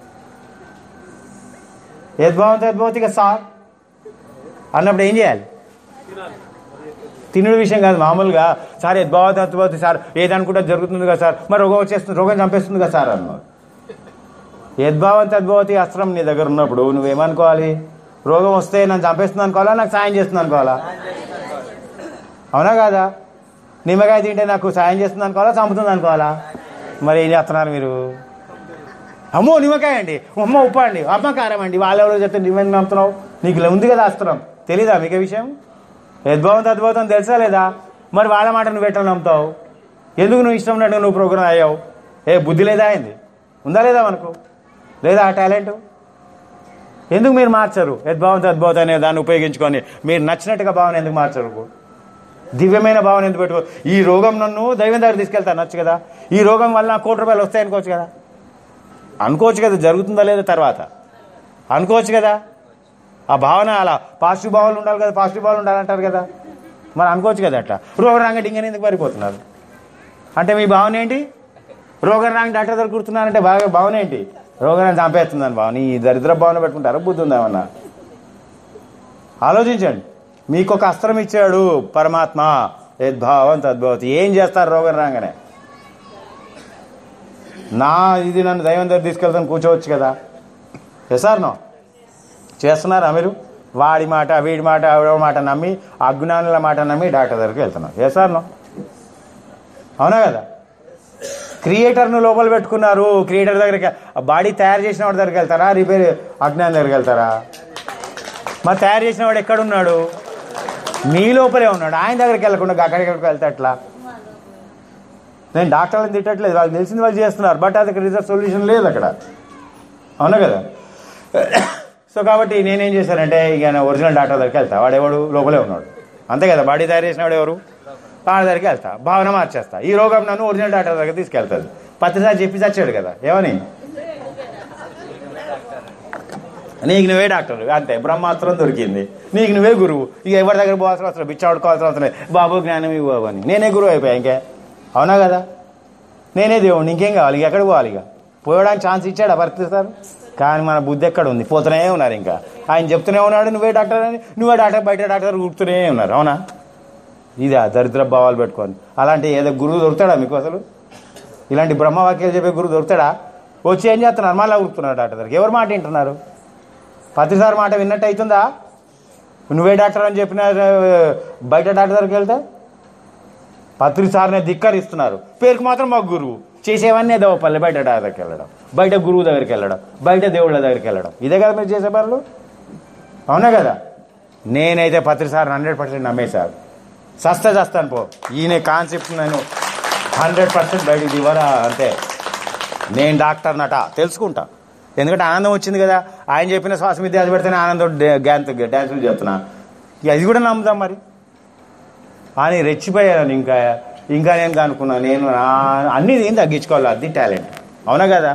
యద్భావం తద్భవతి కదా సార్ అన్నప్పుడు ఏం చేయాలి తినుడు విషయం కాదు మామూలుగా సార్ యద్భావ తత్వతి సార్ ఏదనుకుంటే జరుగుతుంది కదా సార్ మరి రోగం వచ్చేస్తుంది రోగం చంపేస్తుంది కదా సార్ అన్నారు యద్భావం తద్భవతి అస్త్రం నీ దగ్గర ఉన్నప్పుడు నువ్వేమనుకోవాలి రోగం వస్తే నన్ను చంపేస్తుంది అనుకోవాలా నాకు సాయం చేస్తుంది అనుకోవాలా అవునా కాదా నిమ్మకాయ తింటే నాకు సాయం చేస్తుంది అనుకోవాలా చంపుతుంది అనుకోవాలా మరి ఏం చేస్తున్నారు మీరు అమ్మో నిమ్మకాయ అండి అమ్మ ఉప్పు అండి అమ్మ కారం అండి వాళ్ళు ఎవరో చెప్తే నువ్వేం నమ్ముతున్నావు నీకు ఇలా ఉంది కదా అస్త్రం తెలీదా మీకు ఈ విషయం యద్భావం తద్భావం తెలుసా లేదా మరి వాళ్ళ మాట నువ్వు ఎట్లా నమ్ముతావు ఎందుకు నువ్వు ఇష్టం ఉన్నట్టు నువ్వు ప్రోగ్రామ్ అయ్యావు ఏ బుద్ధి లేదా అయింది ఉందా లేదా మనకు లేదా ఆ టాలెంట్ ఎందుకు మీరు మార్చరు యద్భావం తద్భావం అనే దాన్ని ఉపయోగించుకొని మీరు నచ్చినట్టుగా భావన ఎందుకు మార్చరు దివ్యమైన భావన ఎందుకు పెట్టుకో ఈ రోగం నన్ను దైవం దగ్గర తీసుకెళ్తా నచ్చు కదా ఈ రోగం వల్ల నాకు కోటి రూపాయలు వస్తాయి అనుకోవచ్చు కదా అనుకోవచ్చు కదా జరుగుతుందా లేదా తర్వాత అనుకోవచ్చు కదా ఆ భావన అలా పాజిటివ్ భావనలు ఉండాలి కదా పాజిటివ్ భావనలు ఉండాలంటారు కదా మరి అనుకోవచ్చు కదా అట్లా రోగం రాంగ డింగని ఎందుకు పారిపోతున్నారు అంటే మీ భావన ఏంటి రోగం రాంగ డాక్టర్ దగ్గర కూర్చున్నారంటే బాగా భావన ఏంటి రోగాన్ని చంపేస్తుందని భావన ఈ దరిద్ర భావన పెట్టుకుంటారా బుద్ధి ఉందామన్నా ఆలోచించండి మీకు ఒక అస్త్రం ఇచ్చాడు పరమాత్మ యద్భావం తద్భవతి ఏం చేస్తారు రోగం రాగానే నా ఇది నన్ను దైవం దగ్గర తీసుకెళ్తాను కూర్చోవచ్చు కదా సార్ నో చేస్తున్నారా మీరు వాడి మాట వీడి మాట ఆవిడ మాట నమ్మి అజ్ఞానుల మాట నమ్మి డాక్టర్ దగ్గరికి వెళ్తున్నారు ఏ సార్ నో అవునా కదా క్రియేటర్ను లోపల పెట్టుకున్నారు క్రియేటర్ దగ్గరికి బాడీ తయారు చేసిన వాడి దగ్గరికి వెళ్తారా రిపేర్ అజ్ఞానం దగ్గరికి వెళ్తారా మరి తయారు చేసిన వాడు ఎక్కడున్నాడు మీ లోపలే ఉన్నాడు ఆయన దగ్గరికి వెళ్ళకుండా అక్కడికి వెళ్తే అట్లా నేను డాక్టర్లను తిట్టట్లేదు వాళ్ళకి తెలిసింది వాళ్ళు చేస్తున్నారు బట్ అది రిజర్వ్ సొల్యూషన్ లేదు అక్కడ అవునా కదా సో కాబట్టి నేనేం చేశానంటే ఇక నా ఒరిజినల్ డాక్టర్ దగ్గరికి వెళ్తా వాడెవడు లోపలే ఉన్నాడు అంతే కదా బాడీ తయారు చేసిన వాడు ఎవరు వాడి దగ్గరికి వెళ్తా భావన మార్చేస్తా ఈ రోగం నన్ను ఒరిజినల్ డాక్టర్ దగ్గర తీసుకెళ్తుంది పత్తిసారి చెప్పి చచ్చాడు కదా ఏమని నీకు నువ్వే డాక్టర్ అంతే బ్రహ్మాస్త్రం దొరికింది నీకు నువ్వే గురువు ఇక ఎవరి దగ్గర పోవాల్సిన అవసరం బిచ్చాడుకోవాల్సిన అవసరం లేదు బాబు జ్ఞానం ఇవ్వు బాబు అని నేనే గురువు అయిపోయా ఇంకే అవునా కదా నేనే దేవుడు ఇంకేం కావాలి ఇక ఎక్కడికి పోవాలి ఇక పోయడానికి ఛాన్స్ ఇచ్చాడు భర్త సార్ కానీ మన బుద్ధి ఎక్కడ ఉంది పోతూనే ఉన్నారు ఇంకా ఆయన చెప్తూనే ఉన్నాడు నువ్వే డాక్టర్ అని నువ్వే డాక్టర్ బయట డాక్టర్ కూర్చునే ఉన్నారు అవునా ఇదా దరిద్ర భావాలు పెట్టుకొని అలాంటి ఏదో గురువు దొరుకుతాడా మీకు అసలు ఇలాంటి బ్రహ్మవాక్యాలు చెప్పే గురువు దొరుకుతాడా వచ్చి ఏం చేస్తున్నారు మళ్ళీ కూర్చున్నారు డాక్టర్ దగ్గరికి ఎవరు మాట వింటున్నారు ప్రతిసారి మాట విన్నట్టు అవుతుందా నువ్వే డాక్టర్ అని చెప్పిన ఆ, బయట డాక్టర్ దగ్గరికి వెళ్తే పత్రిసారిని ధిక్కరిస్తున్నారు పేరుకు మాత్రం మాకు గురువు చేసేవన్నీ దవ్వపల్లి బయట డాక్టర్ దగ్గరికి వెళ్ళడం బయట గురువు దగ్గరికి వెళ్ళడం బయట దేవుళ్ళ దగ్గరికి వెళ్ళడం ఇదే కదా మీరు చేసే పనులు అవునా కదా నేనైతే పత్రిసారి హండ్రెడ్ పర్సెంట్ నమ్మేశారు సస్తా చేస్తాను పో ఈయన కాన్సెప్ట్ నేను హండ్రెడ్ పర్సెంట్ బయటికి దివరా అంతే నేను డాక్టర్ నట తెలుసుకుంటా ఎందుకంటే ఆనందం వచ్చింది కదా ఆయన చెప్పిన శ్వాస మీద అది పెడితేనే ఆనందం డ్యాన్స్ డ్యాన్సులు చేస్తున్నా ఇక అది కూడా నమ్ముదాం మరి అని రెచ్చిపోయాను ఇంకా ఇంకా నేను అనుకున్నా నేను నా- అన్ని ఏం తగ్గించుకోవాలి అది టాలెంట్ అవునా కదా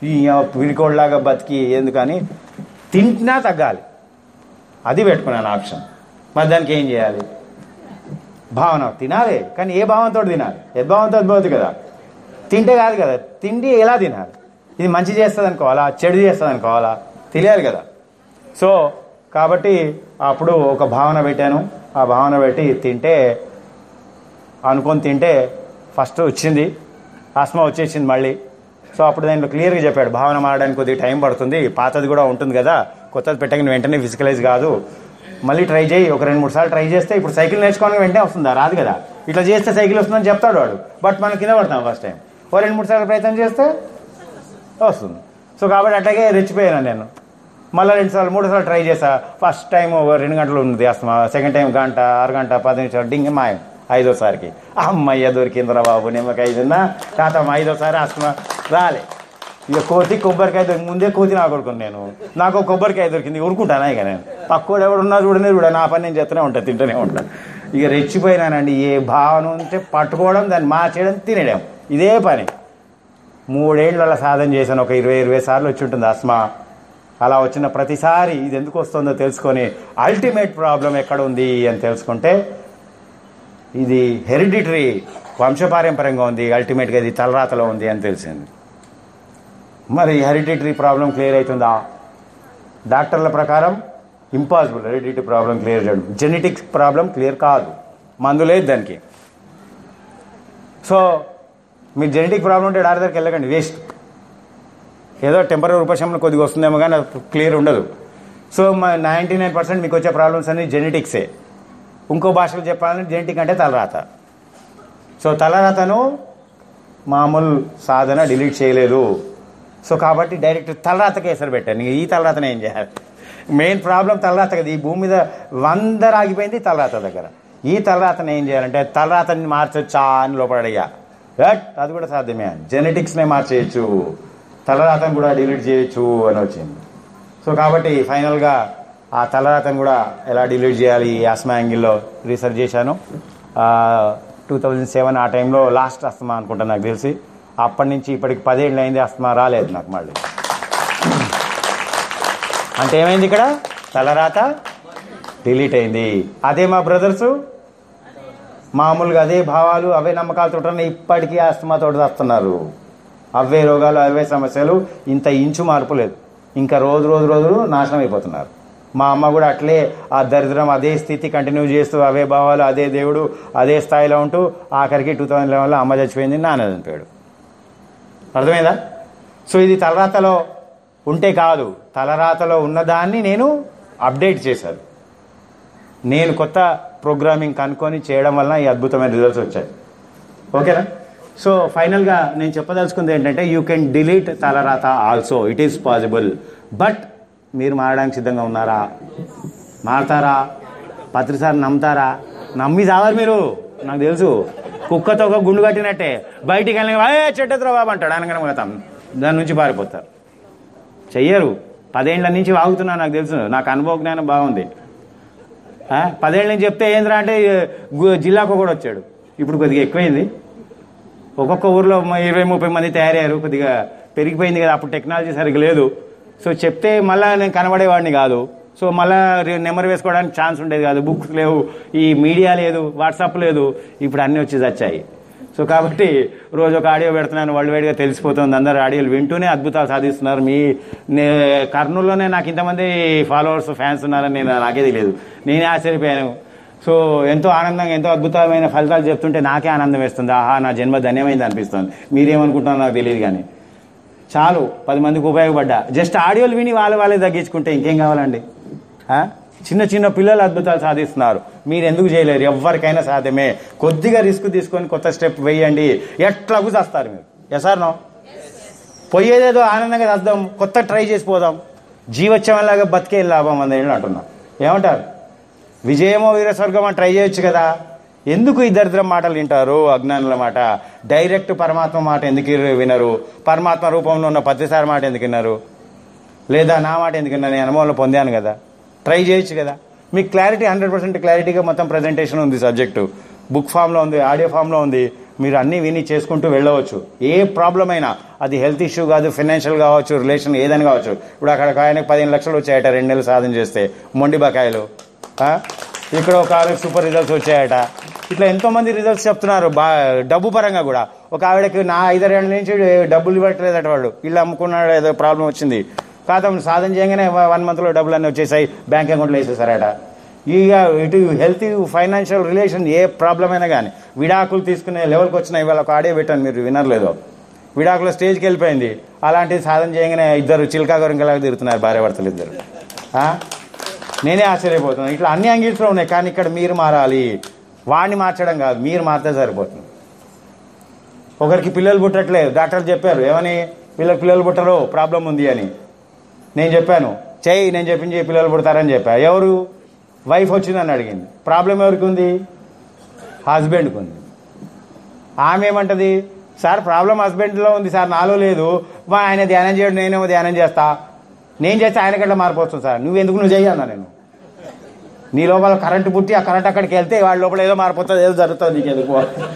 ఈ పిడికోడ్లాగా బతికి ఎందుకని తింటున్నా తగ్గాలి అది పెట్టుకున్నాను ఆప్షన్ మరి దానికి ఏం చేయాలి భావన తినాలి కానీ ఏ భావంతో తినాలి ఏ భావంతో పోతుంది కదా తింటే కాదు కదా తిండి ఎలా తినాలి ఇది మంచి చేస్తుంది అనుకోవాలా చెడు చేస్తుంది అనుకోవాలా తెలియాలి కదా సో కాబట్టి అప్పుడు ఒక భావన పెట్టాను ఆ భావన పెట్టి తింటే అనుకొని తింటే ఫస్ట్ వచ్చింది ఆస్మా వచ్చేసింది మళ్ళీ సో అప్పుడు దాంట్లో క్లియర్గా చెప్పాడు భావన మారడానికి కొద్దిగా టైం పడుతుంది పాతది కూడా ఉంటుంది కదా కొత్తది పెట్టగిన వెంటనే ఫిజికలైజ్ కాదు మళ్ళీ ట్రై చేయి ఒక రెండు మూడు సార్లు ట్రై చేస్తే ఇప్పుడు సైకిల్ నేర్చుకోవడానికి వెంటనే వస్తుందా రాదు కదా ఇట్లా చేస్తే సైకిల్ వస్తుందని చెప్తాడు వాడు బట్ మనం కింద పడతాం ఫస్ట్ టైం ఓ రెండు మూడు సార్లు ప్రయత్నం చేస్తే వస్తుంది సో కాబట్టి అట్లాగే రెచ్చిపోయాను నేను మళ్ళీ రెండు సార్లు మూడు సార్లు ట్రై చేసా ఫస్ట్ టైం ఒక రెండు గంటలు ఉంది అస్తమా సెకండ్ టైం గంట అరగంట పది నిమిషాలు డింగ్ మాయం ఐదోసారికి అమ్మయ్య దొరికిందిరా బాబు నిమ్మకాయ తిన్నా తాతమ్మ ఐదోసారి అస్తమా రాలే ఇక కోతి కొబ్బరికాయ దొరికి ముందే కోతి నా కొడుకుని నేను నాకు ఒక కొబ్బరికాయ దొరికింది ఉరుకుంటానా ఇక నేను పక్కోడు ఎవడున్నా చూడనే చూడ నా పని నేను చేస్తూనే ఉంటాను తింటూనే ఉంటాను ఇక రెచ్చిపోయినానండి ఏ భావన ఉంటే పట్టుకోవడం దాన్ని మార్చేయడం తినేయడం ఇదే పని మూడేళ్ల సాధన చేశాను ఒక ఇరవై ఇరవై సార్లు వచ్చి ఉంటుంది అస్మా అలా వచ్చిన ప్రతిసారి ఇది ఎందుకు వస్తుందో తెలుసుకొని అల్టిమేట్ ప్రాబ్లం ఎక్కడ ఉంది అని తెలుసుకుంటే ఇది హెరిడిటరీ వంశపారంపర్యంగా ఉంది అల్టిమేట్గా ఇది తలరాతలో ఉంది అని తెలిసింది మరి హెరిడిటరీ ప్రాబ్లం క్లియర్ అవుతుందా డాక్టర్ల ప్రకారం ఇంపాసిబుల్ హెరిడిటరీ ప్రాబ్లం క్లియర్ చేయడం జెనెటిక్స్ ప్రాబ్లం క్లియర్ కాదు మందు లేదు దానికి సో మీకు జెనెటిక్ ప్రాబ్లం ఉంటే డాక్టర్ దగ్గరికి వెళ్ళకండి వేస్ట్ ఏదో టెంపరీ ఉపశమనం కొద్దిగా వస్తుందేమో కానీ అది క్లియర్ ఉండదు సో మా నైంటీ నైన్ పర్సెంట్ మీకు వచ్చే ప్రాబ్లమ్స్ అన్ని జెనెటిక్సే ఇంకో భాషలో చెప్పాలంటే జెనెటిక్ అంటే తలరాత సో తలరాతను మామూలు సాధన డిలీట్ చేయలేదు సో కాబట్టి డైరెక్ట్ తలరాతకి ఎసరు పెట్టాను ఇంక ఈ తలరాతను ఏం చేయాలి మెయిన్ ప్రాబ్లం తలరాత కదా ఈ భూమి మీద వంద ఆగిపోయింది తలరాత దగ్గర ఈ తలరాతను ఏం చేయాలంటే తలరాతని మార్చొచ్చా అని లోపడయ్యా బట్ అది కూడా సాధ్యమే జెనెటిక్స్నే మార్చేయచ్చు తలరాతను కూడా డిలీట్ చేయొచ్చు అని వచ్చింది సో కాబట్టి ఫైనల్గా ఆ తలరాతను కూడా ఎలా డిలీట్ చేయాలి ఈ ఆస్మా యాంగిల్లో రీసెర్చ్ చేశాను టూ థౌజండ్ సెవెన్ ఆ టైంలో లాస్ట్ అస్తమా అనుకుంటా నాకు తెలిసి అప్పటి నుంచి ఇప్పటికి పదేళ్ళు అయింది అస్తమా రాలేదు నాకు మళ్ళీ అంటే ఏమైంది ఇక్కడ తలరాత డిలీట్ అయింది అదే మా బ్రదర్సు మామూలుగా అదే భావాలు అవే నమ్మకాలతో ఇప్పటికీ ఆస్తమాతో వస్తున్నారు అవే రోగాలు అవే సమస్యలు ఇంత ఇంచు మార్పు లేదు ఇంకా రోజు రోజు రోజులు నాశనం అయిపోతున్నారు మా అమ్మ కూడా అట్లే ఆ దరిద్రం అదే స్థితి కంటిన్యూ చేస్తూ అవే భావాలు అదే దేవుడు అదే స్థాయిలో ఉంటూ ఆఖరికి టూ థౌజండ్ లెవెన్లో అమ్మ చచ్చిపోయింది నాన్న చనిపోయాడు అర్థమైందా సో ఇది తలరాతలో ఉంటే కాదు తలరాతలో ఉన్నదాన్ని నేను అప్డేట్ చేశాను నేను కొత్త ప్రోగ్రామింగ్ కనుక్కొని చేయడం వలన ఈ అద్భుతమైన రిజల్ట్స్ వచ్చాయి ఓకేనా సో ఫైనల్గా నేను చెప్పదలుచుకుంది ఏంటంటే యూ కెన్ డిలీట్ తలరాత also it is possible but మీరు మారడానికి సిద్ధంగా ఉన్నారా మారతారా పత్రిసారి నమ్ముతారా నమ్మి చావరు మీరు నాకు తెలుసు కుక్కతో ఒక గుండు కట్టినట్టే బయటికి వెళ్ళి ఏ చెట్టెత్తురా బాబు అంటాడు అనగానే పోతాం దాని నుంచి పారిపోతారు చెయ్యరు పదేళ్ల నుంచి వాగుతున్నా నాకు తెలుసు నాకు అనుభవ జ్ఞానం బాగుంది ఆ, పదేళ్ళ నుంచి చెప్తే ఏంద్రా అంటే గు- జిల్లాకు కూడా వచ్చాడు ఇప్పుడు కొద్దిగా ఎక్కువైంది ఒక్కొక్క ఊర్లో మ- ఇరవై ముప్పై మంది తయారయ్యారు కొద్దిగా పెరిగిపోయింది కదా అప్పుడు టెక్నాలజీ సరిగ్గా లేదు సో చెప్తే మళ్ళీ నేను కనబడేవాడిని కాదు సో మళ్ళా రే- నెంబర్ వేసుకోవడానికి ఛాన్స్ ఉండేది కాదు బుక్స్ లేవు ఈ మీడియా లేదు వాట్సాప్ లేదు ఇప్పుడు అన్నీ వచ్చి వచ్చాయి సో కాబట్టి రోజు ఒక ఆడియో పెడుతున్నాను వరల్డ్ వైడ్గా తెలిసిపోతుంది అందరు ఆడియోలు వింటూనే అద్భుతాలు సాధిస్తున్నారు మీ నే కర్నూలులోనే నాకు ఇంతమంది ఫాలోవర్స్ ఫ్యాన్స్ ఉన్నారని నేను నాకే తెలియదు నేనే ఆశ్చర్యపోయాను సో ఎంతో ఆనందంగా ఎంతో అద్భుతమైన ఫలితాలు చెప్తుంటే నాకే ఆనందం వేస్తుంది ఆహా నా జన్మ ధన్యమైంది అనిపిస్తుంది మీరేమనుకుంటున్నారో నాకు తెలియదు కానీ చాలు పది మందికి ఉపయోగపడ్డా జస్ట్ ఆడియోలు విని వాళ్ళ వాళ్ళే తగ్గించుకుంటే ఇంకేం కావాలండి ఆ? చిన్న చిన్న పిల్లలు అద్భుతాలు సాధిస్తున్నారు మీరు ఎందుకు చేయలేరు ఎవరికైనా సాధ్యమే కొద్దిగా రిస్క్ తీసుకొని కొత్త స్టెప్ వేయండి ఎట్లాగూ చేస్తారు మీరు ఎసార్ నో పోయేదేదో ఆనందంగా చేద్దాం కొత్త ట్రై చేసి పోదాం జీవోత్సవంలాగా బతికే లాభం వందేళ్ళు అంటున్నాం ఏమంటారు విజయమో వీరస్వర్గమో ట్రై చేయొచ్చు కదా ఎందుకు ఈ దరిద్రం మాటలు వింటారు అజ్ఞానుల మాట డైరెక్ట్ పరమాత్మ మాట ఎందుకు వినరు పరమాత్మ రూపంలో ఉన్న పత్రిసారి మాట ఎందుకు విన్నారు లేదా నా మాట ఎందుకు విన్నారు నేను అనుభవంలో పొందాను కదా ట్రై చేయొచ్చు కదా మీకు క్లారిటీ హండ్రెడ్ పర్సెంట్ క్లారిటీగా మొత్తం ప్రజెంటేషన్ ఉంది సబ్జెక్టు బుక్ ఫామ్లో ఉంది ఆడియో ఫామ్లో ఉంది మీరు అన్నీ విని చేసుకుంటూ వెళ్ళవచ్చు ఏ ప్రాబ్లం అయినా అది హెల్త్ ఇష్యూ కాదు ఫైనాన్షియల్ కావచ్చు రిలేషన్ ఏదైనా కావచ్చు ఇప్పుడు అక్కడ ఒక ఆయనకు పదిహేను లక్షలు వచ్చాయట రెండు నెలలు సాధన చేస్తే మొండి బకాయిలు ఆ? ఇక్కడ ఒక ఆవిడకి సూపర్ రిజల్ట్స్ వచ్చాయట ఇట్లా ఎంతో మంది రిజల్ట్స్ చెప్తున్నారు బా డబ్బు పరంగా కూడా ఒక ఆవిడకి నా ఐదారేళ్ళ నుంచి డబ్బులు ఇవ్వట్లేదట వాడు ఇల్లు అమ్ముకున్నాడు ఏదో ప్రాబ్లం వచ్చింది కాదు సాధన చేయగానే వన్ మంత్లో డబ్బులు అన్నీ వచ్చేసాయి బ్యాంక్ అకౌంట్లో వేసేసారట ఇక ఇటు హెల్త్ ఫైనాన్షియల్ రిలేషన్ ఏ ప్రాబ్లం అయినా కానీ విడాకులు తీసుకునే లెవెల్కి వచ్చిన ఇవాళ ఒక ఆడియో పెట్టాను మీరు వినర్లేదో విడాకుల స్టేజ్కి వెళ్ళిపోయింది అలాంటిది సాధన చేయగానే ఇద్దరు చిల్కా గొరింకలాగా తిరుగుతున్నారు భార్యాభర్తలు ఇద్దరు ఆ? నేనే ఆశ్చర్యపోతున్నాను ఇట్లా అన్ని అంగీట్లో ఉన్నాయి కానీ ఇక్కడ మీరు మారాలి వాడిని మార్చడం కాదు మీరు మారితే సరిపోతుంది ఒకరికి పిల్లలు పుట్టట్లేదు డాక్టర్లు చెప్పారు ఏమని వీళ్ళకి పిల్లలు పుట్టరు ప్రాబ్లం ఉంది అని నేను చెప్పాను చెయ్యి నేను చెప్పించి పిల్లలు పుడతారని చెప్పా ఎవరు వైఫ్ వచ్చిందని అడిగింది ప్రాబ్లం ఎవరికి ఉంది హస్బెండ్కి ఉంది ఆమె ఏమంటది సార్ ప్రాబ్లం హస్బెండ్లో ఉంది సార్ నాలో లేదు మా ఆయన ధ్యానం చేయడం నేనేమో ధ్యానం చేస్తా నేను చేస్తే ఆయన కంటే మార్పు వస్తుంది సార్ నువ్వు ఎందుకు నువ్వు చెయ్యన్నా నేను నీ లోపల కరెంటు పుట్టి ఆ కరెంట్ అక్కడికి వెళ్తే వాళ్ళ లోపల ఏదో మార్పు వస్తుంది ఏదో జరుగుతుంది నీకెందుకు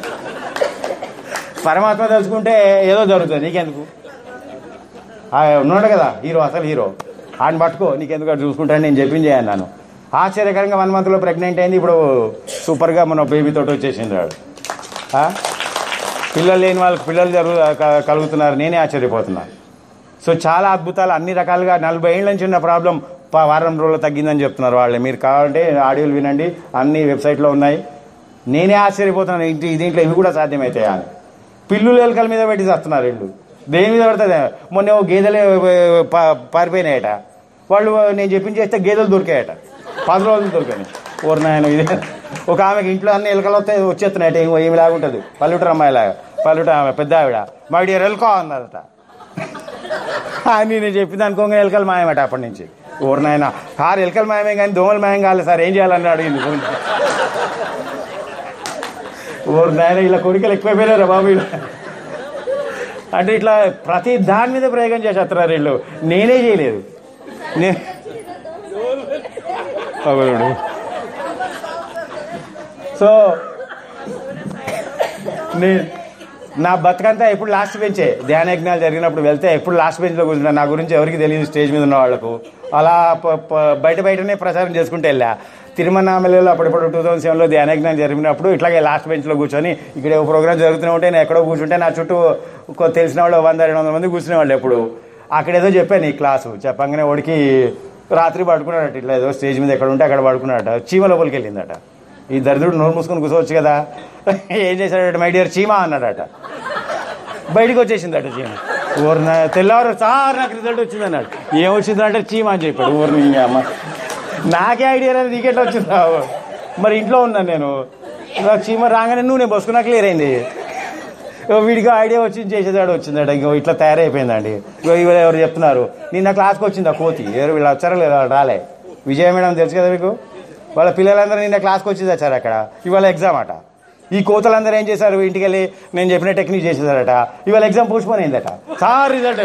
పరమాత్మ తెలుసుకుంటే ఏదో జరుగుతుంది నీకెందుకు ఆ, ఉన్నాడు కదా హీరో అసలు హీరో ఆయన పట్టుకో నీకెందుకు అటు చూసుకుంటాను నేను చెప్పింది చేయన్నాను ఆశ్చర్యకరంగా వన్ మంత్లో ప్రెగ్నెంట్ అయింది ఇప్పుడు సూపర్గా మన బేబీ తోటి వచ్చేసింది వాడు ఆ? పిల్లలు లేని వాళ్ళకి పిల్లలు జరుగు క- కలుగుతున్నారు నేనే ఆశ్చర్యపోతున్నాను సో చాలా అద్భుతాలు అన్ని రకాలుగా నలభై ఏళ్ళ నుంచి ఉన్న ప్రాబ్లం ప- వారం రోజులు తగ్గిందని చెప్తున్నారు వాళ్ళే మీరు కావాలంటే ఆడియోలు వినండి అన్ని వెబ్సైట్లో ఉన్నాయి నేనే ఆశ్చర్యపోతున్నాను ఇంటి దీంట్లో ఇవి కూడా సాధ్యమవుతాయా అని పిల్లులు ఎలకల మీద పెట్టి చేస్తున్నారు వీళ్ళు దేని మీద పడుతుంది మొన్న ఓ గేదెలే పా- పారిపోయినాయట వాళ్ళు నేను చెప్పింది చేస్తే గేదెలు దొరికాయట పది రోజులు దొరికాయి ఓర్ నాయన ఇదే ఒక ఆమెకి ఇంట్లో అన్ని ఎలకలు వస్తాయి వచ్చేస్తున్నాయట ఏమి ఏమి లాగుంటుంది పల్లెటూరు అమ్మాయిలాగా పల్లెటూరు ఆమె పెద్ద ఆవిడ మా డియర్ ఎల్కో అన్నదట అని నేను చెప్పింది అనుకోగా ఎలకలు మాయమట అప్పటి నుంచి ఊరు నాయన కారు ఎలకలు మాయమే కానీ దోమలు మాయం కాలేదు సార్ ఏం చేయాలని అడిగింది ఊరు నాయన ఇలా కోరికలు ఎక్కువైపోయారా బాబు ఇలా అంటే ఇట్లా ప్రతి దాని మీద ప్రయోగం చేసేస్తున్నారు వీళ్ళు నేనే చేయలేదు నే అవును. సో నేను నా బతుకంతా ఎప్పుడు లాస్ట్ బెంచే ధ్యాన యజ్ఞాలు జరిగినప్పుడు వెళ్తే ఎప్పుడు లాస్ట్ బెంచ్లో కూర్చుంటా నా గురించి ఎవరికి తెలియదు స్టేజ్ మీద ఉన్న వాళ్ళకు అలా ప- ప- బయట బయటనే ప్రచారం చేసుకుంటూ వెళ్ళా తిరుమనామలలో అప్పుడప్పుడు టూ థౌసండ్ సెవెన్లో ధ్యాన యజ్ఞాలు జరిగినప్పుడు ఇట్లాగే లాస్ట్ బెంచ్లో కూర్చొని ఇక్కడ ఒక ప్రోగ్రామ్ జరుగుతూనే ఉంటే నేను ఎక్కడో కూర్చుంటే నా చుట్టూ కొ- తెలిసిన వాళ్ళు వంద రెండు వందల మంది కూర్చునే వాళ్ళు ఎప్పుడు అక్కడ ఏదో చెప్పాను ఈ క్లాసు చెప్పంగానే వాడికి రాత్రి పడుకున్నాడట ఇట్లా ఏదో స్టేజ్ మీద ఎక్కడ ఉంటే అక్కడ పడుకున్నాడట చీమ లోపలికి వెళ్ళిందట ఈ దరిద్రుడు నోరు మూసుకొని కూర్చోవచ్చు కదా ఏం చేశాడట మై డియర్ చీమా అన్నాడట బయటికి వచ్చేసిందట చీమ ఊరిన తెల్లవారు సార్ నాకు రిజల్ట్ వచ్చింది అన్నాడు ఏం వచ్చిందంటే చీమ అని చెప్పాడు ఊరిని ఇంకా అమ్మ నాకే ఐడియా లేదు నీకెట్లా వచ్చిందా మరి ఇంట్లో ఉన్నాను నేను నాకు చీమ రాగానే నూనె పోసుకున్నా క్లియర్ అయింది ఇగో వీడికి ఐడియా వచ్చి చేసేదాడు వచ్చిందట ఇంకో ఇట్లా తయారైపోయిందండి ఇగో ఇవాళ ఎవరు చెప్తున్నారు నిన్న క్లాస్కి వచ్చింది ఆ కోతి ఎవరు వీళ్ళు వచ్చారో లేదా వాళ్ళు రాలే విజయ మేడం తెలుసు కదా మీకు వాళ్ళ పిల్లలందరూ నిన్న క్లాస్కి వచ్చి వచ్చారు అక్కడ ఇవాళ ఎగ్జామ్ అట ఈ కోతలందరూ ఏం చేశారు ఇంటికి వెళ్ళి నేను చెప్పిన టెక్నిక్ చేసేసారట ఇవాళ ఎగ్జామ్ పోస్ట్పోన్ అయిందట సార్ రిజల్ట్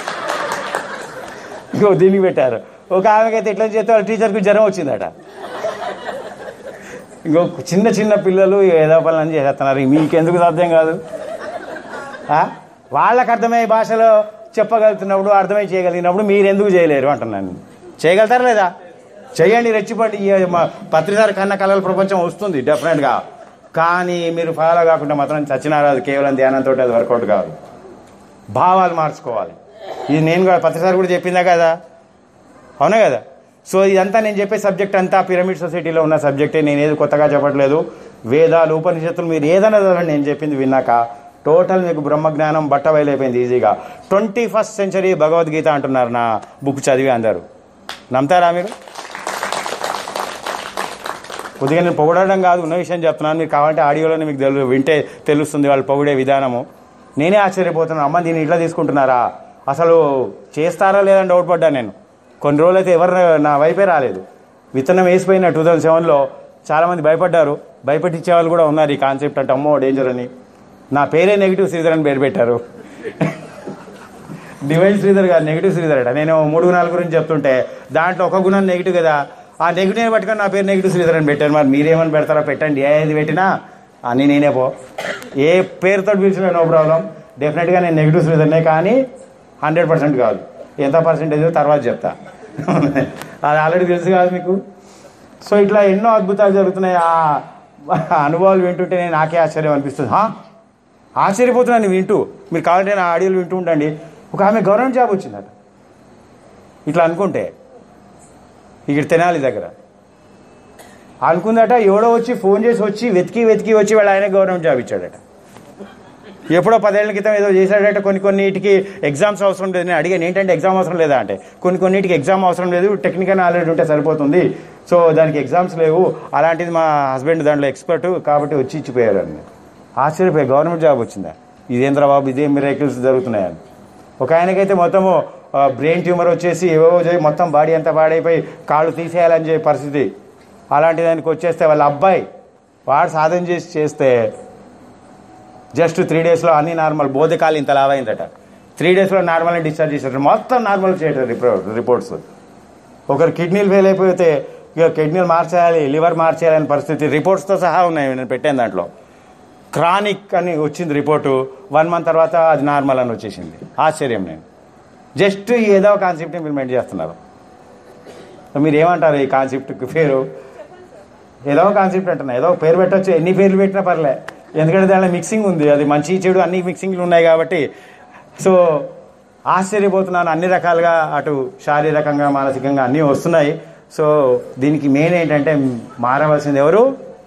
ఇంకో దీనికి పెట్టారు ఒక ఆమెకైతే ఎట్లా చేస్తే వాళ్ళ టీచర్కి జ్వరం వచ్చిందట ఇంకో చిన్న చిన్న పిల్లలు ఏదో పనులు చేసేస్తున్నారు మీకెందుకు సాధ్యం కాదు ఆ? వాళ్ళకి అర్థమయ్యే భాషలో చెప్పగలుగుతున్నప్పుడు అర్థమై చేయగలిగినప్పుడు మీరు ఎందుకు చేయలేరు అంటున్నాను చేయగలుగుతారా లేదా చేయండి రెచ్చిపండి ఈ మా పత్రిసారి కన్న కళల ప్రపంచం వస్తుంది డెఫినెట్గా కానీ మీరు ఫాలో కాకుండా మాత్రం చచ్చినారాదు కేవలం ధ్యానంతో అది వర్కౌట్ కాదు భావాలు మార్చుకోవాలి ఇది నేను కూడా పత్రిసారి కూడా చెప్పిందా కదా అవునా కదా సో ఇదంతా నేను చెప్పే సబ్జెక్ట్ అంతా పిరమిడ్ సొసైటీలో ఉన్న సబ్జెక్టే నేను ఏది కొత్తగా చెప్పట్లేదు వేదాలు ఉపనిషత్తులు మీరు ఏదైనా చదవండి నేను చెప్పింది విన్నాక టోటల్ మీకు బ్రహ్మజ్ఞానం బట్ట బయలైపోయింది ఈజీగా ట్వంటీ ఫస్ట్ సెంచరీ భగవద్గీత అంటున్నారు నా బుక్ చదివి అందరు నమ్ముతారా మీరు కొద్దిగా నేను పొగడడం కాదు ఉన్న విషయం చెప్తున్నాను మీరు కావాలంటే ఆడియోలోనే మీకు తెలు వింటే తెలుస్తుంది వాళ్ళు పొగిడే విధానము నేనే ఆశ్చర్యపోతున్నాను అమ్మ దీన్ని ఇట్లా తీసుకుంటున్నారా అసలు చేస్తారా లేదని డౌట్ పడ్డా నేను కొన్ని రోజులు అయితే ఎవరు నా వైపే రాలేదు విత్తనం వేసిపోయిన టూ థౌజండ్ సెవెన్లో చాలామంది భయపడ్డారు భయపెట్టించే వాళ్ళు కూడా ఉన్నారు ఈ కాన్సెప్ట్ అంటే అమ్మో డేంజర్ అని నా పేరే నెగిటివ్ శ్రీధర్ అని పేరు పెట్టారు డివైన్ శ్రీధర్ గారు నెగిటివ్ శ్రీధర్ అట నేను మూడు గుణాల గురించి చెప్తుంటే దాంట్లో ఒక గుణం నెగిటివ్ కదా ఆ నెగిటివ్ పట్టుకొని నా పేరు నెగిటివ్ శ్రీధర్ అని పెట్టాను మరి మీరేమని పెడతారో పెట్టండి ఏది పెట్టినా అని నేనే పో ఏ పేరుతో పిలిచినా నో ప్రాబ్లం డెఫినెట్గా నేను నెగిటివ్స్ మీదనే కానీ హండ్రెడ్ పర్సెంట్ కాదు ఎంత పర్సెంటేజ్ తర్వాత చెప్తా అది ఆల్రెడీ తెలుసు కాదు మీకు సో ఇట్లా ఎన్నో అద్భుతాలు జరుగుతున్నాయి ఆ అనుభవాలు వింటుంటే నేను నాకే ఆశ్చర్యం అనిపిస్తుంది హా? ఆశ్చర్యపోతున్నాను వింటూ మీరు కావాలంటే నా ఆడియోలు వింటూ ఉండండి ఒక ఆమె గవర్నమెంట్ జాబ్ వచ్చిందట ఇట్లా అనుకుంటే ఇక్కడ తెనాలి దగ్గర అనుకుందట ఎవడో వచ్చి ఫోన్ చేసి వచ్చి వెతికి వెతికి వచ్చి వాళ్ళ ఆయన గవర్నమెంట్ జాబ్ ఇచ్చాడట ఎప్పుడో పదేళ్ల క్రితం ఏదో చేశాడట కొన్ని కొన్నిటికి ఎగ్జామ్స్ అవసరం లేదు నేను అడిగాను ఏంటంటే ఎగ్జామ్ అవసరం లేదా అంటే కొన్ని కొన్నిటికి ఎగ్జామ్ అవసరం లేదు టెక్నికల్ నాలెడ్జ్ ఉంటే సరిపోతుంది సో దానికి ఎగ్జామ్స్ లేవు అలాంటిది మా హస్బెండ్ దాంట్లో ఎక్స్పర్ట్ కాబట్టి వచ్చి ఇచ్చిపోయారు అని ఆశ్చర్యపోయి గవర్నమెంట్ జాబ్ వచ్చిందా ఇదేంద్ర బాబు ఇదేం మిరాకిల్స్ జరుగుతున్నాయని ఒక ఆయనకైతే మొత్తము బ్రెయిన్ ట్యూమర్ వచ్చేసి ఏవో చేయి మొత్తం బాడీ అంతా పాడైపోయి కాళ్ళు తీసేయాలని చెప్పే పరిస్థితి అలాంటి దానికి వచ్చేస్తే వాళ్ళ అబ్బాయి వాడు సాధన చేసి చేస్తే జస్ట్ త్రీ డేస్లో అన్ని నార్మల్ బోధకాలు ఇంత లావైందట త్రీ డేస్లో నార్మల్గా డిశ్చార్జ్ చేశారు మొత్తం నార్మల్ చేయటం రిపోర్ట్ రిపోర్ట్స్ ఒకరు కిడ్నీలు ఫెయిల్ అయిపోతే ఇక కిడ్నీలు మార్చేయాలి లివర్ మార్చేయాలని పరిస్థితి రిపోర్ట్స్తో సహా ఉన్నాయి నేను పెట్టాను దాంట్లో క్రానిక్ అని వచ్చింది రిపోర్టు వన్ మంత్ తర్వాత అది నార్మల్ అని వచ్చేసింది ఆశ్చర్యం నేను జస్ట్ ఏదో కాన్సెప్ట్ ఇంప్లిమెంట్ చేస్తున్నారు మీరు ఏమంటారు ఈ కాన్సెప్ట్కి పేరు ఏదో కాన్సెప్ట్ అంటున్నా ఏదో పేరు పెట్టొచ్చు ఎన్ని పేర్లు పెట్టినా పర్లే ఎందుకంటే దాంట్లో మిక్సింగ్ ఉంది అది మంచి చెడు అన్ని మిక్సింగ్లు ఉన్నాయి కాబట్టి సో ఆశ్చర్యపోతున్నాను అన్ని రకాలుగా అటు శారీరకంగా మానసికంగా అన్నీ వస్తున్నాయి సో దీనికి మెయిన్ ఏంటంటే మారవలసింది ఎవరు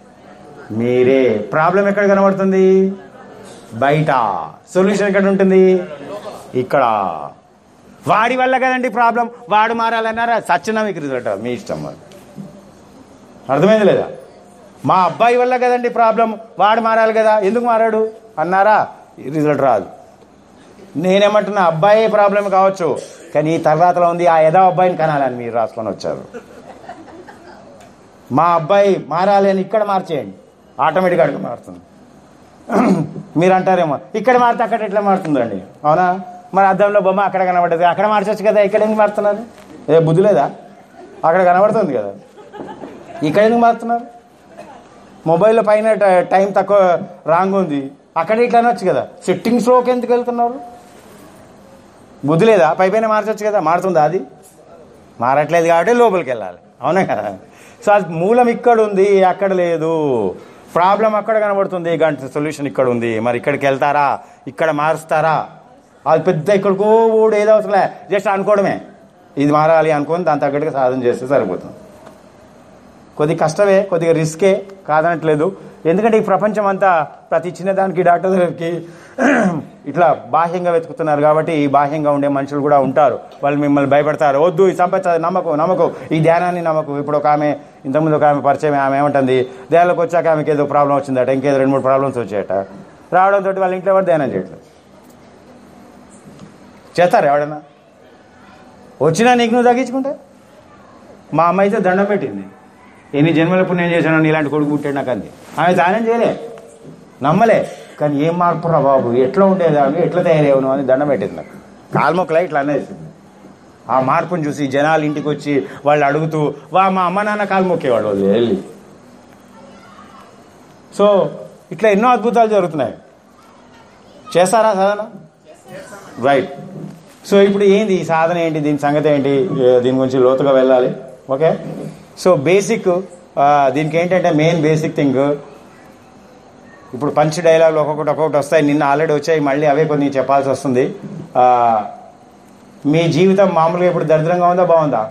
మీరే ప్రాబ్లం ఎక్కడ కనబడుతుంది బయట సొల్యూషన్ ఎక్కడ ఉంటుంది ఇక్కడ వాడి వల్ల కదండి ప్రాబ్లం వాడు మారాలన్నారా సచ్చిన మీకు రిజల్ట్ మీ ఇష్టం మరి అర్థమైంది లేదా మా అబ్బాయి వల్ల కదండి ప్రాబ్లం వాడు మారాలి కదా ఎందుకు మారాడు అన్నారా రిజల్ట్ రాదు నేనేమంటున్నా అబ్బాయి ప్రాబ్లం కావచ్చు కానీ ఈ తర్వాతలో ఉంది ఆ యథా అబ్బాయిని కనాలని మీరు రాసుకొని వచ్చారు మా అబ్బాయి మారాలి అని ఇక్కడ మార్చేయండి ఆటోమేటిక్గా అడుగు మారుతుంది మీరు అంటారేమో ఇక్కడ మారితే అక్కడ ఎట్లా మారుతుందండి అవునా మరి అద్దంలో బొమ్మ అక్కడ కనబడ్డది అక్కడ మార్చొచ్చు కదా ఇక్కడ ఎందుకు మారుతున్నారు ఏ బుద్ధి లేదా అక్కడ కనబడుతుంది కదా ఇక్కడ ఎందుకు మారుతున్నారు మొబైల్లో పైన ట- టైం తక్కువ రాంగ్ ఉంది అక్కడ ఇట్లా అనొచ్చు కదా సెట్టింగ్స్లోకి ఎందుకు వెళ్తున్నారు బుద్ధి లేదా పై పైన మార్చొచ్చు కదా మారుతుందా అది మారట్లేదు కాబట్టి లోపలికి వెళ్ళాలి అవునా కదా సో అది మూలం ఇక్కడ ఉంది అక్కడ లేదు ప్రాబ్లం అక్కడ కనబడుతుంది గంట సొల్యూషన్ ఇక్కడ ఉంది మరి ఇక్కడికి వెళ్తారా ఇక్కడ మారుస్తారా అది పెద్ద ఇక్కడికో ఊడు ఏదో అవసరం జస్ట్ అనుకోవడమే ఇది మారాలి అనుకొని దాని తగ్గట్టుగా సాధన చేస్తే సరిపోతుంది కొద్ది కష్టమే కొద్దిగా రిస్కే కాదనట్లేదు ఎందుకంటే ఈ ప్రపంచం అంతా ప్రతి చిన్నదానికి డాక్టర్ దగ్గరికి ఇట్లా బాహ్యంగా వెతుకుతున్నారు కాబట్టి ఈ బాహ్యంగా ఉండే మనుషులు కూడా ఉంటారు వాళ్ళు మిమ్మల్ని భయపడతారు వద్దు ఈ సంపద నమ్మకం నమ్మకం ఈ ధ్యానాన్ని నమ్మకం ఇప్పుడు ఒక ఆమె ఇంతకుముందు ఒక ఆమె పరిచయం ఆమె ఏమంటుంది ధ్యానంలోకి వచ్చాక ఆమెకి ఏదో ప్రాబ్లం వచ్చిందట ఇంకేదో రెండు మూడు ప్రాబ్లమ్స్ వచ్చాయట రావడంతో వాళ్ళ ఇంట్లో ఎవరు ధ్యానం చేయట్లేదు చేస్తారు ఎవడన్నా వచ్చినా నీకు నువ్వు తగ్గించుకుంటే మా అమ్మ అయితే దండం పెట్టింది ఎన్ని జన్మల పుణ్యం చేశాను ఇలాంటి కొడుకు పుట్టాడు నాకు అంది ఆమె దానం చేయలే నమ్మలే కానీ ఏం మార్పు రా బాబు ఎట్లా ఉండేదాన్ని ఎట్లా తయారయ్యావు అని దండం పెట్టింది నాకు కాల్మొక్కలా ఇట్లా అనేసింది ఆ మార్పును చూసి జనాలు ఇంటికి వచ్చి వాళ్ళు అడుగుతూ వా మా అమ్మ నాన్న కాలు మొక్కేవాడు వాళ్ళు వెళ్ళి సో ఇట్లా ఎన్నో అద్భుతాలు జరుగుతున్నాయి చేస్తారా సాధన రైట్ సో ఇప్పుడు ఏంది ఈ సాధన ఏంటి దీని సంగతి ఏంటి ఏ, దీని గురించి లోతుగా వెళ్ళాలి ఓకే సో బేసిక్ ఆ, దీనికి ఏంటంటే మెయిన్ బేసిక్ థింగ్ ఇప్పుడు పంచ్ డైలాగులు ఒక్కొక్కటి ఒక్కొక్కటి వస్తాయి నిన్న ఆల్రెడీ వచ్చాయి మళ్ళీ అవే కొన్ని చెప్పాల్సి వస్తుంది ఆ, మీ జీవితం మామూలుగా ఇప్పుడు దరిద్రంగా ఉందా బాగుందా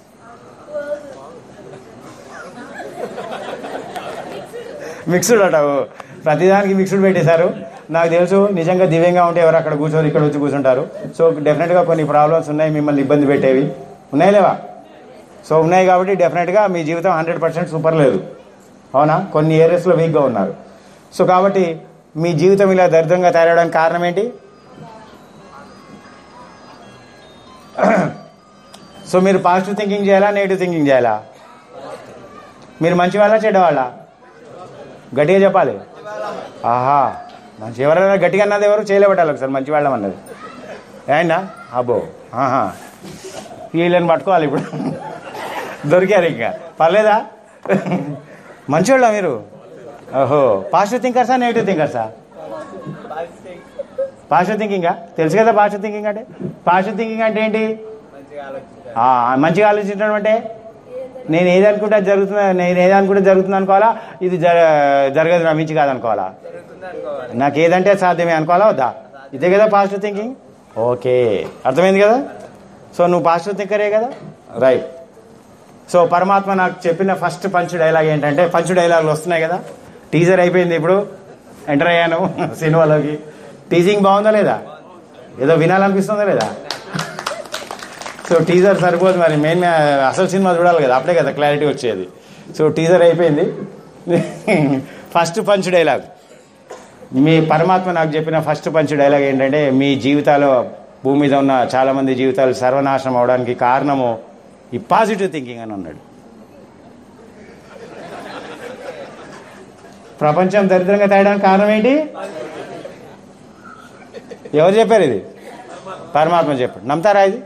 మిక్స్డ్ అట ఓ. ప్రతిదానికి మిక్స్డ్ పెట్టేశారు నాకు తెలుసు నిజంగా దివ్యంగా ఉంటే ఎవరు అక్కడ కూర్చోరు ఇక్కడ వచ్చి కూర్చుంటారు సో డెఫినెట్గా కొన్ని ప్రాబ్లమ్స్ ఉన్నాయి మిమ్మల్ని ఇబ్బంది పెట్టేవి ఉన్నాయి లేవా సో ఉన్నాయి కాబట్టి డెఫినెట్గా మీ జీవితం హండ్రెడ్ పర్సెంట్ సూపర్ లేదు అవునా కొన్ని ఏరియాస్లో వీక్గా ఉన్నారు సో కాబట్టి మీ జీవితం ఇలా దరిద్రంగా తయారవడానికి కారణం ఏంటి సో మీరు పాజిటివ్ థింకింగ్ చేయాలా నెగిటివ్ థింకింగ్ చేయాలా మీరు మంచి వాళ్ళ చెడ్డవాళ్ళ గట్టిగా చెప్పాలి ఆహా మంచి ఎవరైనా గట్టిగా అన్నది ఎవరు చేయలేబట్టాలి ఒకసారి మంచి వాళ్ళం అన్నది ఏండా అబ్బో ఆహా వీళ్ళని పట్టుకోవాలి ఇప్పుడు దొరికారు ఇంకా పర్లేదా మంచివాళ్ళ మీరు ఓహో పాజిటివ్ థింకర్సా నెగిటివ్ థింకర్సా పాజిటివ్ థింకింగా తెలుసు కదా పాజిటివ్ థింకింగ్ అంటే పాజిటివ్ థింకింగ్ అంటే ఏంటి మంచిగా ఆలోచించాలి ఆ, మంచిగా ఆలోచించడం అంటే నేను ఏది అనుకుంటే అది జరుగుతుంది నేను ఏది అనుకుంటే జరుగుతుంది అనుకోవాలా ఇది జర జరగదు నా మించి కాదనుకోవాలా జరుగుతుంది అనుకోవాలి నాకు ఏదంటే సాధ్యమే అనుకోవాలా వద్దా ఇదే కదా పాజిటివ్ థింకింగ్ ఓకే అర్థమైంది కదా సో నువ్వు పాజిటివ్ థింకరే కదా రైట్ సో పరమాత్మ నాకు చెప్పిన ఫస్ట్ పంచ్ డైలాగ్ ఏంటంటే పంచ్ డైలాగులు వస్తున్నాయి కదా టీజర్ అయిపోయింది ఇప్పుడు ఎంటర్ అయ్యాను సినిమాలోకి టీజింగ్ బాగుందా లేదా ఏదో వినాలనిపిస్తుందా లేదా సో టీజర్ సరిపోదు మరి మెయిన్ అసలు సినిమా చూడాలి కదా అప్పుడే కదా క్లారిటీ వచ్చేది సో టీజర్ అయిపోయింది ఫస్ట్ పంచ్ డైలాగ్ మీ పరమాత్మ నాకు చెప్పిన ఫస్ట్ పంచ్ డైలాగ్ ఏంటంటే మీ జీవితాలు భూమి మీద ఉన్న చాలా మంది జీవితాలు సర్వనాశనం అవడానికి కారణము ఈ పాజిటివ్ థింకింగ్ అని అన్నాడు ప్రపంచం దరిద్రంగా తేయడానికి కారణం ఏంటి ఎవరు చెప్పారు ఇది పరమాత్మ చెప్పాడు నమ్ముతారా ఇది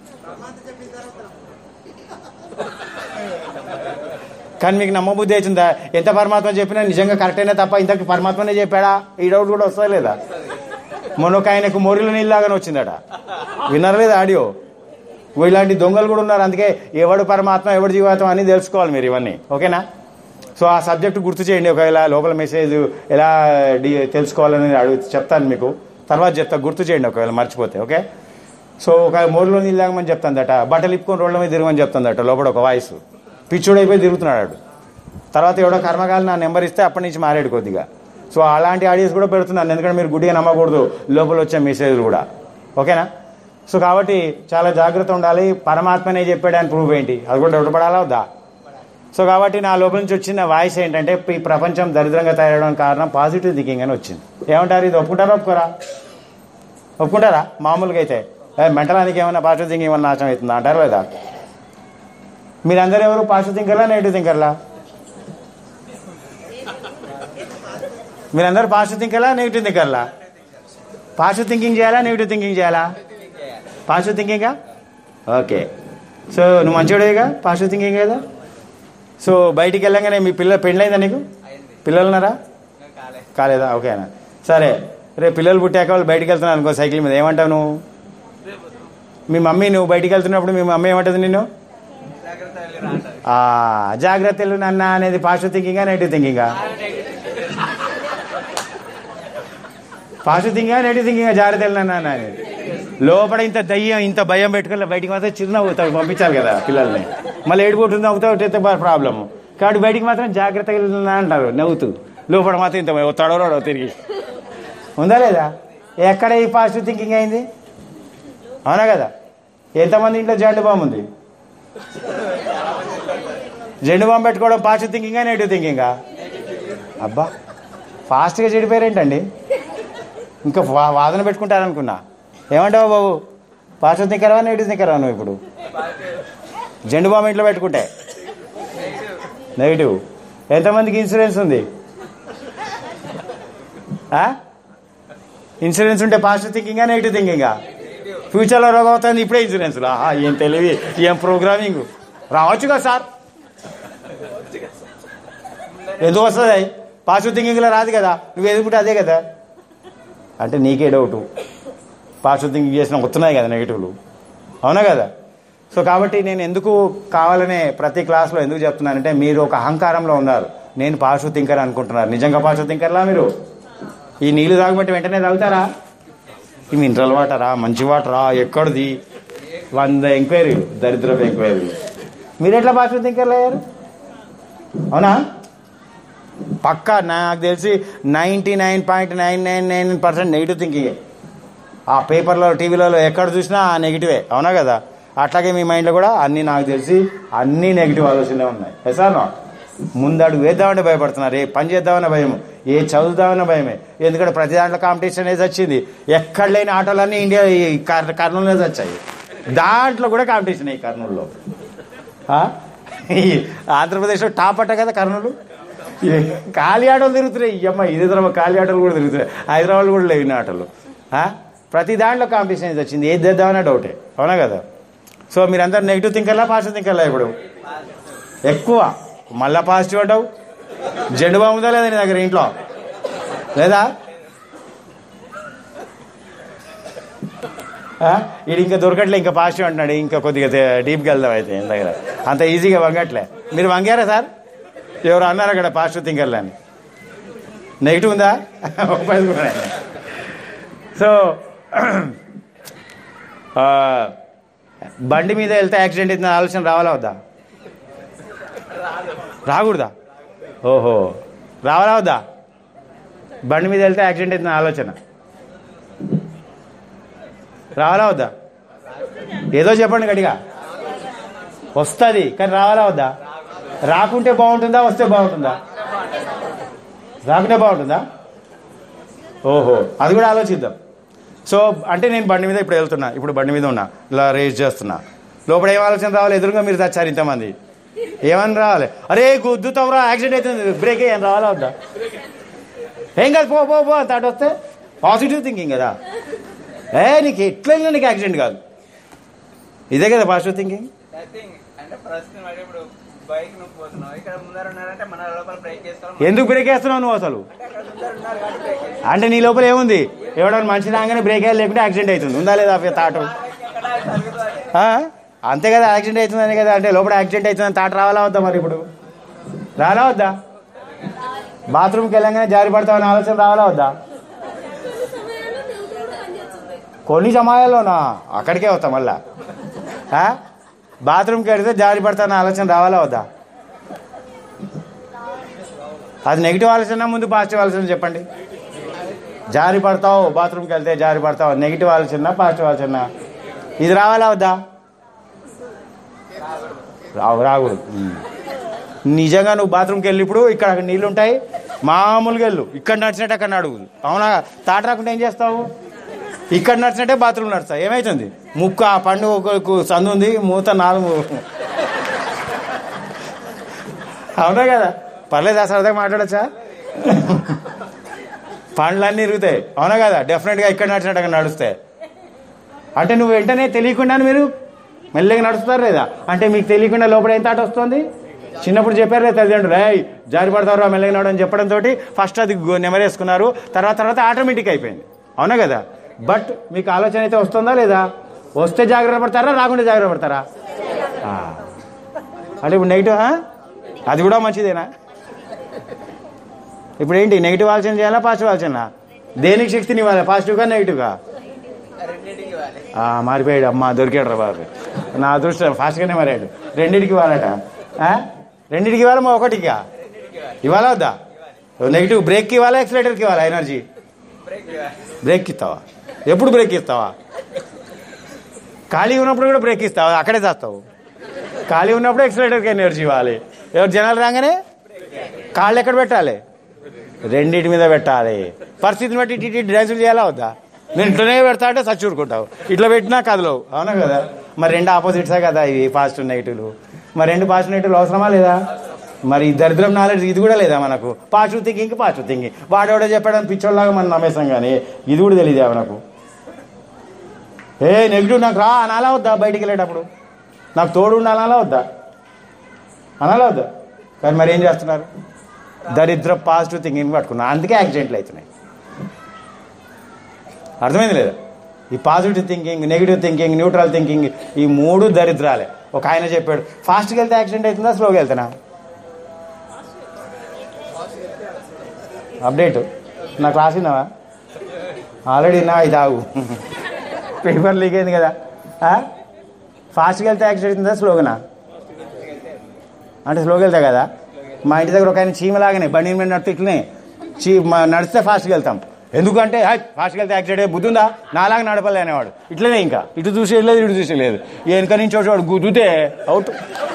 కానీ మీకు నమ్మబుద్ధి అవుతుందా ఎంత పరమాత్మ చెప్పినా నిజంగా కరెక్టేనే తప్ప ఇంతకు పరమాత్మనే చెప్పాడా ఈ డౌట్ కూడా వస్తా లేదా మొన్న ఒక ఆయనకు మొరిలో నీళ్ళలాగానే వచ్చిందట విన్నారా లేదా ఆడియో ఓ ఇలాంటి దొంగలు కూడా ఉన్నారు అందుకే ఎవడు పరమాత్మ ఎవడు జీవాత్మ అని తెలుసుకోవాలి మీరు ఇవన్నీ ఓకేనా సో ఆ సబ్జెక్ట్ గుర్తు చేయండి ఒకవేళ లోపల మెసేజ్ ఎలా డి- తెలుసుకోవాలని అడుగు చెప్తాను మీకు తర్వాత చెప్తా గుర్తు చేయండి ఒకవేళ మర్చిపోతే ఓకే సో ఒక మోరులో నీళ్ళు తాగమని చెప్తాందట బట్టలు ఇప్పుకొని రోడ్ల మీద తిరగమని చెప్తాందట లోపల ఒక వాయిస్ పిచ్చుడైపోయి తిరుగుతున్నాడు వాడు. తర్వాత ఎవడో కర్మకాలు నా నెంబర్ ఇస్తే అప్పటి నుంచి మారాడు కొద్దిగా సో అలాంటి ఆడియోస్ కూడా పెడుతున్నాను ఎందుకంటే మీరు గుడ్డిగా నమ్మకూడదు లోపల వచ్చే మెసేజ్లు కూడా ఓకేనా సో కాబట్టి చాలా జాగ్రత్త ఉండాలి పరమాత్మనే చెప్పాడని ప్రూఫ్ ఏంటి అది కూడా డౌట్ పడాలా వద్దా సో కాబట్టి నా లోపల నుంచి వచ్చిన వాయిస్ ఏంటంటే ఈ ప్రపంచం దరిద్రంగా తయారవడానికి కారణం పాజిటివ్ థింకింగ్ అని వచ్చింది ఏమంటారు ఇది ఒప్పుకుంటారా ఒప్పుకోరా ఒప్పుకుంటారా మామూలుగా అయితే మెంటలానికి ఏమన్నా పాజిటివ్ థింకింగ్ ఏమన్నా నాశనం అవుతుందా అంటారు లేదా మీరందరూ ఎవరు పాజిటివ్ థింకర్లా నెగిటివ్ థింకర్లా మీరందరూ పాజిటివ్ థింకర్లా నెగిటివ్ థింకర్లా పాజిటివ్ థింకింగ్ చేయాలా నెగిటివ్ థింకింగ్ చేయాలా పాజిటివ్ థింకింగా ఓకే సో నువ్వు మంచివాడేగా పాజిటివ్ థింకింగ్ కదా సో బయటికి వెళ్ళగానే మీ పిల్ల పెళ్ళైందా నీకు అయింది పిల్లలు ఉన్నారా ఇంకా కాలే కాలేదా ఓకేనా సరే రేపు పిల్లలు పుట్టాక వాళ్ళు బయటికి వెళ్తున్నాను అనుకో సైకిల్ మీద ఏమంటావు నువ్వు మీ మమ్మీ నువ్వు బయటికి వెళ్తున్నప్పుడు మీ మమ్మీ ఏమంటుంది నిన్ను జాగ్రత్త వెళ్ళి రాంటారు ఆ, జాగ్రత్తలు నన్న అనేది పాజిటివ్ థింకింగా నెగిటివ్ థింకింగా పాజిటివ్ థింకింగా నెగిటివ్ థింకింగా జాగ్రత్తలు నన్న అనేది లోపల ఇంత దయ్యం ఇంత భయం పెట్టుకుని బయటికి మాత్రం చిరునవ్వు తావు పంపించాలి కదా పిల్లల్ని మళ్ళీ ఏడుపోతుంది నవ్వుతావు ప్రాబ్లము కాబట్టి బయటికి మాత్రం జాగ్రత్తగా వెళ్తున్నా అంటారు నవ్వుతూ లోపల మాత్రం ఇంత తడవరాడో తిరిగి ఉందా లేదా ఎక్కడ ఈ పాజిటివ్ థింకింగ్ అయింది అవునా కదా ఎంతమంది ఇంట్లో జెండు బాంబు ఉంది జెండు బాంబు పెట్టుకోవడం పాజిటివ్ థింకింగా నెగిటివ్ థింకింగా అబ్బా ఫాస్ట్గా చెడిపోయారేంటండి ఇంకా వా- వాదన పెట్టుకుంటారనుకున్నా ఏమంటావు బాబు పాజిటివ్ థింకరా నెగిటివ్ థింకరా నువ్వు ఇప్పుడు జెండు బాంబు ఇంట్లో పెట్టుకుంటే నెగిటివ్ ఎంతమందికి ఇన్సూరెన్స్ ఉంది ఆ? ఇన్సూరెన్స్ ఉంటే పాజిటివ్ థింకింగా నెగిటివ్ థింకింగా ఫ్యూచర్లో రోగం అవుతుంది ఇప్పుడే ఇన్సూరెన్స్ ఏం తెలివి ఏం ప్రోగ్రామింగ్ రావచ్చు కదా సార్ ఎందుకు వస్తుంది పాజిటివ్ థింకింగ్లో రాదు కదా నువ్వు ఎదుగుంటే అదే కదా అంటే నీకే డౌట్ పాజిటివ్ థింకింగ్ చేసిన వస్తున్నాయి కదా నెగిటివ్లు అవునా కదా సో కాబట్టి నేను ఎందుకు కావాలనే ప్రతి క్లాస్లో ఎందుకు చెప్తున్నానంటే మీరు ఒక అహంకారంలో ఉన్నారు నేను పాజిటివ్ థింకర్ అనుకుంటున్నారు నిజంగా పాజిటివ్ థింకర్లా మీరు ఈ నీళ్లు తాగమంటే వెంటనే తాగుతారా ఈ మినరల్ వాటరా మంచి వాటరా ఎక్కడిది వంద ఎంక్వైరీలు దరిద్రపు ఎంక్వైరీలు మీరు ఎట్లా పాజిటివ్ థింకర్లు అయ్యారు అవునా పక్కా నాకు తెలిసి ninety nine point nine nine nine percent negative thinking ఆ పేపర్లో టీవీలలో ఎక్కడ చూసినా ఆ నెగిటివే అవునా కదా అట్లాగే మీ మైండ్లో కూడా అన్నీ నాకు తెలిసి అన్నీ నెగిటివ్ ఆలోచనలే ఉన్నాయి ఎసార్ నాట్ ముందడుగు వేద్దామని భయపడుతున్నారు ఏ పని చేద్దామన్న భయం ఏ చదువుదామన్న భయమే ఎందుకంటే ప్రతి దాంట్లో కాంపిటీషన్ అనేది వచ్చింది ఎక్కడ లేని ఆటోలన్నీ ఇండియా ఈ కర్- కర్నూలులో వచ్చాయి దాంట్లో కూడా కాంపిటీషన్ ఈ కర్నూలులో ఆ? ఈ ఆంధ్రప్రదేశ్లో టాప్ అట్ట కదా కర్నూలు ఈ ఖాళీ ఆటోలు తిరుగుతున్నాయి ఈ అమ్మ ఇది తరమ ఖాళీ ఆటోలు కూడా తిరుగుతున్నాయి హైదరాబాద్ కూడా లేవు ఇన్ని ఆటోలు ఆ? ప్రతి దాంట్లో కాంపిటీషన్ అనేది వచ్చింది ఏది చేద్దామన్నా డౌటే అవునా కదా సో మీరందరూ నెగిటివ్ థింకర్లా పాజిటివ్ థింకర్లా ఇప్పుడు ఎక్కువ మళ్ళా పాజిటివ్ అంటావు జెండు బాగుందా లేదా నీ దగ్గర ఇంట్లో లేదా ఆ? ఈడు ఇంకా దొరకట్లే ఇంకా పాజిటివ్ అంటున్నాడు ఇంకా కొద్దిగా డీప్గా వెళ్దాం అయితే ఈయన దగ్గర అంత ఈజీగా వంగట్లే మీరు వంగారా సార్ ఎవరు అన్నారు అక్కడ పాజిటివ్ థింకర్లు అని నెగిటివ్ ఉందా ఉపయోగపడే. సో ఆ, బండి మీద వెళ్తే యాక్సిడెంట్ అవుతుంది ఆలోచన రావాలా వద్దా రాకూడదా ఓహో రావాలా వద్దా బండి మీద వెళ్తే యాక్సిడెంట్ అవుతుంది ఆలోచన రావాలా వద్దా ఏదో చెప్పండి గట్టిగా వస్తుంది కానీ రావాలా వద్దా రాకుంటే బాగుంటుందా వస్తే బాగుంటుందా రాకుంటే బాగుంటుందా ఓహో అది కూడా ఆలోచిద్దాం సో అంటే నేను బండి మీద ఇప్పుడు వెళ్తున్నా ఇప్పుడు బండి మీద ఉన్నా ఇలా రేస్ చేస్తున్నా లోపల ఏం ఆలోచన రావాలి ఎదురుగా మీరు తెచ్చారు ఇంతమంది ఏమని రావాలి అరే గుద్దుతావురా యాక్సిడెంట్ అవుతుంది బ్రేక్ ఏం రావాలా వద్దా ఏం కాదు పో పో పో అంత అటు వస్తే పాజిటివ్ థింకింగ్ కదా ఏ నీకు ఎట్లయినా నీకు యాక్సిడెంట్ కాదు ఇదే కదా పాజిటివ్ థింకింగ్ I think అంటే ప్రస్తుతం అంటే ఇప్పుడు బైక్ నువ్వు పోతున్నావు ఇక్కడ ముందర ఉన్నారంటే మన లోపల బ్రేక్ చేసుకోవాలి ఎందుకు బ్రేక్ వేస్తున్నావు నువ్వు అసలు అంటే అక్కడ ముందర ఉన్నారు కాబట్టి బ్రేక్ చేసుకోవాలి. అంటే నీ లోపల ఏముంది ఎవడన్నా మంచి రాగానే బ్రేక్ వేయాలి లేకుంటే యాక్సిడెంట్ అవుతుంది ఉందా లేదా ఆ తాటు ఎక్కడ తగ్గుతుంది ఆ? అంతే కదా యాక్సిడెంట్ అవుతుందని కదా అంటే లోపల యాక్సిడెంట్ అవుతుందని తాట రావాలా వద్దా మరి ఇప్పుడు రాలా వద్దా బాత్రూమ్కి వెళ్ళంగానే జారి పడతామని ఆలోచన రావాలా వద్దా కొన్ని సమయాల్లో నెగిటివ్ పనిచేస్తుంది కొన్ని సమయాల్లోనా అక్కడికే వస్తాం మళ్ళా ఆ? బాత్రూమ్కి వెళితే జారి పడతామని ఆలోచన రావాలా వద్దా అది నెగిటివ్ ఆలోచన ముందు పాజిటివ్ ఆలోచన చెప్పండి జారి పడతావు బాత్రూమ్కి వెళ్తే జారి పడతావు నెగిటివ్ ఆలోచన పాజిటివ్ ఆలోచన ఇది రావాలా వద్దా రావు రాకూడదు ఉమ్. నిజంగా నువ్వు బాత్రూమ్కి వెళ్ళి ఇప్పుడు ఇక్కడ అక్కడ నీళ్ళు ఉంటాయి మామూలుగా వెళ్ళు ఇక్కడ నడిచినట్టు అక్కడ నడుగు అవునా తాట రాకుండా ఏం చేస్తావు ఇక్కడ నడిచినట్టే బాత్రూమ్ నడుస్తావు ఏమైతుంది ముక్కు ఆ పండు ఒక సందు ఉంది మూత నాలుగు అవునా కదా పర్లేదు సరదాగా మాట్లాడచ్చా పండ్లన్నీ ఇరుగుతాయి అవునా కదా డెఫినెట్గా ఇక్కడ నడిచినట్టు అక్కడ నడుస్తాయి అంటే నువ్వు వెంటనే తెలియకుండా మీరు మెల్లగా నడుస్తారు లేదా అంటే మీకు తెలియకుండా లోపల ఏం తాట వస్తుంది చిన్నప్పుడు చెప్పారు లేదా తల్లిదండ్రులు రేయ్ జారి పడతారు మెల్లగా నడు అని చెప్పడంతో ఫస్ట్ అది గు- నెమరేసుకున్నారు తర్వాత తర్వాత ఆటోమేటిక్ అయిపోయింది అవునా కదా బట్ మీకు ఆలోచన అయితే వస్తుందా లేదా వస్తే జాగ్రత్త పడతారా రాకుండా జాగ్రత్త పడతారా ఆ. అంటే ఇప్పుడు నెగిటివ్ అది కూడా మంచిదేనా ఇప్పుడు ఏంటి నెగిటివ్ ఆలోచన చేయాలా పాజిటివ్ ఆలోచన దేనికి శక్తిని ఇవ్వాలి పాజిటివ్గా నెగిటివ్గా రెండింటికి ఇవ్వాలి ఆ, మారిపోయాడు అమ్మ దొరికాడు రా బాబు నా అదృష్టం ఫాస్ట్గానే మారాడు రెండింటికి ఇవ్వాలట ఆ? రెండింటికి ఇవ్వాలా మా ఒకటిగా ఇవ్వాలా వద్దా నెగిటివ్ బ్రేక్కి ఇవ్వాలా ఎక్సలేటర్కి ఇవ్వాలా ఎనర్జీ బ్రేక్ ఇవ్వాలి బ్రేక్ ఇస్తావా ఎప్పుడు బ్రేక్ ఇస్తావా ఖాళీ ఉన్నప్పుడు కూడా బ్రేక్ ఇస్తావా అక్కడే చేస్తావు ఖాళీ ఉన్నప్పుడు ఎక్సలేటర్కి ఎనర్జీ ఇవ్వాలి ఎవరు జనాలు రాగానే కాళ్ళు ఎక్కడ పెట్టాలి రెండింటి మీద పెట్టాలి పరిస్థితిని బట్టి ఇటు ఇటు డ్యాన్సులు చేయాలా వద్దా నేను ఇట్లనే పెడతా అంటే సచ్చి ఊరుకుంటావు ఇట్లా పెట్టినా కదలవు అవునా కదా మరి రెండు ఆపోజిట్సే కదా ఇవి పాజిటివ్ నెగిటివ్లు మరి రెండు పాజిటివ్ నెగిటివ్లు అవసరమా లేదా మరి ఈ దరిద్రం నాలెడ్జ్ ఇది కూడా లేదా మనకు పాజిటివ్ థింకింగ్ పాజిటివ్ థింకింగ్ వాడెవడో చెప్పడం పిచ్చోళ్ళలాగా మనం నమ్మేస్తాం కానీ ఇది కూడా తెలియదా మనకు ఏ నెగిటివ్ నాకు రా అనాలా వద్దా బయటికి వెళ్ళేటప్పుడు నాకు తోడు ఉండాలా వద్దా అనాలా వద్దా కానీ మరి ఏం చేస్తున్నారు దరిద్ర పాజిటివ్ థింకింగ్ పట్టుకున్నా అందుకే యాక్సిడెంట్లు అవుతున్నాయి అర్థమైంది లేదా ఈ positive thinking negative thinking neutral thinking ఈ మూడు దరిద్రాలే ఒక ఆయన చెప్పాడు ఫాస్ట్గా వెళ్తే యాక్సిడెంట్ అవుతుందా స్లోగా వెళ్తానా అప్డేట్ నాకు రాసిందావా ఆల్రెడీ నా ఇది ఆగు పేపర్ లీక్ అయింది కదా ఆ? ఫాస్ట్గా వెళ్తే యాక్సిడెంట్ అవుతుందా స్లోగానా అంటే స్లోగా వెళ్తా కదా మా ఇంటి దగ్గర ఒక ఆయన చీమలాగానే బండి మీద నడితే ఇట్లనే చీ మా- నడిస్తే ఫాస్ట్గా వెళ్తాం ఎందుకంటే "హై, ఫాస్ట్గా వెళ్తే యాక్సిడెంట్ అయ్యే బుద్ధి ఉందా నాలాగా నడపలే అనేవాడు ఇట్లనే ఇంకా ఇటు చూసి లేదు ఇటు చూసి లేదు వెనక నుంచి వచ్చేవాడు గుద్దుతే అవుట్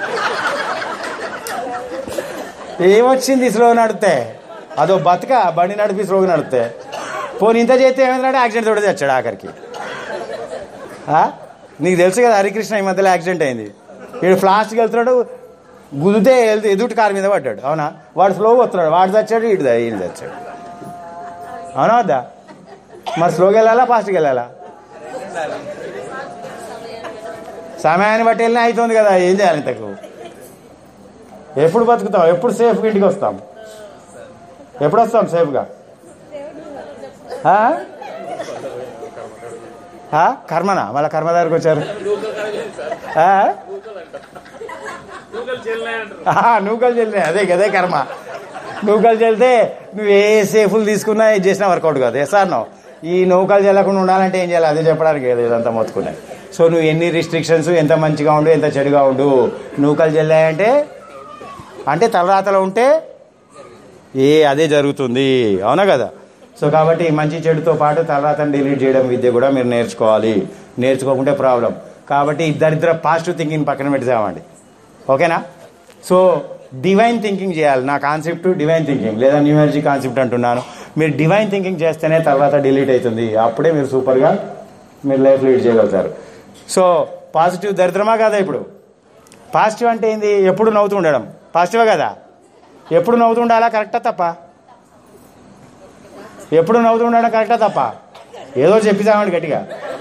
ఏమొచ్చింది స్లో నడితే అదో బతక బండి నడిపి స్లోగా నడితే పోనీ ఇంత చేస్తే ఏమైందంటే యాక్సిడెంట్ తోటి తెచ్చాడు ఆఖరికి ఆ? నీకు తెలుసు కదా హరికృష్ణ ఈ మధ్యలో యాక్సిడెంట్ అయింది వీడు ఫ్లాస్ట్కి వెళ్తున్నాడు గుదితే వెళ్తే ఎదుటి కారు మీద పడ్డాడు అవునా వాడు స్లోగా వస్తున్నాడు వాడు తెచ్చాడు ఇటు ఈయన తెచ్చాడు అవునా వద్దా మరి స్లోగా వెళ్ళాలా ఫాస్ట్గా వెళ్ళాలా సమయాన్ని బట్టి వెళ్ళినా అవుతుంది కదా ఏం చేయాలి ఇంతకు ఎప్పుడు బతుకుతాం ఎప్పుడు సేఫ్గా ఇంటికి వస్తాం ఎప్పుడు వస్తాం సేఫ్గా ఆ? ఆ? కర్మనా మళ్ళీ కర్మ దగ్గరకు వచ్చారు ఆ? ఆ, నూకలు చెల్లినాయి అదే అదే కర్మ నూకలు చెల్లితే నువ్వు ఏ సేఫ్లు తీసుకున్నా ఏది చేసినా వర్కౌట్ కాదు ఎస్ అన్నో ఈ నౌకలు చెల్లకుండా ఉండాలంటే ఏం చేయాలి అదే చెప్పడానికి కదా ఇదంతా మొత్తుకున్నాయి సో నువ్వు ఎన్ని రిస్ట్రిక్షన్స్ ఎంత మంచిగా ఉండు ఎంత చెడుగా ఉండు నూకలు చెల్లాయంటే అంటే తలరాతలో ఉంటే ఏ అదే జరుగుతుంది అవునా కదా సో కాబట్టి మంచి చెడుతో పాటు తలరాతను డిలీట్ చేయడం విద్య కూడా మీరు నేర్చుకోవాలి నేర్చుకోకుంటే ప్రాబ్లం కాబట్టి ఇద్దరిద్దరు పాజిటివ్ థింకింగ్ పక్కన పెట్టామండి ఓకేనా సో డివైన్ థింకింగ్ చేయాలి నా కాన్సెప్ట్ డివైన్ థింకింగ్ లేదా న్యూ ఎనర్జీ కాన్సెప్ట్ అంటున్నాను మీరు డివైన్ థింకింగ్ చేస్తేనే తర్వాత డిలీట్ అవుతుంది అప్పుడే మీరు సూపర్గా మీరు లైఫ్ లీడ్ చేయగలుగుతారు సో పాజిటివ్ దరిద్రమా కదా ఇప్పుడు పాజిటివ్ అంటే ఏంది ఎప్పుడు నవ్వుతూ ఉండడం పాజిటివే కదా ఎప్పుడు నవ్వుతూ ఉండాలా కరెక్టా తప్ప ఎప్పుడు నవ్వుతూ ఉండడం కరెక్టా తప్ప ఏదో చెప్పిదామండి గట్టిగా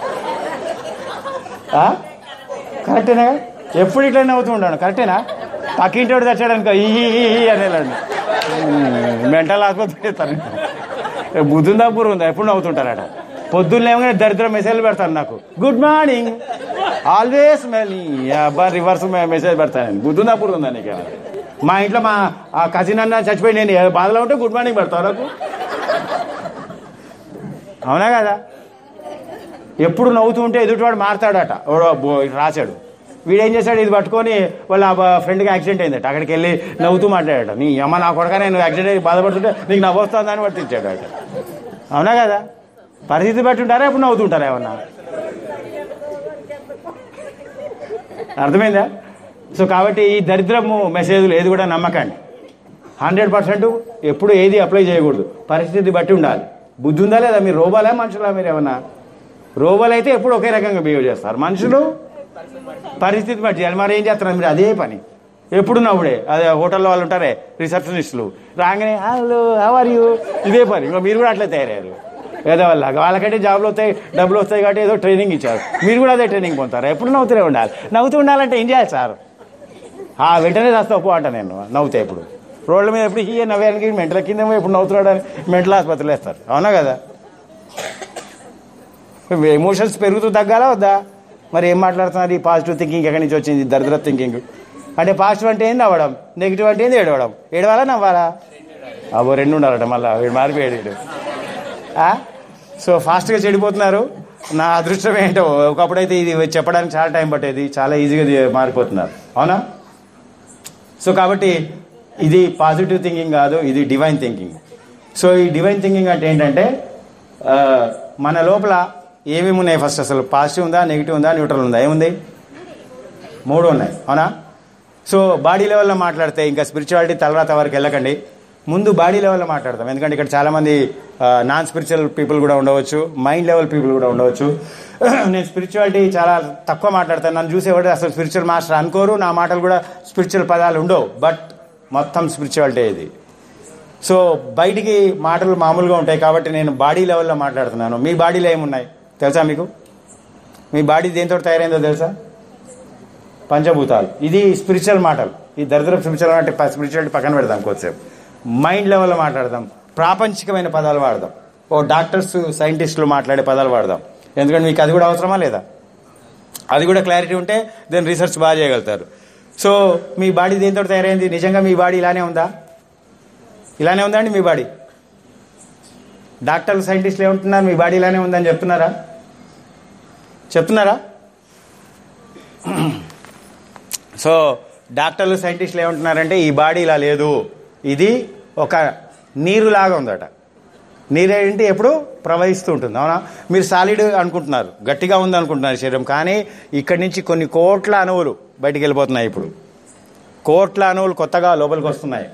ఆ? కరెక్టేనా ఎప్పుడు ఇట్లా నవ్వుతూ ఉండాను కరెక్టేనా పక్కింటోడు తెచ్చాడు అనుకో ఈ అనేలాండి మెంటల్ ఆసుపత్రి పెడతాను బుద్ధుందా బుర్ర ఉందా ఎప్పుడు నవ్వుతుంటారట పొద్దున్న లేవగానే దరిద్ర మెసేజ్లు పెడతాను నాకు గుడ్ మార్నింగ్ ఆల్వేస్ అబ్బా రివర్స్ మెసేజ్ పెడతాను బుద్ధుందా బుర్ర ఉందా నీకు మా ఇంట్లో మా ఆ కజిన్ అన్న చచ్చిపోయి నేను ఏ బాధలో ఉంటే గుడ్ మార్నింగ్ పెడతావు నాకు అవునా కదా ఎప్పుడు నవ్వుతూ ఉంటే ఎదుటివాడు మారతాడట ఎవడో బో- రాశాడు వీడేం చేశాడు ఇది పట్టుకొని వాళ్ళ ఫ్రెండ్కి యాక్సిడెంట్ అయిందట అక్కడికి వెళ్ళి నవ్వుతూ మాట్లాడాట నీ అమ్మ నా కొడక నేను యాక్సిడెంట్ అయ్యి బాధపడుతుంటే నీకు నవ్వు వస్తుందని పట్టించాడు అట అవునా కదా పరిస్థితి బట్టి ఉంటారా ఎప్పుడు నవ్వుతుంటారా ఏమన్నా అర్థమైందా సో కాబట్టి ఈ దరిద్రము మెసేజ్లు ఏది కూడా నమ్మకండి హండ్రెడ్ పర్సెంట్ ఎప్పుడు ఏది అప్లై చేయకూడదు పరిస్థితి బట్టి ఉండాలి బుద్ధి ఉందా లేదా మీరు రోబాలా మనుషులా మీరు ఏమన్నా రోబోలు అయితే ఎప్పుడు ఒకే రకంగా బిహేవ్ చేస్తారు మనుషులు పరిస్థితి బట్టి చేయాలి మరి ఏం చేస్తున్నారు మీరు అదే పని ఎప్పుడు నవ్వుడే అదే హోటల్లో వాళ్ళు ఉంటారే రిసెప్షనిస్టులు రాగానే హలో ఆర్ యూ ఇదే పని ఇంకా మీరు కూడా అట్లే తయారయ్యారు ఏదో వాళ్ళ వాళ్ళకంటే జాబ్లు వస్తాయి డబ్బులు వస్తాయి కాబట్టి ఏదో ట్రైనింగ్ ఇచ్చారు మీరు కూడా అదే ట్రైనింగ్ పొందుతారు ఎప్పుడు నవ్వుతూనే ఉండాలి నవ్వుతూ ఉండాలంటే ఏం చేయాలి సార్ ఆ వెంటనే రాస్తా ఒప్పు అంట నేను నవ్వుతా ఇప్పుడు రోడ్ల మీద ఎప్పుడు ఈ నవ్వానికి మెంటల కింద ఎప్పుడు నవ్వుతున్నాడు అని మెంటల్ ఆసుపత్రులు వేస్తారు అవునా కదా ఎమోషన్స్ పెరుగుతూ తగ్గాలా వద్దా మరి ఏం మాట్లాడుతున్నారు ఈ పాజిటివ్ థింకింగ్ ఎక్కడి నుంచి వచ్చింది దరిద్ర థింకింగ్ అంటే పాజిటివ్ అంటే ఏంది నవ్వడం నెగిటివ్ అంటే ఏంది ఏడవడం ఏడవాలా నవ్వాలా అబ్బో రెండు ఉండాలట మళ్ళా వీడు మారిపోయాడు వీడు ఆ? సో ఫాస్ట్గా చెడిపోతున్నారు నా అదృష్టం ఏంటో ఒకప్పుడైతే ఇది చెప్పడానికి చాలా టైం పట్టేది చాలా ఈజీగా ఇది మారిపోతున్నారు అవునా సో కాబట్టి ఇది పాజిటివ్ థింకింగ్ కాదు ఇది డివైన్ థింకింగ్ సో ఈ డివైన్ థింకింగ్ అంటే ఏంటంటే ఆ, మన లోపల ఏమేమి ఉన్నాయి ఫస్ట్ అసలు పాజిటివ్ ఉందా నెగిటివ్ ఉందా న్యూట్రల్ ఉందా ఏముంది మూడు ఉన్నాయి అవునా సో బాడీ లెవెల్లో మాట్లాడితే ఇంకా స్పిరిచువాలిటీ తలరాత వరకు వెళ్ళకండి ముందు బాడీ లెవెల్లో మాట్లాడతాం ఎందుకంటే ఇక్కడ చాలా మంది నాన్ స్పిరిచువల్ పీపుల్ కూడా ఉండవచ్చు మైండ్ లెవెల్ పీపుల్ కూడా ఉండవచ్చు నేను స్పిరిచువాలిటీ చాలా తక్కువ మాట్లాడతాను నన్ను చూసేవాడు అసలు స్పిరిచువల్ మాస్టర్ అనుకోరు నా మాటలు కూడా స్పిరిచువల్ పదాలు ఉండవు బట్ మొత్తం స్పిరిచువాలిటీ ఇది సో బయటికి మాటలు మామూలుగా ఉంటాయి కాబట్టి నేను బాడీ లెవెల్లో మాట్లాడుతున్నాను మీ బాడీలో ఏమున్నాయి తెలుసా మీకు మీ బాడీ దేంతో తయారైందో తెలుసా పంచభూతాలు ఇది స్పిరిచువల్ మాటలు ఈ దరిద్ర స్పిరిచువల్ అంటే స్పిరిచువాలిటీ పక్కన పెడదాం కొద్దిసేపు మైండ్ లెవెల్లో మాట్లాడదాం ప్రాపంచికమైన పదాలు వాడదాం ఓ డాక్టర్స్ సైంటిస్టులు మాట్లాడే పదాలు వాడదాం ఎందుకంటే మీకు అది కూడా అవసరమా లేదా అది కూడా క్లారిటీ ఉంటే దాని రీసెర్చ్ బాగా చేయగలుగుతారు సో మీ బాడీ దేంతో తయారైంది నిజంగా మీ బాడీ ఇలానే ఉందా ఇలానే ఉందా అండి మీ బాడీ డాక్టర్లు సైంటిస్టులు ఏమంటున్నారు మీ బాడీ ఇలానే ఉందని చెప్తున్నారా చెప్తున్నారా సో డాక్టర్లు సైంటిస్టులు ఏమంటున్నారంటే ఈ బాడీ ఇలా లేదు ఇది ఒక నీరులాగా ఉందట నీరేంటి ఎప్పుడు ప్రవహిస్తూ ఉంటుంది అవునా మీరు సాలిడ్ అనుకుంటున్నారు గట్టిగా ఉంది అనుకుంటున్నారు శరీరం కానీ ఇక్కడి నుంచి కొన్ని కోట్ల అణువులు బయటికి వెళ్ళిపోతున్నాయి ఇప్పుడు కోట్ల అణువులు కొత్తగా లోపలికి వస్తున్నాయి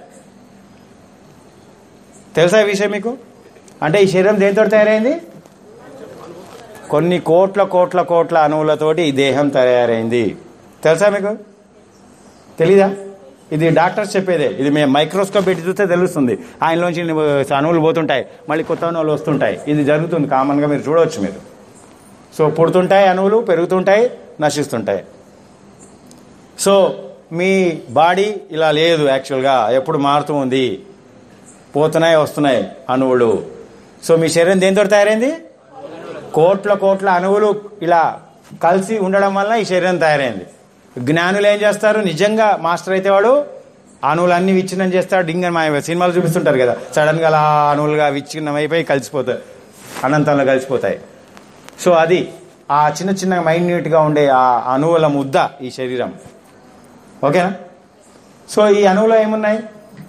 తెలుసా ఈ విషయం మీకు అంటే ఈ శరీరం దేంతో తయారైంది కొన్ని కోట్ల కోట్ల కోట్ల అణువులతోటి ఈ దేహం తయారైంది తెలుసా మీకు తెలీదా ఇది డాక్టర్స్ చెప్పేదే ఇది మేము మైక్రోస్కోప్ పెట్టి చూస్తే తెలుస్తుంది ఆయనలోంచి అణువులు పోతుంటాయి మళ్ళీ కొత్త అణువులు వస్తుంటాయి ఇది జరుగుతుంది కామన్గా మీరు చూడవచ్చు మీరు సో పుడుతుంటాయి అణువులు పెరుగుతుంటాయి నశిస్తుంటాయి సో మీ బాడీ ఇలా లేదు యాక్చువల్గా ఎప్పుడు మారుతూ ఉంది పోతున్నాయి వస్తున్నాయి అణువులు సో మీ శరీరం దేంతో తయారైంది కోట్ల కోట్ల అణువులు ఇలా కలిసి ఉండడం వల్ల ఈ శరీరం తయారైంది జ్ఞానులు ఏం చేస్తారు నిజంగా మాస్టర్ అయితే వాడు అణువులన్నీ విచ్ఛిన్నం చేస్తాడు డింగన్ మాయ సినిమాలు చూపిస్తుంటారు కదా సడన్ గా అలా అణువులుగా విచ్ఛిన్నం అయిపోయి కలిసిపోతాయి అనంతంలో కలిసిపోతాయి సో అది ఆ చిన్న చిన్న మైన్యూట్ గా ఉండే ఆ అణువుల ముద్ద ఈ శరీరం ఓకేనా సో ఈ అణువులో ఏమున్నాయి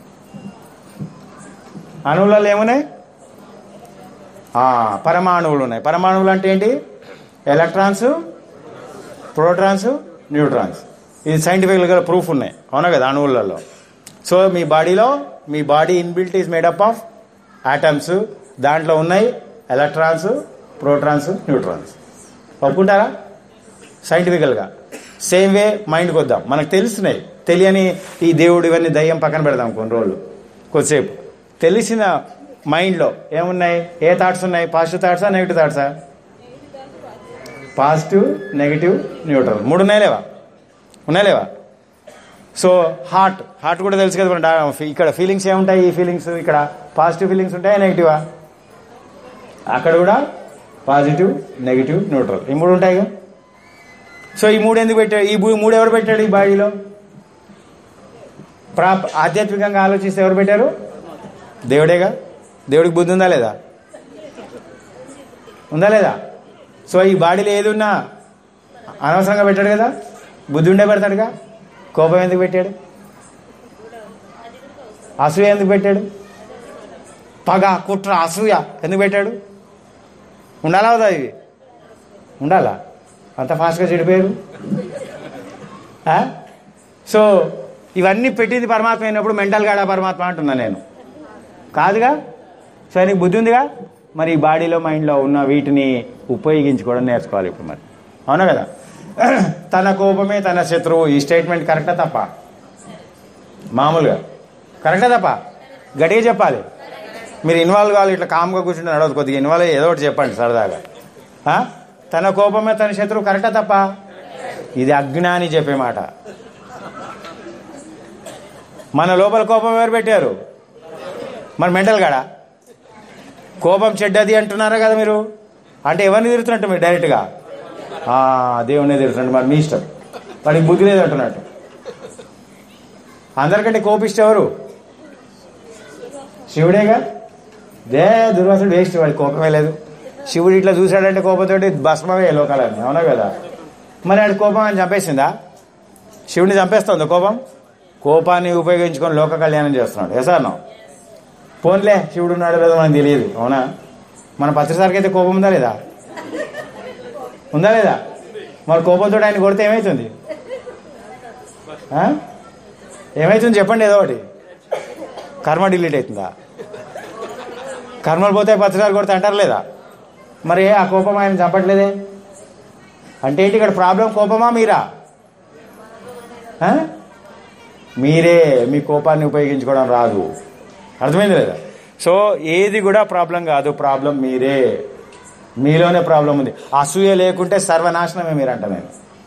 అణువులలో ఏమున్నాయి ఆ, పరమాణువులు ఉన్నాయి పరమాణువులు అంటే ఏంటి ఎలక్ట్రాన్స్ ప్రోటాన్స్ న్యూట్రాన్స్ ఇది సైంటిఫికల్గా ప్రూఫ్ ఉన్నాయి అవునా కదా అణువులలో సో మీ బాడీలో మీ body inbuilt is made up of atoms దాంట్లో ఉన్నాయి ఎలక్ట్రాన్స్ ప్రోటాన్స్ న్యూట్రాన్స్ ఒప్పుకుంటారా సైంటిఫికల్గా సేమ్ వే మైండ్కి వద్దాం మనకు తెలుస్తున్నాయి తెలియని ఈ దేవుడు ఇవన్నీ దయ్యం పక్కన పెడదాం కొన్ని రోజులు కొద్దిసేపు తెలిసిన మైండ్లో ఏమున్నాయి ఏ థాట్స్ ఉన్నాయి పాజిటివ్ థాట్సా నెగిటివ్ థాట్సా పాజిటివ్ నెగిటివ్ న్యూట్రల్ మూడు ఉన్నాయి లేవా ఉన్నాయి లేవా సో హార్ట్ హార్ట్ కూడా తెలుసు కదా మన డా- ఇక్కడ ఫీలింగ్స్ ఏముంటాయి ఈ ఫీలింగ్స్ ఇక్కడ పాజిటివ్ ఫీలింగ్స్ ఉంటాయా నెగిటివా అక్కడ కూడా పాజిటివ్ నెగిటివ్ న్యూట్రల్ ఈ మూడు ఉంటాయిగా సో ఈ మూడు ఎందుకు పెట్టాడు ఈ భూ- మూడు ఎవరు పెట్టాడు ఈ బాడీలో ప్రా ఆధ్యాత్మికంగా ఆలోచిస్తే ఎవరు పెట్టారు దేవుడేగా దేవుడికి బుద్ధి ఉందా లేదా ఉందా లేదా సో ఈ బాడీలో ఏది ఉన్నా అనవసరంగా పెట్టాడు కదా బుద్ధి ఉండే పెడతాడుగా కోపం ఎందుకు పెట్టాడు అసూయ ఎందుకు పెట్టాడు పగ కుట్ర అసూయ ఎందుకు పెట్టాడు ఉండాలా వదా ఇవి ఉండాలా అంత ఫాస్ట్గా చెడిపోయారు ఆ? సో ఇవన్నీ పెట్టింది పరమాత్మ అయినప్పుడు మెంటల్ గాడా పరమాత్మ అంటున్నా నేను కాదుగా సో నీకు బుద్ధి ఉందిగా మరి ఈ బాడీలో మైండ్లో ఉన్న వీటిని ఉపయోగించుకోవడం నేర్చుకోవాలి ఇప్పుడు మరి అవునా కదా తన కోపమే తన శత్రువు ఈ స్టేట్మెంట్ కరెక్టా తప్ప మామూలుగా కరెక్టా తప్ప గట్టిగా చెప్పాలి మీరు ఇన్వాల్వ్ కావాలి ఇట్లా కామ్గా కూర్చుంటే నడవదు కొద్దిగా ఇన్వాల్వ్ అయ్యి ఏదో ఒకటి చెప్పండి సరదాగా ఆ? తన కోపమే తన శత్రువు కరెక్టా తప్ప ఇది అజ్ఞాని చెప్పే మాట మన లోపల కోపం ఎవరు పెట్టారు మన మెంటల్ గాడా కోపం చెడ్డది అంటున్నారా కదా మీరు అంటే ఎవరిని తిరుగుతున్నట్టు మీరు డైరెక్ట్గా ఆ, దేవుణ్ణి తిరుగుతున్నట్టు మరి మీ ఇష్టం వాడికి బుద్ధి లేదు అంటున్నట్టు అందరికంటే కోపిష్ట ఎవరు శివుడేగా దే దుర్వాసుడు వేస్ట్ వాడి కోపమే లేదు శివుడు ఇట్లా చూశాడంటే కోపంతో భస్మమే లోకాలన్నీ అవునా కదా మరి ఆడి కోపం అని చంపేసిందా శివుడిని చంపేస్తుందా కోపం కోపాన్ని ఉపయోగించుకొని లోక కళ్యాణం చేస్తున్నాడు ఎసార్నో పోన్లే శివుడు ఉన్నాడు లేదో మనకు తెలియదు అవునా మన పత్రిసారికి అయితే కోపం ఉందా లేదా ఉందా లేదా మరి కోపంతో ఆయన కొడితే ఏమవుతుంది ఆ? ఏమవుతుంది చెప్పండి ఏదో ఒకటి కర్మ డిలీట్ అవుతుందా కర్మలు పోతే పత్రిసారి కొడితే అంటారు లేదా మరి ఆ కోపం ఆయన చంపట్లేదే అంటే ఏంటి ఇక్కడ ప్రాబ్లం కోపమా మీరా ఆ? మీరే మీ కోపాన్ని ఉపయోగించుకోవడం రాదు అర్థమైంది లేదా సో ఏది కూడా ప్రాబ్లం కాదు ప్రాబ్లం మీరే మీలోనే ప్రాబ్లం ఉంది అసూయ లేకుంటే సర్వనాశనమే మీరంట నేను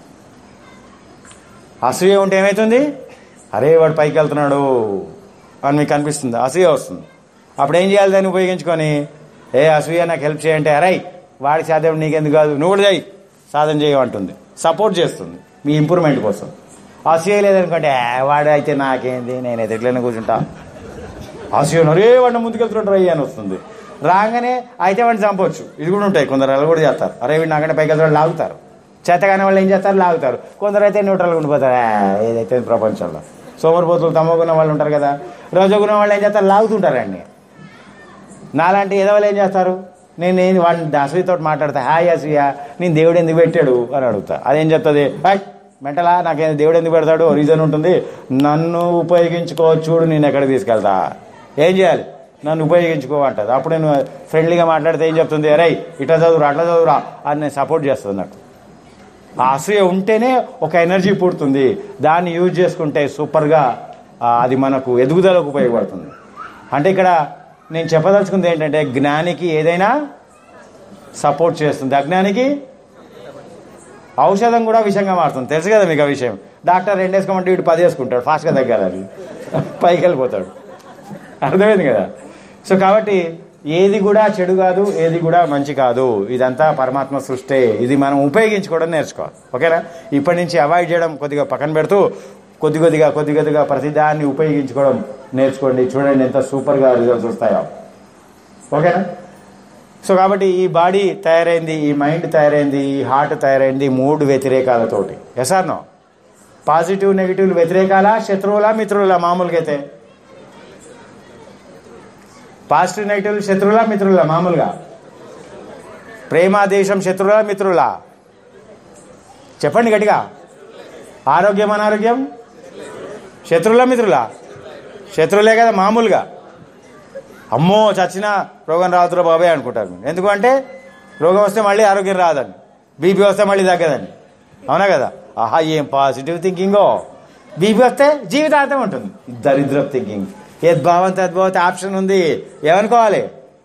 అసూయ ఉంటే ఏమవుతుంది అరే వాడు పైకి వెళ్తున్నాడు అని మీకు అనిపిస్తుంది అసూయ వస్తుంది అప్పుడు ఏం చేయాలి దాన్ని ఉపయోగించుకొని ఏ అసూయ నాకు హెల్ప్ చేయంటే అరై వాడికి సాధ్యం నీకెందుకు కాదు నువ్వు కూడా చేయి సాధన చేయమంటుంది సపోర్ట్ చేస్తుంది మీ ఇంప్రూవ్మెంట్ కోసం అసూయ లేదనుకుంటే "ఏ, వాడు అయితే నాకేంది నేనైతే ఎట్లయినా కూర్చుంటా అసూయ అరే వాడిని ముందుకెళ్తున్నాడు రయ్యి అని వస్తుంది రాగానే అయితే వాడిని చంపొచ్చు ఇది కూడా ఉంటాయి కొందరు అలా కూడా చేస్తారు అరే వీడు నాకంటే పైకి వెళ్తాడు లాగుతారు చేతగానే వాళ్ళు ఏం చేస్తారు లాగుతారు కొందరు అయితే న్యూట్రల్గా ఉండిపోతారు "ఏ, ఏదైతే ప్రపంచంలో సోమరిపోతులు తమ్మగున్న వాళ్ళు ఉంటారు కదా రోజుగున్న వాళ్ళు ఏం చేస్తారు లాగుతుంటారండి నాలాంటి ఏదో వాళ్ళు ఏం చేస్తారు నేను ఏంది వాడిని అసూయతో మాట్లాడతా హాయ్ అసూయ నేను దేవుడు ఎందుకు పెట్టాడు అని అడుగుతా అదేం చెప్తుంది "హాయ్, మెంటలా నాకేం దేవుడు ఎందుకు పెడతాడు రీజన్ ఉంటుంది నన్ను ఉపయోగించుకో చూడు నేను ఎక్కడ తీసుకెళ్తా ఏం చేయాలి నన్ను ఉపయోగించుకో అంటది అప్పుడు నేను ఫ్రెండ్లీగా మాట్లాడితే ఏం చెప్తుంది అరే ఇట్లా చదువురా అట్లా చదువురా అని నేను సపోర్ట్ చేస్తుంది నాకు ఆ అసూయ ఉంటేనే ఒక ఎనర్జీ పుడుతుంది దాన్ని యూజ్ చేసుకుంటే సూపర్గా ఆ, అది మనకు ఎదుగుదలకు ఉపయోగపడుతుంది అంటే ఇక్కడ నేను చెప్పదలుచుకుంది ఏంటంటే జ్ఞానికి ఏదైనా సపోర్ట్ చేస్తుంది అజ్ఞానికి ఔషధం కూడా విషయంగా మారుతుంది తెలుసు కదా మీకు ఆ విషయం డాక్టర్ రెండు వేసుకోమంటే వీడు పది వేసుకుంటాడు ఫాస్ట్గా తగ్గాలి అది పైకి వెళ్ళిపోతాడు అర్థమైంది కదా సో కాబట్టి ఏది కూడా చెడు కాదు ఏది కూడా మంచి కాదు ఇదంతా పరమాత్మ సృష్టే ఇది మనం ఉపయోగించుకోవడం నేర్చుకోవాలి ఓకేనా ఇప్పటి నుంచి అవాయిడ్ చేయడం కొద్దిగా పక్కన పెడుతూ కొద్ది కొద్దిగా కొద్ది కొద్దిగా ప్రతిదాన్ని ఉపయోగించుకోవడం నేర్చుకోండి చూడండి ఎంత సూపర్గా రిజల్ట్స్ వస్తాయో ఓకేనా సో కాబట్టి ఈ బాడీ తయారైంది ఈ మైండ్ తయారైంది ఈ హార్ట్ తయారైంది ఈ మూడు వ్యతిరేకాలతోటి ఎసార్ నో పాజిటివ్ నెగిటివ్ వ్యతిరేకాల శత్రువులా మిత్రులా మామూలుగా అయితే పాజిటివ్ నెగిటివ్ శత్రువులా మిత్రులా మామూలుగా ప్రేమ దేశం శత్రువులా మిత్రులా చెప్పండి గట్టిగా ఆరోగ్యం అనారోగ్యం శత్రువులా మిత్రులా శత్రువులే కదా మామూలుగా అమ్మో చచ్చిన రోగం రావుతురా బాబాయ్ అనుకుంటారు మీరు. ఎందుకంటే రోగం వస్తే మళ్ళీ ఆరోగ్యం రాదని బీపీ వస్తే మళ్ళీ తగ్గదని అవునా కదా ఆహా ఏం పాజిటివ్ థింకింగో బీపీ వస్తే జీవితాంతం ఉంటుంది దరిద్ర థింకింగ్ యద్భావం తద్భావత ఆప్షన్ ఉంది ఏమనుకోవాలి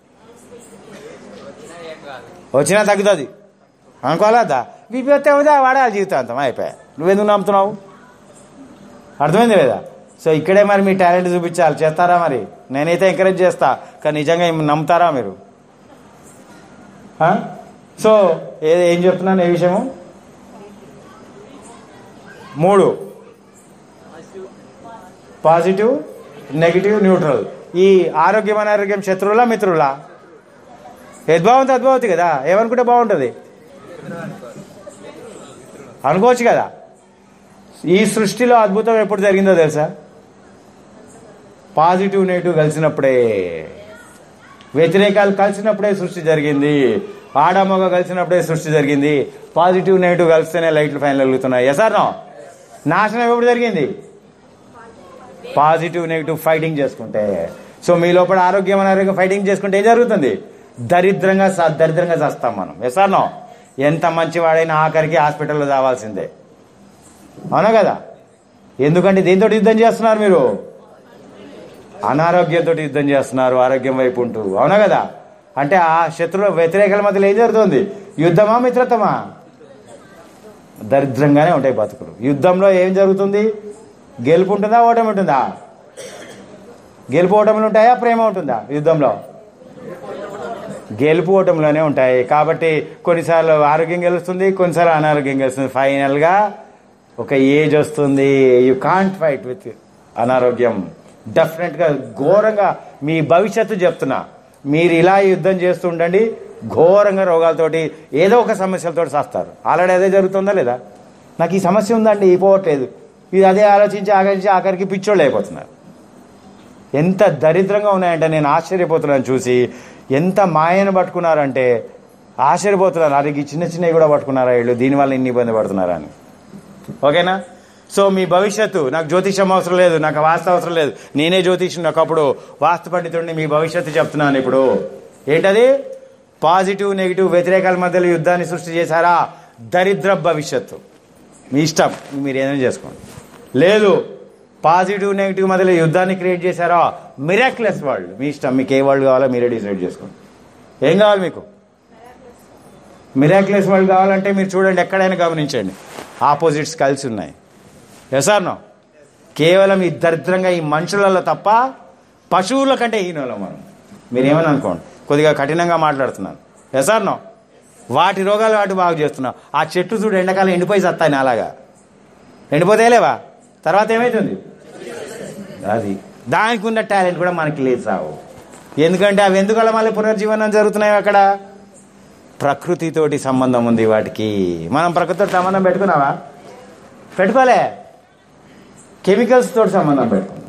ఏం కాదు వచ్చినా తగ్గుతుంది అనుకోవాలా బీపీ వస్తే అవుదా వాడాలి జీవితాంతం అయిపోయా నువ్వెందుకు నమ్ముతున్నావు అర్థమైంది లేదా సో ఇక్కడే మరి మీ టాలెంట్ చూపించాలి చేస్తారా మరి నేనైతే ఎంకరేజ్ చేస్తా కానీ నిజంగా ఏం నమ్ముతారా మీరు ఆ? సో ఏ ఏం చెప్తున్నాను ఏ విషయము మూడు పాజిటివ్ నెగిటివ్ న్యూట్రల్ ఈ ఆరోగ్యం అనారోగ్యం శత్రువులా మిత్రులా యద్భావం తద్భావతి కదా ఏమనుకుంటే బాగుంటుంది అనుకోవచ్చు కదా ఈ సృష్టిలో అద్భుతం ఎప్పుడు జరిగిందో తెలుసా పాజిటివ్ నెగిటివ్ కలిసినప్పుడే వ్యతిరేకాలు కలిసినప్పుడే సృష్టి జరిగింది ఆడమగ కలిసినప్పుడే సృష్టి జరిగింది పాజిటివ్ నెగిటివ్ కలిస్తేనే లైట్లు ఫైనల్ వెలుగుతున్నాయి ఎసార్ నో నాశనం ఎప్పుడు జరిగింది పాజిటివ్ నెగిటివ్ ఫైటింగ్ చేసుకుంటే సో మీ లోపల ఆరోగ్యం అనారోగ్యం ఫైటింగ్ చేసుకుంటే ఏం జరుగుతుంది దరిద్రంగా స- దరిద్రంగా చేస్తాం మనం ఎసార్ నో ఎంత మంచివాడైనా ఆఖరికి హాస్పిటల్లో రావాల్సిందే అవునా కదా ఎందుకంటే దేంతో యుద్ధం చేస్తున్నారు మీరు అనారోగ్యంతో యుద్ధం చేస్తున్నారు ఆరోగ్యం వైపు ఉంటూ అవునా కదా అంటే ఆ శత్రువు వ్యతిరేకల మధ్యలో ఏం జరుగుతుంది యుద్ధమా మిత్రతమా దరిద్రంగానే ఉంటాయి బతుకులు యుద్ధంలో ఏం జరుగుతుంది గెలుపు ఉంటుందా ఓటమి ఉంటుందా గెలుపు ఓటములు ఉంటాయా ప్రేమ ఉంటుందా యుద్ధంలో గెలుపు ఓటములోనే ఉంటాయి కాబట్టి కొన్నిసార్లు ఆరోగ్యం గెలుస్తుంది కొన్నిసార్లు అనారోగ్యం గెలుస్తుంది ఫైనల్గా ఒక ఏజ్ వస్తుంది యు కాంట్ ఫైట్ విత్ అనారోగ్యం డెఫినెట్గా ఘోరంగా మీ భవిష్యత్తు చెప్తున్నా మీరు ఇలా యుద్ధం చేస్తూ ఉండండి ఘోరంగా రోగాలతోటి ఏదో ఒక సమస్యలతో చేస్తారు ఆల్రెడీ అదే జరుగుతుందా లేదా నాకు ఈ సమస్య ఉందండి ఈ పోవట్లేదు ఇది అదే ఆలోచించి ఆలోచించి ఆఖరికి పిచ్చోళ్ళు అయిపోతున్నారు ఎంత దరిద్రంగా ఉన్నాయంటే నేను ఆశ్చర్యపోతున్నాను చూసి ఎంత మాయను పట్టుకున్నారంటే ఆశ్చర్యపోతున్నాను అరే ఈ చిన్న చిన్నవి కూడా పట్టుకున్నారా వీళ్ళు దీనివల్ల ఇన్ని ఇబ్బంది పడుతున్నారా అని ఓకేనా సో మీ భవిష్యత్తు నాకు జ్యోతిషం అవసరం లేదు నాకు వాస్తు అవసరం లేదు నేనే జ్యోతిషం ఒకప్పుడు వాస్తు పండితుడిని మీ భవిష్యత్తు చెప్తున్నాను ఇప్పుడు ఏంటది పాజిటివ్ నెగిటివ్ వ్యతిరేకాల మధ్యలో యుద్ధాన్ని సృష్టి చేశారా దరిద్ర భవిష్యత్తు మీ ఇష్టం మీరు ఏదైనా చేసుకోండి లేదు పాజిటివ్ నెగిటివ్ మధ్యలో యుద్ధాన్ని క్రియేట్ చేశారా మిరాక్లెస్ వరల్డ్ మీ ఇష్టం మీకు ఏ వరల్డ్ కావాలో మీరే డిసైడ్ చేసుకోండి ఏం కావాలి మీకు మిరాక్లెస్ వరల్డ్ కావాలంటే మీరు చూడండి ఎక్కడైనా గమనించండి ఆపోజిట్స్ కలిసి ఉన్నాయి ఎసార్నో కేవలం ఈ దరిద్రంగా ఈ మనుషులలో తప్ప పశువుల కంటే హీనోలం మనం మీరేమని అనుకోండి కొద్దిగా కఠినంగా మాట్లాడుతున్నాను ఎసార్నో వాటి రోగాలు వాటి బాగు చేస్తున్నాం ఆ చెట్టు చూడు ఎండాకాలం ఎండిపోయి సత్తాయి అలాగా ఎండిపోతే లేవా తర్వాత ఏమవుతుంది అది దానికి ఉన్న టాలెంట్ కూడా మనకి లేదు సావు ఎందుకంటే అవి ఎందుకలా మళ్ళీ పునర్జీవనం జరుగుతున్నాయి అక్కడ ప్రకృతితోటి సంబంధం ఉంది వాటికి మనం ప్రకృతితో సంబంధం పెట్టుకున్నావా పెట్టుకోలే కెమికల్స్ తోటి సంబంధం పెట్టుకున్నాం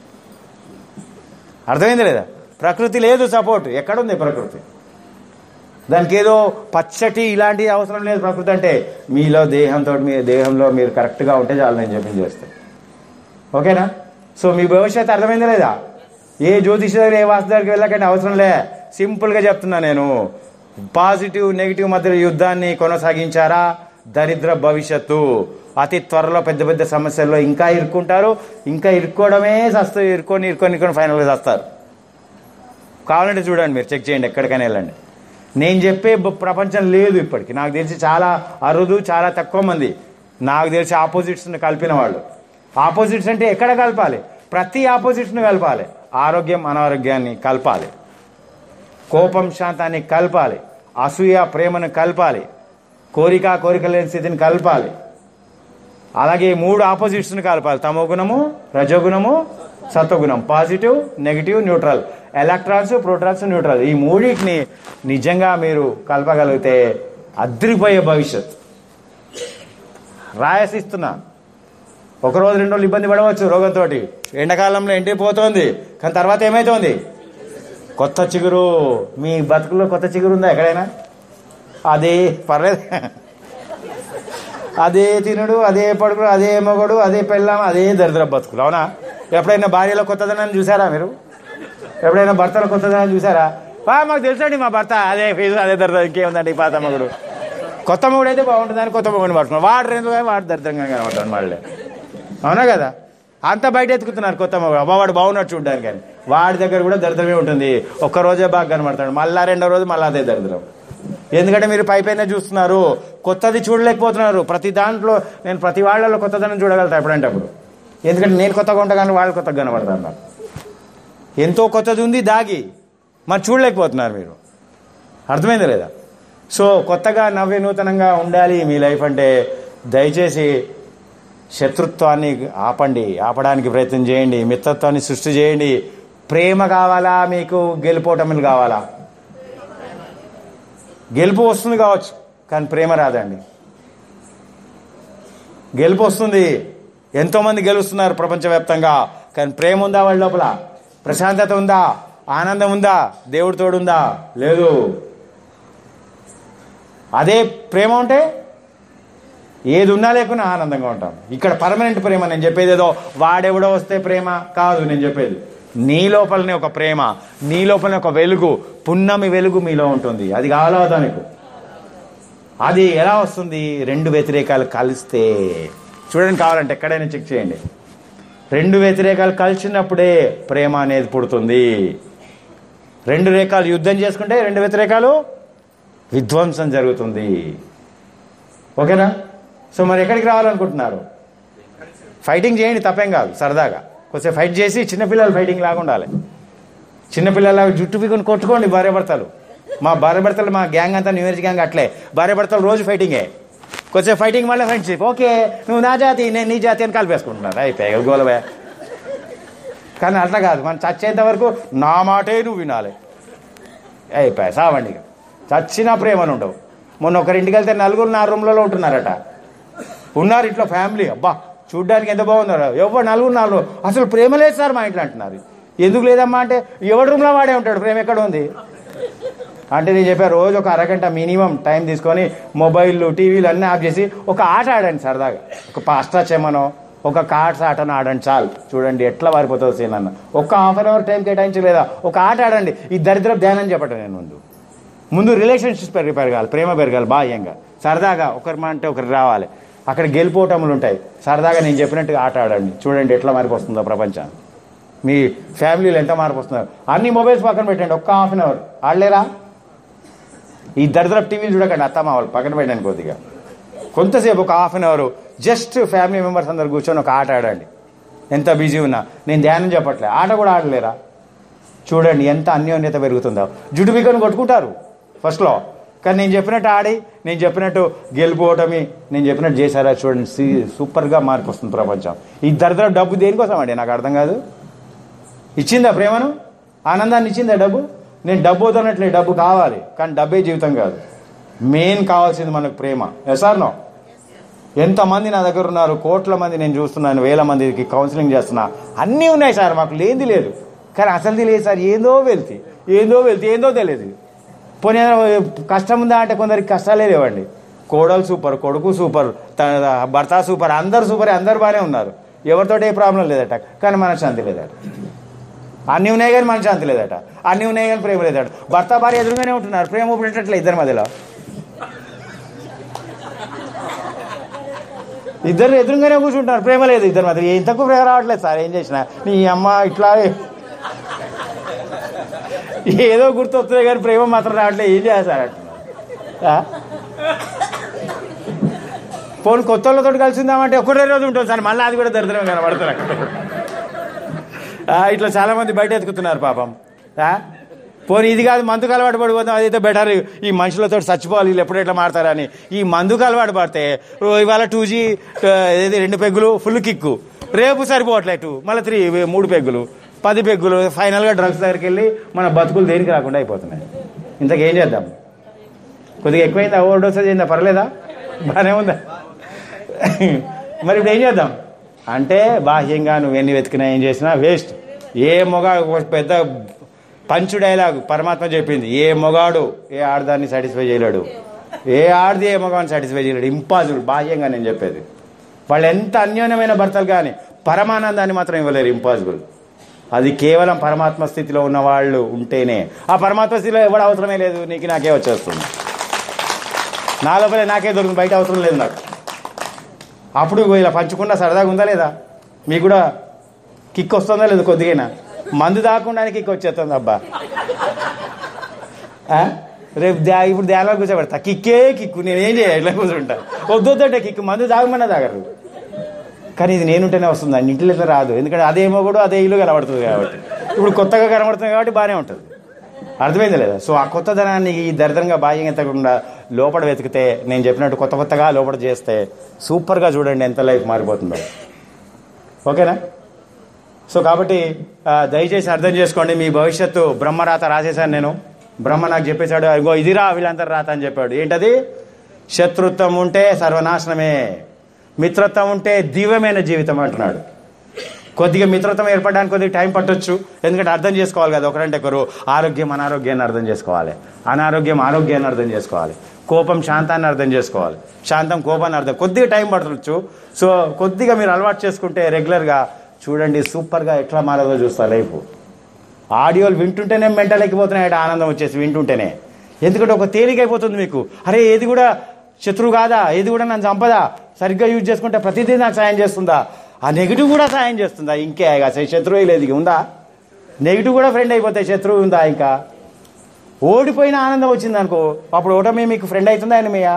అర్థమైంది లేదా ప్రకృతి లేదు సపోర్ట్ ఎక్కడుంది ప్రకృతి దానికి ఏదో పచ్చటి ఇలాంటి అవసరం లేదు ప్రకృతి అంటే మీలో దేహంతో మీ దేహంలో మీరు కరెక్ట్గా ఉంటే చాలు నేను చెప్పింది చేస్తాను ఓకేనా సో మీ భవిష్యత్తు అర్థమైందా లేదా ఏ జ్యోతిష దగ్గర ఏ వాస్తు దగ్గరికి వెళ్ళకండి అవసరం లే సింపుల్గా చెప్తున్నా నేను పాజిటివ్ నెగిటివ్ మధ్య యుద్ధాన్ని కొనసాగించారా దరిద్ర భవిష్యత్తు అతి త్వరలో పెద్ద పెద్ద సమస్యల్లో ఇంకా ఇరుక్కుంటారు ఇంకా ఇరుక్కోవడమే సస్తూ ఇరుక్కొని ఇరుక్కొని ఇరుక్కొని ఫైనల్గా చేస్తారు కావాలంటే చూడండి మీరు చెక్ చేయండి ఎక్కడికైనా వెళ్ళండి నేను చెప్పే బ- ప్రపంచం లేదు ఇప్పటికి నాకు తెలిసి చాలా అరుదు చాలా తక్కువ మంది నాకు తెలిసి ఆపోజిట్స్ని కలిపిన వాళ్ళు ఆపోజిట్స్ అంటే ఎక్కడ కలపాలి ప్రతి ఆపోజిట్స్ని కలపాలి ఆరోగ్యం అనారోగ్యాన్ని కలపాలి కోపం శాంతాన్ని కలపాలి అసూయ ప్రేమను కలపాలి కోరిక కోరిక లేని స్థితిని కలపాలి అలాగే మూడు ఆపోజిట్స్ని కలపాలి తమో గుణము రజోగుణము సత్వగుణం positive negative neutral electrons protons neutral ఈ మూడింటిని నిజంగా మీరు కలపగలిగితే అద్రిపోయే భవిష్యత్ రాయసిస్తున్నా ఒక రోజు రెండు రోజులు ఇబ్బంది పడవచ్చు రోగంతో ఎండాకాలంలో ఎండిపోతుంది కానీ తర్వాత ఏమైతుంది కొత్త చిగురు మీ బతుకులో కొత్త చిగురు ఉందా ఎక్కడైనా అదే పర్లేదు అదే తినుడు అదే పడుకుడు అదే మొగడు అదే పెళ్ళాం అదే దరిద్ర బతుకులు అవునా ఎప్పుడైనా భార్యలో కొత్తదనాన్ని చూసారా మీరు ఎప్పుడైనా భర్తలో కొత్తదనాన్ని చూసారా బా మాకు తెలుసండి మా భర్త అదే ఫీజు అదే దరిద్రం ఇంకేముందండి ఈ పాత మొగుడు కొత్త మొగుడు అయితే బాగుంటుందని కొత్త మొగుడిని పట్టుకున్నాడు వాడు రెండు వాడు దరిద్రంగా కనబడతాడు మళ్ళీ అవునా కదా అంత బయట ఎత్తుకుతున్నారు కొత్త మొగుడు అబ్బా వాడు బాగున్నట్టు చూడ్డానికి కానీ వాడి దగ్గర కూడా దరిద్రమే ఉంటుంది ఒక్క రోజే బాగా కనబడతాడు మళ్ళా రెండో రోజు మళ్ళీ అదే దరిద్రం ఎందుకంటే మీరు పై పైన చూస్తున్నారు కొత్తది చూడలేకపోతున్నారు ప్రతి దాంట్లో నేను ప్రతి వాళ్ళలో కొత్తదనం చూడగలుగుతా ఎప్పుడంటే అప్పుడు ఎందుకంటే నేను కొత్తగా ఉంటా కానీ వాళ్ళు కొత్తగా కనబడతారు నాకు ఎంతో కొత్తది ఉంది దాగి మరి చూడలేకపోతున్నారు మీరు అర్థమైందా లేదా సో కొత్తగా నవ్వే నూతనంగా ఉండాలి మీ లైఫ్ అంటే దయచేసి శత్రుత్వాన్ని ఆపండి ఆపడానికి ప్రయత్నం చేయండి మిత్రత్వాన్ని సృష్టి చేయండి ప్రేమ కావాలా మీకు గెలుపోటములు కావాలా గెలుపు వస్తుంది కావచ్చు కానీ ప్రేమ రాదండి గెలుపు వస్తుంది ఎంతోమంది గెలుస్తున్నారు ప్రపంచవ్యాప్తంగా కానీ ప్రేమ ఉందా వాళ్ళ లోపల ప్రశాంతత ఉందా ఆనందం ఉందా దేవుడి తోడుందా లేదు అదే ప్రేమ ఉంటే ఏది ఉన్నా లేకున్నా ఆనందంగా ఉంటాం ఇక్కడ పర్మనెంట్ ప్రేమ నేను చెప్పేది ఏదో వాడెవడో వస్తే ప్రేమ కాదు నేను చెప్పేది నీ లోపలనే ఒక ప్రేమ నీ లోపలనే ఒక వెలుగు పున్నమి వెలుగు మీలో ఉంటుంది అది కావాలవుతా నీకు అది ఎలా వస్తుంది రెండు వ్యతిరేకాలు కలిస్తే చూడండి కావాలంటే ఎక్కడైనా చెక్ చేయండి రెండు వ్యతిరేకాలు కలిసినప్పుడే ప్రేమ అనేది పుడుతుంది రెండు రేఖలు యుద్ధం చేసుకుంటే రెండు వ్యతిరేకాలు విధ్వంసం జరుగుతుంది ఓకేనా సో మరి ఎక్కడికి రావాలనుకుంటున్నారు ఫైటింగ్ చేయండి తప్పేం కాదు సరదాగా కొంచెం ఫైట్ చేసి చిన్నపిల్లలు ఫైటింగ్ లాగా ఉండాలి చిన్నపిల్లల జుట్టు పీకుని కొట్టుకోండి భార్య భర్తలు మా భార్య భర్తలు మా గ్యాంగ్ అంతా న్యూ ఇయర్స్ గ్యాంగ్ అట్లే భార్య భర్తలు రోజు ఫైటింగే కొంచెం ఫైటింగ్ మళ్ళీ ఫ్రెండ్షిప్ ఓకే నువ్వు నా జాతి నేను నీ జాతి అని కలిపేసుకుంటున్నారు అయిపోయాయి గోలవే కానీ అట్లా కాదు మనం చచ్చేంత వరకు నా మాటే నువ్వు వినాలి అయిపోయా సావండి ఇక. చచ్చినా ప్రేమను ఉండవు మొన్న ఒకరింటికి వెళ్తే నలుగురు నా రూమ్లలో ఉంటున్నారట ఉన్నారు ఇంట్లో ఫ్యామిలీ అబ్బా చూడ్డానికి ఎంత బాగున్నారు ఎవరు నలుగురు నాలుగు అసలు ప్రేమ లేదు సార్ మా ఇంట్లో అంటున్నారు ఎందుకు లేదమ్మా అంటే ఎవరి రూమ్లో వాడే ఉంటాడు ప్రేమ ఎక్కడ ఉంది అంటే నేను చెప్పా రోజు ఒక అరగంట మినిమం టైం తీసుకొని మొబైల్ టీవీలు అన్నీ ఆఫ్ చేసి ఒక ఆట ఆడండి సరదాగా ఒక పాస్టాచెమనో ఒక కార్డ్స్ ఆటను ఆడండి చాలు చూడండి ఎట్లా మారిపోతుంది సీన్ అన్న ఒక్క హాఫ్ అన్ అవర్ టైం కేటాయించలేదా ఒక ఆట ఆడండి ఈ దరిద్ర ధ్యానం చెప్పటం నేను ముందు ముందు రిలేషన్షిప్స్ పెరిగి పెరగాలి ప్రేమ పెరగాలి బాహ్యంగా సరదాగా ఒకరి మా అంటే ఒకరు రావాలి అక్కడ గెలిపోవటములు ఉంటాయి సరదాగా నేను చెప్పినట్టుగా ఆట ఆడండి చూడండి ఎట్లా మారిపోతుందో ప్రపంచం మీ ఫ్యామిలీలో ఎంత మార్పు వస్తున్నారు అన్ని మొబైల్స్ పక్కన పెట్టండి ఒక్క హాఫ్ అన్ అవర్ ఆడలేరా ఈ దరిద్ర టీవీలు చూడకండి అత్తమ్మ వాళ్ళు పక్కన పెట్టండి కొద్దిగా కొంతసేపు ఒక half an hour just family members అందరు కూర్చొని ఒక ఆట ఆడండి ఎంత బిజీ ఉన్నా నేను ధ్యానం చెప్పట్లే ఆట కూడా ఆడలేరా చూడండి ఎంత అన్యోన్యత పెరుగుతుందో జుట్టు బిగ్గను కొట్టుకుంటారు ఫస్ట్లో కానీ నేను చెప్పినట్టు ఆడి నేను చెప్పినట్టు గెలిపోవటమి నేను చెప్పినట్టు చేశారా చూడండి సీ- సూపర్గా మార్పు వస్తుంది ప్రపంచం ఈ దరిద్ర డబ్బు దేనికోసం అండి నాకు అర్థం కాదు ఇచ్చిందా ప్రేమను ఆనందాన్ని ఇచ్చిందా డబ్బు నేను డబ్బు వదలట్లే డబ్బు కావాలి కానీ డబ్బే జీవితం కాదు మెయిన్ కావాల్సింది మనకు ప్రేమ ఎసార్ నో ఎంతమంది నా దగ్గర ఉన్నారు కోట్ల మంది నేను చూస్తున్నాను వేల మందికి కౌన్సిలింగ్ చేస్తున్నా అన్నీ ఉన్నాయి సార్ మాకు లేనిది లేదు కానీ అసలుది లేదు సార్ ఏందో వెళ్తే ఏందో వెళ్తే ఏందో తెలియదు పోనీ ఏదైనా కష్టం ఉందా అంటే కొందరికి కష్టాలే లేవండి కోడలు సూపర్ కొడుకు సూపర్ తన భర్త సూపర్ అందరు సూపర్ అందరు బాగానే ఉన్నారు ఎవరితోటి ఏ ప్రాబ్లం లేదట కానీ మనకు శాంతి లేదట అన్నీ ఉన్నాయి కానీ మన శాంతి లేదట అన్నీ ఉన్నాయి కానీ ప్రేమ లేదట భర్త భార్య ఎదురుగానే ఉంటున్నారు ప్రేమ ఉపడేటట్లే ఇద్దరి మధ్యలో ఇద్దరు ఎదురుగానే కూర్చుంటారు ప్రేమ లేదు ఇద్దరి మధ్య ఇంతకు ప్రేమ రావట్లేదు సార్ ఏం చేసినా నీ అమ్మ ఇట్లా ఏదో గుర్తు వస్తుంది కానీ ప్రేమ మాత్రం రావట్లేదు ఏం చేయాలి సార్ అంటున్నారు. ఆ? పోనీ కొత్త వాళ్ళతో కలిసిందామంటే ఒకటే రోజు ఉంటుంది సార్ మళ్ళీ అది కూడా దరిద్రం కనబడుతున్నారు ఆ, ఇట్లా చాలా మంది బయట ఎత్తుకుతున్నారు పాపం ఆ? పోనీ ఇది కాదు మందుకు అలవాటు పడిపోతాం అదైతే బెటర్ ఈ మనుషులతో చచ్చిపోవాలి వీళ్ళు ఎప్పుడు ఎట్లా మాడతారని ఈ మందుకు అలవాటు పడితే ఓ ఇవాళ టూ జీ ఏది రెండు పెగ్గులు ఫుల్ కిక్కు రేపు సరిపోవట్లేదు మళ్ళీ త్రీ మూడు పెగ్గులు పది పెగ్గులు ఫైనల్గా డ్రగ్స్ దగ్గరికి వెళ్ళి మన బతుకులు దేనికి రాకుండా అయిపోతున్నాయి ఇంతకేం చేద్దాం కొద్దిగా ఎక్కువైందా ఓవర్ డోస్ అయిందా పర్లేదా బాగానే ఉందా మరి ఇప్పుడు ఏం చేద్దాం అంటే బాహ్యంగా నువ్వు ఎన్ని వెతికినా ఏం చేసినా వేస్ట్ ఏ మొగ ఒక పెద్ద పంచు డైలాగ్ పరమాత్మ చెప్పింది ఏ మొగాడు ఏ ఆడదాన్ని సాటిస్ఫై చేయలేడు ఏ ఆడది ఏ మొగాన్ని సాటిస్ఫై చేయలేడు ఇంపాసిబుల్ బాహ్యంగా నేను చెప్పేది వాళ్ళు ఎంత అన్యోన్యమైన భర్తలు కానీ పరమానందాన్ని మాత్రం ఇవ్వలేరు ఇంపాసిబుల్ అది కేవలం పరమాత్మ స్థితిలో ఉన్న వాళ్ళు ఉంటేనే ఆ పరమాత్మ స్థితిలో ఎవడు అవసరమే లేదు నీకు నాకే వచ్చేస్తుంది నా లోపలే నాకే దొరుకుతుంది బయట అవసరం లేదు నాకు అప్పుడు ఇలా పంచుకున్న సరదాగా ఉందా లేదా మీకు కూడా కిక్ వస్తుందా లేదు కొద్దిగైనా మందు దాక్కుండానే కిక్ వచ్చేస్తుంది అబ్బా ఆ? రేపు ధ్యా ఇప్పుడు ధ్యానంలో కూర్చోబెడతా కిక్కే కిక్కు నేను ఏం చేయాలి ఇట్లా కూర్చుంటా వద్దొద్దంటే కిక్కు మందు దాగమన్నా తాగరు కానీ ఇది నేనుంటేనే వస్తుంది అన్ని ఇంట్లో ఇట్లా రాదు ఎందుకంటే అదేమో కూడా అదే ఇల్లు కనబడుతుంది కాబట్టి ఇప్పుడు కొత్తగా కనబడుతుంది కాబట్టి బాగానే ఉంటుంది అర్థమైంది లేదా సో ఆ కొత్తదనాన్ని ఈ దరిద్రంగా బాహ్యంగా ఎత్తకుండా లోపల వెతికితే నేను చెప్పినట్టు కొత్త కొత్తగా లోపల చేస్తే సూపర్గా చూడండి ఎంత లైఫ్ మారిపోతుందో ఓకేనా సో కాబట్టి ఆ, దయచేసి అర్థం చేసుకోండి మీ భవిష్యత్తు బ్రహ్మరాత రాసేశాను నేను బ్రహ్మ నాకు చెప్పేశాడు ఇగో ఇదిరా వీళ్ళందరూ రాత అని చెప్పాడు ఏంటది శత్రుత్వం ఉంటే సర్వనాశనమే మిత్రత్వం ఉంటే దివ్యమైన జీవితం అంటున్నాడు కొద్దిగా మిత్రత్వం ఏర్పడడానికి కొద్దిగా టైం పట్టొచ్చు ఎందుకంటే అర్థం చేసుకోవాలి కదా ఒకరంటే ఒకరు ఆరోగ్యం అనారోగ్యాన్ని అర్థం చేసుకోవాలి అనారోగ్యం ఆరోగ్యాన్ని అర్థం చేసుకోవాలి కోపం శాంతాన్ని అర్థం చేసుకోవాలి శాంతం కోపాన్ని అర్థం కొద్దిగా టైం పట్టవచ్చు సో కొద్దిగా మీరు అలవాటు చేసుకుంటే రెగ్యులర్గా చూడండి సూపర్గా ఎట్లా మారదో చూస్తా లైఫ్ ఆడియోలు వింటుంటేనే మెంటల్ ఎక్కిపోతున్నాయి ఆనందం వచ్చేసి వింటుంటేనే ఎందుకంటే ఒక తేలిక అయిపోతుంది మీకు అరే ఏది కూడా శత్రువు కాదా ఏది కూడా నన్ను చంపదా సరిగ్గా యూజ్ చేసుకుంటే ప్రతిదీ నాకు సాయం చేస్తుందా ఆ నెగిటివ్ కూడా సాయం చేస్తుందా ఇంకే అసలు శత్రువు లేదు ఇక ఉందా నెగిటివ్ కూడా ఫ్రెండ్ అయిపోతాయి శత్రువు ఉందా ఇంకా ఓడిపోయిన ఆనందం వచ్చింది అనుకో అప్పుడు ఓటమి మీకు ఫ్రెండ్ అవుతుందా ఆయన మీయా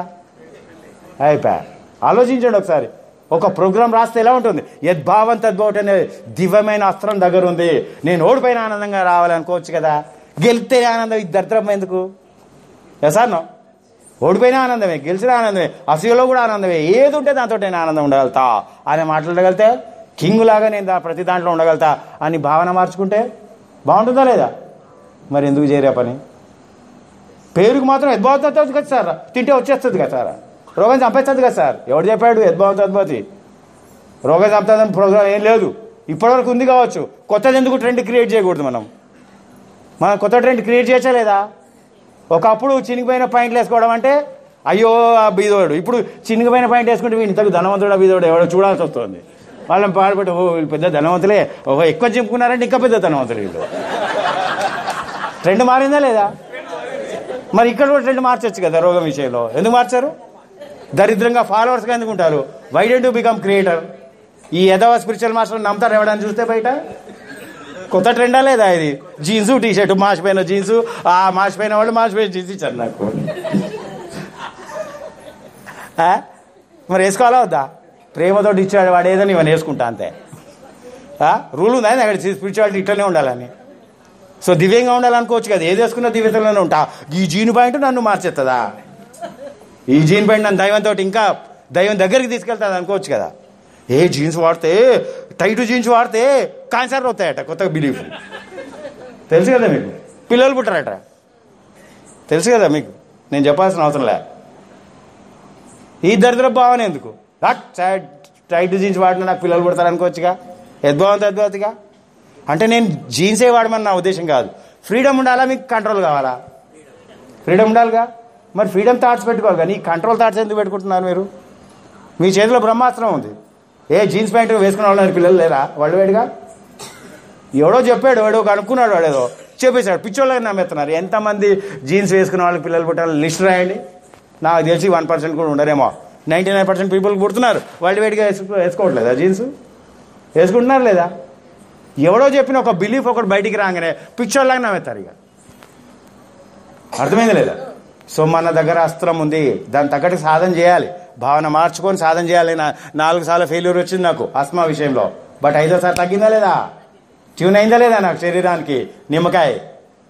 అయిపోయా ఆలోచించండి ఒకసారి ఒక ప్రోగ్రామ్ రాస్తే ఎలా ఉంటుంది యద్భావం తద్భవట్ అనే దివ్యమైన అస్త్రం దగ్గర ఉంది నేను ఓడిపోయిన ఆనందంగా రావాలనుకోవచ్చు కదా గెలిస్తే ఆనందం ఇది దరిద్రం ఎందుకు ఎసార్ నో ఓడిపోయిన ఆనందమే గెలిచిన ఆనందమే అసూయలో కూడా ఆనందమే ఏది ఉంటే దాంతో నేను ఆనందం ఉండగలుగుతా అని మాట్లాడగలిగితే కింగ్ లాగా నేను దా- ప్రతి దాంట్లో ఉండగలుగుతా అని భావన మార్చుకుంటే బాగుంటుందా లేదా మరి ఎందుకు చేయరా పని పేరుకు మాత్రం యద్భావత తద్భవతి కదా సార్ తింటే వచ్చేస్తుంది కదా సార్ రోగం చంపేస్తుంది కదా సార్ ఎవడు చెప్పాడు యద్భావత తద్భవతి రోగం చంపుతుందని ప్రోగ్రామ్ ఏం లేదు ఇప్పటివరకు ఉంది కావచ్చు కొత్తది ఎందుకు ట్రెండ్ క్రియేట్ చేయకూడదు మనం మనం కొత్త ట్రెండ్ క్రియేట్ చేయచ్చా లేదా ఒకప్పుడు చినిగిపోయిన పాయింట్లు వేసుకోవడం అంటే అయ్యో ఆ బీదోడు ఇప్పుడు చినిగిపోయిన పాయింట్ వేసుకుంటే వీళ్ళు ఇంతకు ధనవంతుడు ఆ బీదోడు ఎవడో చూడాల్సి వస్తుంది వాళ్ళని పాడుపెట్టి ఓ వీళ్ళు పెద్ద ధనవంతులే ఓహో ఎక్కువ చింపుకున్నారంటే ఇంకా పెద్ద ధనవంతులు వీళ్ళు ట్రెండ్ మారిందా లేదా మరి ఇక్కడ కూడా ట్రెండ్ మార్చొచ్చు కదా రోగం విషయంలో ఎందుకు మార్చారు దరిద్రంగా ఫాలోవర్స్గా ఎందుకు ఉంటారు why don't to become creator ఈ యదవ స్పిరిచువల్ మాస్టర్ నమ్ముతారు ఎవడని చూస్తే బయట కొత్త ట్రెండా లేదా ఇది జీన్స్ టీ షర్ట్ మాసిపోయిన జీన్స్ ఆ మాసిపోయిన వాళ్ళు మాసిపోయిన జీన్స్ ఇచ్చారు నాకు ఆ? మరి వేసుకోవాలా వద్దా ప్రేమతో ఇచ్చాడు వాడు ఏదని ఇవన్నీ వేసుకుంటా అంతే ఆ? రూల్ ఉందా అక్కడ స్పిరిచువాలిటీ ఇట్లనే ఉండాలని సో దివ్యంగా ఉండాలనుకోవచ్చు కదా ఏది వేసుకున్న దివ్యతలోనే ఉంటా ఈ జీన్ పాయింట్ నన్ను మార్చేస్తుందా ఈ జీన్ పాయింట్ నన్ను దైవంతో ఇంకా దైవం దగ్గరికి తీసుకెళ్తాది అనుకోవచ్చు కదా ఏ జీన్స్ వాడితే టైట్ జీన్స్ వాడితే క్యాన్సర్ అవుతాయట కొత్తగా బిలీఫ్ తెలుసు కదా మీకు పిల్లలు పుట్టారట తెలుసు కదా మీకు నేను చెప్పాల్సిన అవసరం లే ఈ దరిద్ర భావన ఎందుకు హట్, సైడ్ టైట్ జీన్స్ వాడిన నాకు పిల్లలు పుడతారు అనుకోవచ్చుగా యద్భావం తద్భవతిగా అంటే నేను జీన్సే వాడమని నా ఉద్దేశం కాదు ఫ్రీడమ్ ఉండాలా మీకు కంట్రోల్ కావాలా ఫ్రీడమ్ ఉండాలిగా మరి ఫ్రీడమ్ థాట్స్ పెట్టుకోవాలి కానీ కంట్రోల్ థాట్స్ ఎందుకు పెట్టుకుంటున్నారు మీరు మీ చేతిలో బ్రహ్మాస్త్రం ఉంది ఏ జీన్స్ ప్యాంట్ వేసుకున్న వాళ్ళు పిల్లలు లేరా వాళ్ళు వేడిగా ఎవడో చెప్పాడు వాడు కనుక్కున్నాడు వాడు ఏదో చెప్పేశాడు పిచ్చోళ్ళకి నమ్మెత్తున్నారు ఎంతమంది జీన్స్ వేసుకున్న వాళ్ళకి పిల్లలు పుట్టాలి లిస్ట్ రాయండి నాకు తెలిసి వన్ పర్సెంట్ కూడా ఉండరేమో నైంటీ నైన్ పర్సెంట్ పీపుల్ పుడుతున్నారు వాళ్ళు వేడిగా వేసుకో వేసుకోవట్లేదా జీన్స్ వేసుకుంటున్నారు లేదా ఎవడో చెప్పిన ఒక బిలీఫ్ ఒకటి బయటికి రాగానే పిచ్చోళ్ళగా నవ్వుతారు ఇక అర్థమైంది లేదా సో మన దగ్గర అస్త్రం ఉంది దాని తగ్గట్టు సాధన చేయాలి భావన మార్చుకొని సాధన చేయాలి నా నాలుగు సార్లు ఫెయిల్యూర్ వచ్చింది నాకు ఆస్మా విషయంలో బట్ ఐదోసారి తగ్గిందా లేదా ట్యూన్ అయిందా లేదా నాకు శరీరానికి నిమ్మకాయ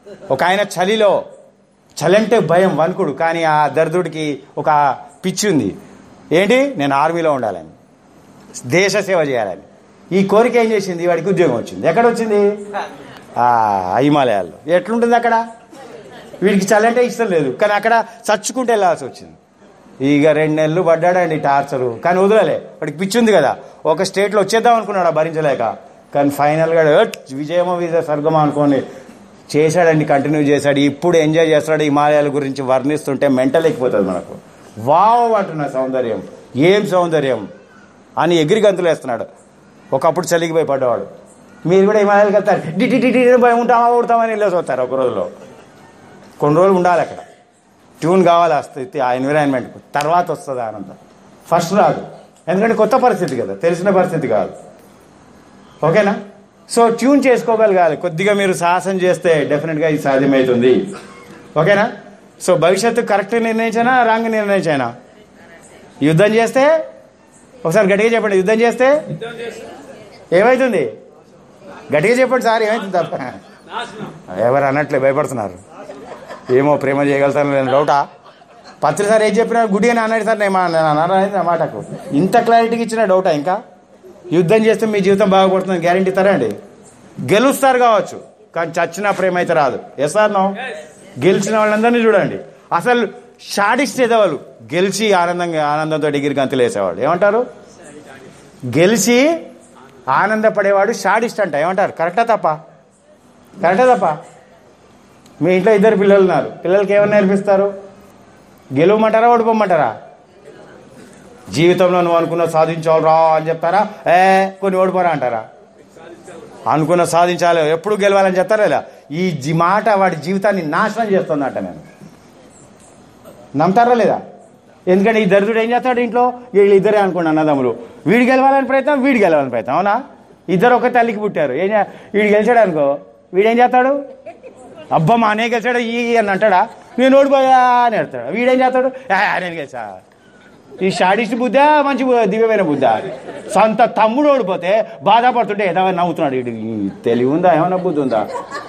ఒక ఆయన చలిలో చలి అంటే భయం వణుకుడు కానీ ఆ దరిద్రుడికి ఒక పిచ్చి ఉంది ఏంటి నేను ఆర్మీలో ఉండాలని దేశ సేవ చేయాలని ఈ కోరిక ఏం చేసింది వాడికి ఉద్యోగం వచ్చింది ఎక్కడ వచ్చింది ఆ హిమాలయాల్లో ఎట్లుంటుంది అక్కడ వీడికి చలి అంటే ఇష్టం లేదు కానీ అక్కడ చచ్చుకుంటే వెళ్ళాల్సి వచ్చింది ఇక రెండు నెలలు పడ్డాడండి టార్చరు కానీ వదలలే వాడికి పిచ్చి ఉంది కదా ఒక స్టేట్లో వచ్చేద్దాం అనుకున్నాడు ఆ భరించలేక కానీ ఫైనల్గా "ఏట్, విజయమో విజయ స్వర్గమో అనుకోని చేశాడండి కంటిన్యూ చేశాడు ఇప్పుడు ఎంజాయ్ చేస్తాడు హిమాలయాల గురించి వర్ణిస్తుంటే మెంటల్ ఎక్కిపోతుంది మనకు వావ్ అంటున్న సౌందర్యం ఏం సౌందర్యం అని ఎగిరి గంతులు వేస్తున్నాడు ఒకప్పుడు చలికి భయపడ్డవాడు మీరు కూడా హిమాలయాలకు వెళ్తారు డిటి డిటి భయం ఉంటామా ఉడతామని వెళ్ళేసి వస్తారు ఒక రోజులో కొన్ని రోజులు ఉండాలి అక్కడ ట్యూన్ కావాలి ఆ స్థితి ఆ ఎన్విరాన్మెంట్ తర్వాత వస్తుంది ఆనందం ఫస్ట్ రాదు ఎందుకంటే కొత్త పరిస్థితి కదా తెలిసిన పరిస్థితి కాదు ఓకేనా సో ట్యూన్ చేసుకోగలగాలి కొద్దిగా మీరు సాహసం చేస్తే డెఫినెట్గా ఇది సాధ్యమవుతుంది ఓకేనా సో భవిష్యత్తు కరెక్ట్ నిర్ణయించానా రాంగ్ నిర్ణయించానా యుద్ధం చేస్తే ఒకసారి గట్టిగా చెప్పండి యుద్ధం చేస్తే ఏమవుతుంది గట్టిగా చెప్పండి సార్ ఏమవుతుంది తప్ప ఎవరు అన్నట్లే భయపడుతున్నారు ఏమో ప్రేమ చేయగలుగుతాను నేను డౌటా పత్రి సార్ ఏం చెప్పినా గుడి అని అన్నాడు సార్ నేను మా- నేను అన్నాను అనేది నా మాటకు ఇంత క్లారిటీకి ఇచ్చిన డౌటా ఇంకా యుద్ధం చేస్తే మీ జీవితం బాగుపడుతుంది గ్యారంటీ ఇస్తారా అండి గెలుస్తారు కావచ్చు కానీ చచ్చిన ప్రేమ అయితే రాదు ఎస్ సార్ నో గెలిచిన వాళ్ళందరినీ చూడండి అసలు షాడిస్ట్ ఎదవాళ్ళు గెలిచి ఆనందంగా ఆనందంతో డిగ్రీ గంతులు వేసేవాళ్ళు ఏమంటారు గెలిచి ఆనందపడేవాడు షాడిస్ట్ అంట ఏమంటారు కరెక్టా తప్ప కరెక్టా తప్ప మీ ఇంట్లో ఇద్దరు పిల్లలు ఉన్నారు పిల్లలకి ఏమన్నా నేర్పిస్తారు గెలవమంటారా ఓడిపోమంటారా జీవితంలో నువ్వు అనుకున్న సాధించాలి రా అని చెప్తారా ఏ కొన్ని ఓడిపోరా అంటారా అనుకున్న సాధించాలి ఎప్పుడు గెలవాలని చెప్తారా ఇలా ఈ జీ- మాట వాడి జీవితాన్ని నాశనం చేస్తుందట నేను నమ్ముతారా లేదా ఎందుకంటే ఈ దరిద్రుడు ఏం చేస్తాడు ఇంట్లో వీళ్ళు ఇద్దరే అనుకోండి అన్నదమ్ములు వీడు గెలవాలని ప్రయత్నం వీడు గెలవాలని ప్రయత్నం అవునా ఇద్దరు ఒక తల్లికి పుట్టారు ఏం చే- వీడు గెలిచాడు అనుకో వీడేం చేస్తాడు అబ్బా మా అనే గెలిచాడు ఈ ఈ అని అంటాడా నేను ఓడిపోయా అని అంటాడు వీడేం చేస్తాడు "ఆ, నేను గెలిచా ఈ షాడిస్ట్ బుద్ధా మంచి బు- దివ్యమైన బుద్ధ సొంత తమ్ముడు ఓడిపోతే బాధపడుతుంటే ఏదో నవ్వుతున్నాడు వీడు ఈ తెలివి ఉందా ఏమైనా బుద్ధి ఉందా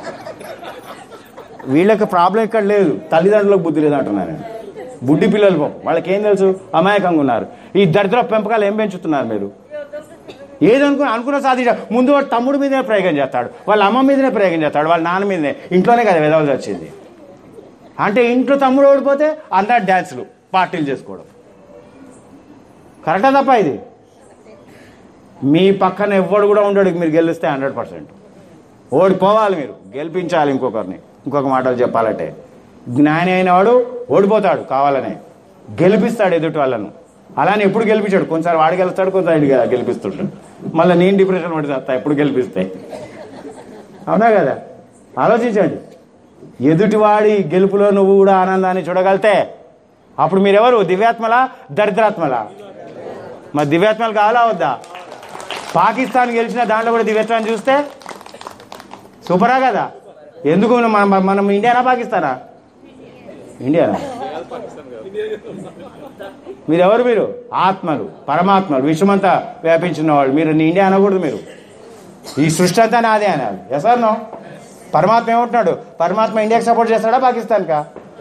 వీళ్ళకి ప్రాబ్లం ఇక్కడ లేదు తల్లిదండ్రులకు బుద్ధి లేదు అంటున్నాను నేను బుడ్డి పిల్లలు పాపం వాళ్ళకి ఏం తెలుసు అమాయకంగా ఉన్నారు ఈ దరిద్ర పెంపకాలు ఏం పెంచుతున్నారు మీరు ఏదనుకుని అనుకున్న సాధించ ముందు వాడు తమ్ముడి మీదనే ప్రయోగం చేస్తాడు వాళ్ళ అమ్మ మీదనే ప్రయోగం చేస్తాడు వాళ్ళ నాన్న మీదనే ఇంట్లోనే కదా వెదవలసి వచ్చింది అంటే ఇంట్లో తమ్ముడు ఓడిపోతే అందరు డ్యాన్సులు పార్టీలు చేసుకోవడం కరెక్టా తప్ప ఇది మీ పక్కన ఎవ్వడు కూడా ఉండడు మీరు గెలిస్తే హండ్రెడ్ పర్సెంట్ ఓడిపోవాలి మీరు గెలిపించాలి ఇంకొకరిని ఇంకొక మాటలు చెప్పాలంటే జ్ఞాని అయిన వాడు ఓడిపోతాడు కావాలనే గెలిపిస్తాడు ఎదుటి వాళ్ళను అలానే ఎప్పుడు గెలిపించాడు కొంచెం వాడు గెలుస్తాడు కొంచెం గెలిపిస్తుంటాడు మళ్ళీ నేను డిప్రెషన్ పడి చేస్తా ఎప్పుడు గెలిపిస్తే అవునా కదా ఆలోచించండి ఎదుటివాడి గెలుపులో నువ్వు కూడా ఆనందాన్ని చూడగలితే అప్పుడు మీరెవరు దివ్యాత్మలా దరిద్రాత్మలా మరి దివ్యాత్మలు కావాలా వద్దా పాకిస్తాన్ గెలిచిన దాంట్లో కూడా దివ్యత్వాన్ని చూస్తే సూపరా కదా ఎందుకు మనం మనం ఇండియానా పాకిస్తానా ఇండియానా మీరెవరు మీరు ఆత్మలు పరమాత్మలు విశ్వమంతా వ్యాపించిన వాళ్ళు మీరు నీ ఇండియా అనకూడదు మీరు ఈ సృష్టి అంతా నాదే అనాలి ఎసార్ నో పరమాత్మ ఏమంటున్నాడు పరమాత్మ ఇండియాకి సపోర్ట్ చేస్తాడా పాకిస్తాన్కా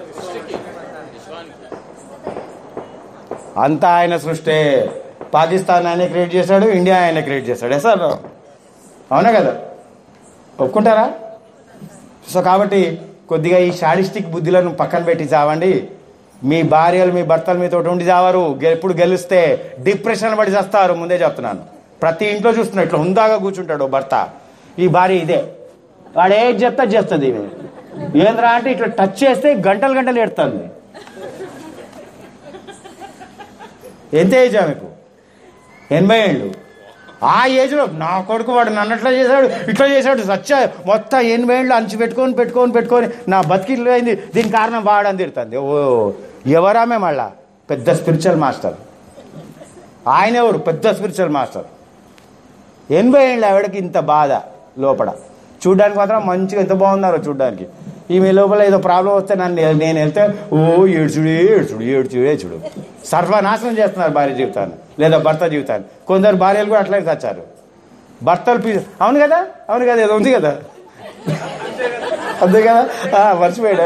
అంతా ఆయన సృష్టే పాకిస్తాన్ ఆయన క్రియేట్ చేశాడు ఇండియా ఆయన క్రియేట్ చేశాడు ఎసార్ అవునా కదా ఒప్పుకుంటారా సో కాబట్టి కొద్దిగా ఈ షాడిస్టిక్ బుద్ధులను పక్కన పెట్టి చావండి మీ భార్యలు మీ భర్తలు మీతో ఉండి చావరు గె- ఎప్పుడు గెలిస్తే డిప్రెషన్ పడి చేస్తారు ముందే చెప్తున్నాను ప్రతి ఇంట్లో చూస్తున్నా ఇట్లా హుందాగా కూర్చుంటాడు ఓ భర్త ఈ భార్య ఇదే వాడు ఏది చెప్తా చేస్తుంది ఈమె ఏంద్రా అంటే ఇట్లా టచ్ చేస్తే గంటలు గంటలు ఎడుతుంది ఎంత ఏజ్ మీకు ఎనభై ఏళ్ళు ఆ ఏజ్లో నా కొడుకు వాడు నన్ను అట్లా చేశాడు ఇట్లా చేశాడు సచ్చ మొత్తం ఎనభై ఏళ్ళు అంచు పెట్టుకొని పెట్టుకొని పెట్టుకొని నా బతికిట్లు అయింది దీని కారణం వాడని తిడుతుంది ఓ ఎవరామే మళ్ళా పెద్ద స్పిరిచువల్ మాస్టర్ ఆయన ఎవరు పెద్ద స్పిరిచువల్ మాస్టర్ ఎనభై ఏళ్ళు ఆవిడకి ఇంత బాధ లోపల చూడ్డానికి మాత్రం మంచిగా ఎంత బాగున్నారో చూడ్డానికి ఈమె లోపల ఏదో ప్రాబ్లం వస్తే నన్ను నేను వెళ్తే ఓ ఏడ్చుడు ఏడ్చుడు ఏడ్చుడు ఏడ్చుడు సర్వనాశనం చేస్తున్నారు భార్య జీవితాన్ని లేదా భర్త జీవితాన్ని కొందరు భార్యలు కూడా అట్లనే చచ్చారు భర్తలు పీ అవును కదా అవును కదా ఏదో ఉంది కదా అంతే కదా ఆ, మర్చిపోయాడు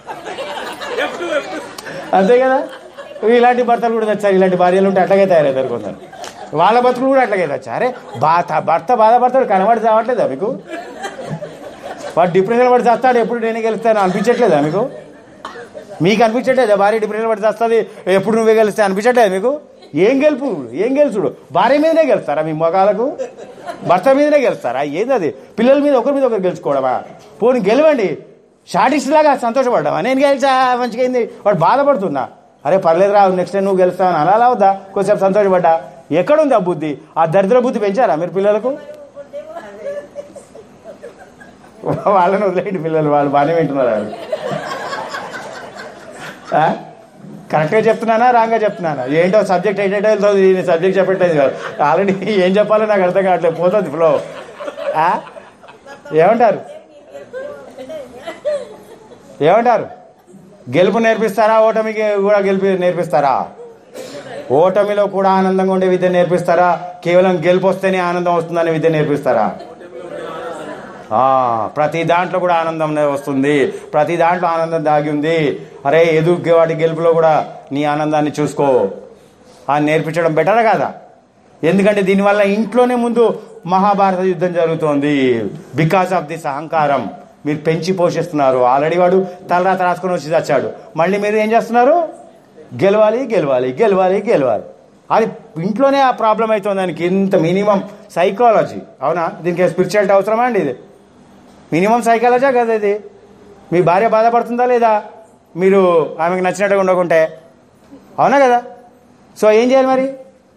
అంతే కదా ఇలాంటి భర్తలు కూడా తెచ్చారు ఇలాంటి భార్యలు ఉంటే అట్లాగే తయారవుతారు కొందరు వాళ్ళ బతుకులు కూడా అట్లాగే తెచ్చారు అరే బాధ భర్త బాధపడతాడు కనబడి చావట్లేదా మీకు వాడు డిప్రెషన్ పడి చేస్తాడు ఎప్పుడు నేనే గెలుస్తాను అనిపించట్లేదా మీకు మీకు అనిపించట్లేదా భార్య డిప్రెషన్ పడి చేస్తుంది ఎప్పుడు నువ్వే గెలిస్తే అనిపించట్లేదు మీకు ఏం గెలుపు ఏం గెలుచుడు భార్య మీదనే గెలుస్తారా మీ మొగాలకు భర్త మీదనే గెలుస్తారా ఏంది అది పిల్లల మీద ఒకరి మీద ఒకరు గెలుచుకోవడమా పోనీ గెలవండి షార్టిస్ట్ లాగా సంతోషపడ్డావా నేను గెలిచా మంచిగా అయింది వాడు బాధపడుతున్నా అరే పర్లేదు రా నెక్స్ట్ టైం నువ్వు గెలుస్తావు అలా అలా అవుద్దా కొంచెం సంతోషపడ్డా ఎక్కడుంది ఆ బుద్ధి ఆ దరిద్ర బుద్ధి పెంచారా మీరు పిల్లలకు వాళ్ళని వదిలేయండి పిల్లలు వాళ్ళు బాగానే వింటున్నారు వాళ్ళు ఆ? కరెక్ట్గా చెప్తున్నానా రాంగ్గా చెప్తున్నానా ఏంటో సబ్జెక్ట్ ఏంటంటే వెళ్తుంది ఈ సబ్జెక్ట్ చెప్పట్లేదు కాదు ఆల్రెడీ ఏం చెప్పాలో నాకు అర్థం కావట్లేదు పోతుంది ఫ్లో ఆ? ఏమంటారు ఏమంటారు గెలుపు నేర్పిస్తారా ఓటమికి కూడా గెలిపి నేర్పిస్తారా ఓటమిలో కూడా ఆనందంగా ఉండే విద్య నేర్పిస్తారా కేవలం గెలుపు వస్తేనే ఆనందం వస్తుందనే విద్య నేర్పిస్తారా ఆ, ప్రతి దాంట్లో కూడా ఆనందం వస్తుంది ప్రతి దాంట్లో ఆనందం దాగి ఉంది అరే ఎదుగు వాటి గెలుపులో కూడా నీ ఆనందాన్ని చూసుకో ఆ నేర్పించడం బెటర్ కదా ఎందుకంటే దీనివల్ల ఇంట్లోనే ముందు మహాభారత యుద్ధం జరుగుతోంది బికాస్ ఆఫ్ దిస్ అహంకారం మీరు పెంచి పోషిస్తున్నారు ఆల్రెడీ వాడు తలరాత రాసుకొని వచ్చి చచ్చాడు మళ్ళీ మీరు ఏం చేస్తున్నారు గెలవాలి గెలవాలి గెలవాలి గెలవాలి అది ఇంట్లోనే ఆ ప్రాబ్లం అవుతుంది దానికి ఇంత మినిమం సైకాలజీ అవునా దీనికి స్పిరిచువాలిటీ అవసరమా అండి ఇది మినిమం సైకాలజీ కదా ఇది మీ భార్య బాధపడుతుందా లేదా మీరు ఆమెకు నచ్చినట్టుగా ఉండకుంటే అవునా కదా సో ఏం చేయాలి మరి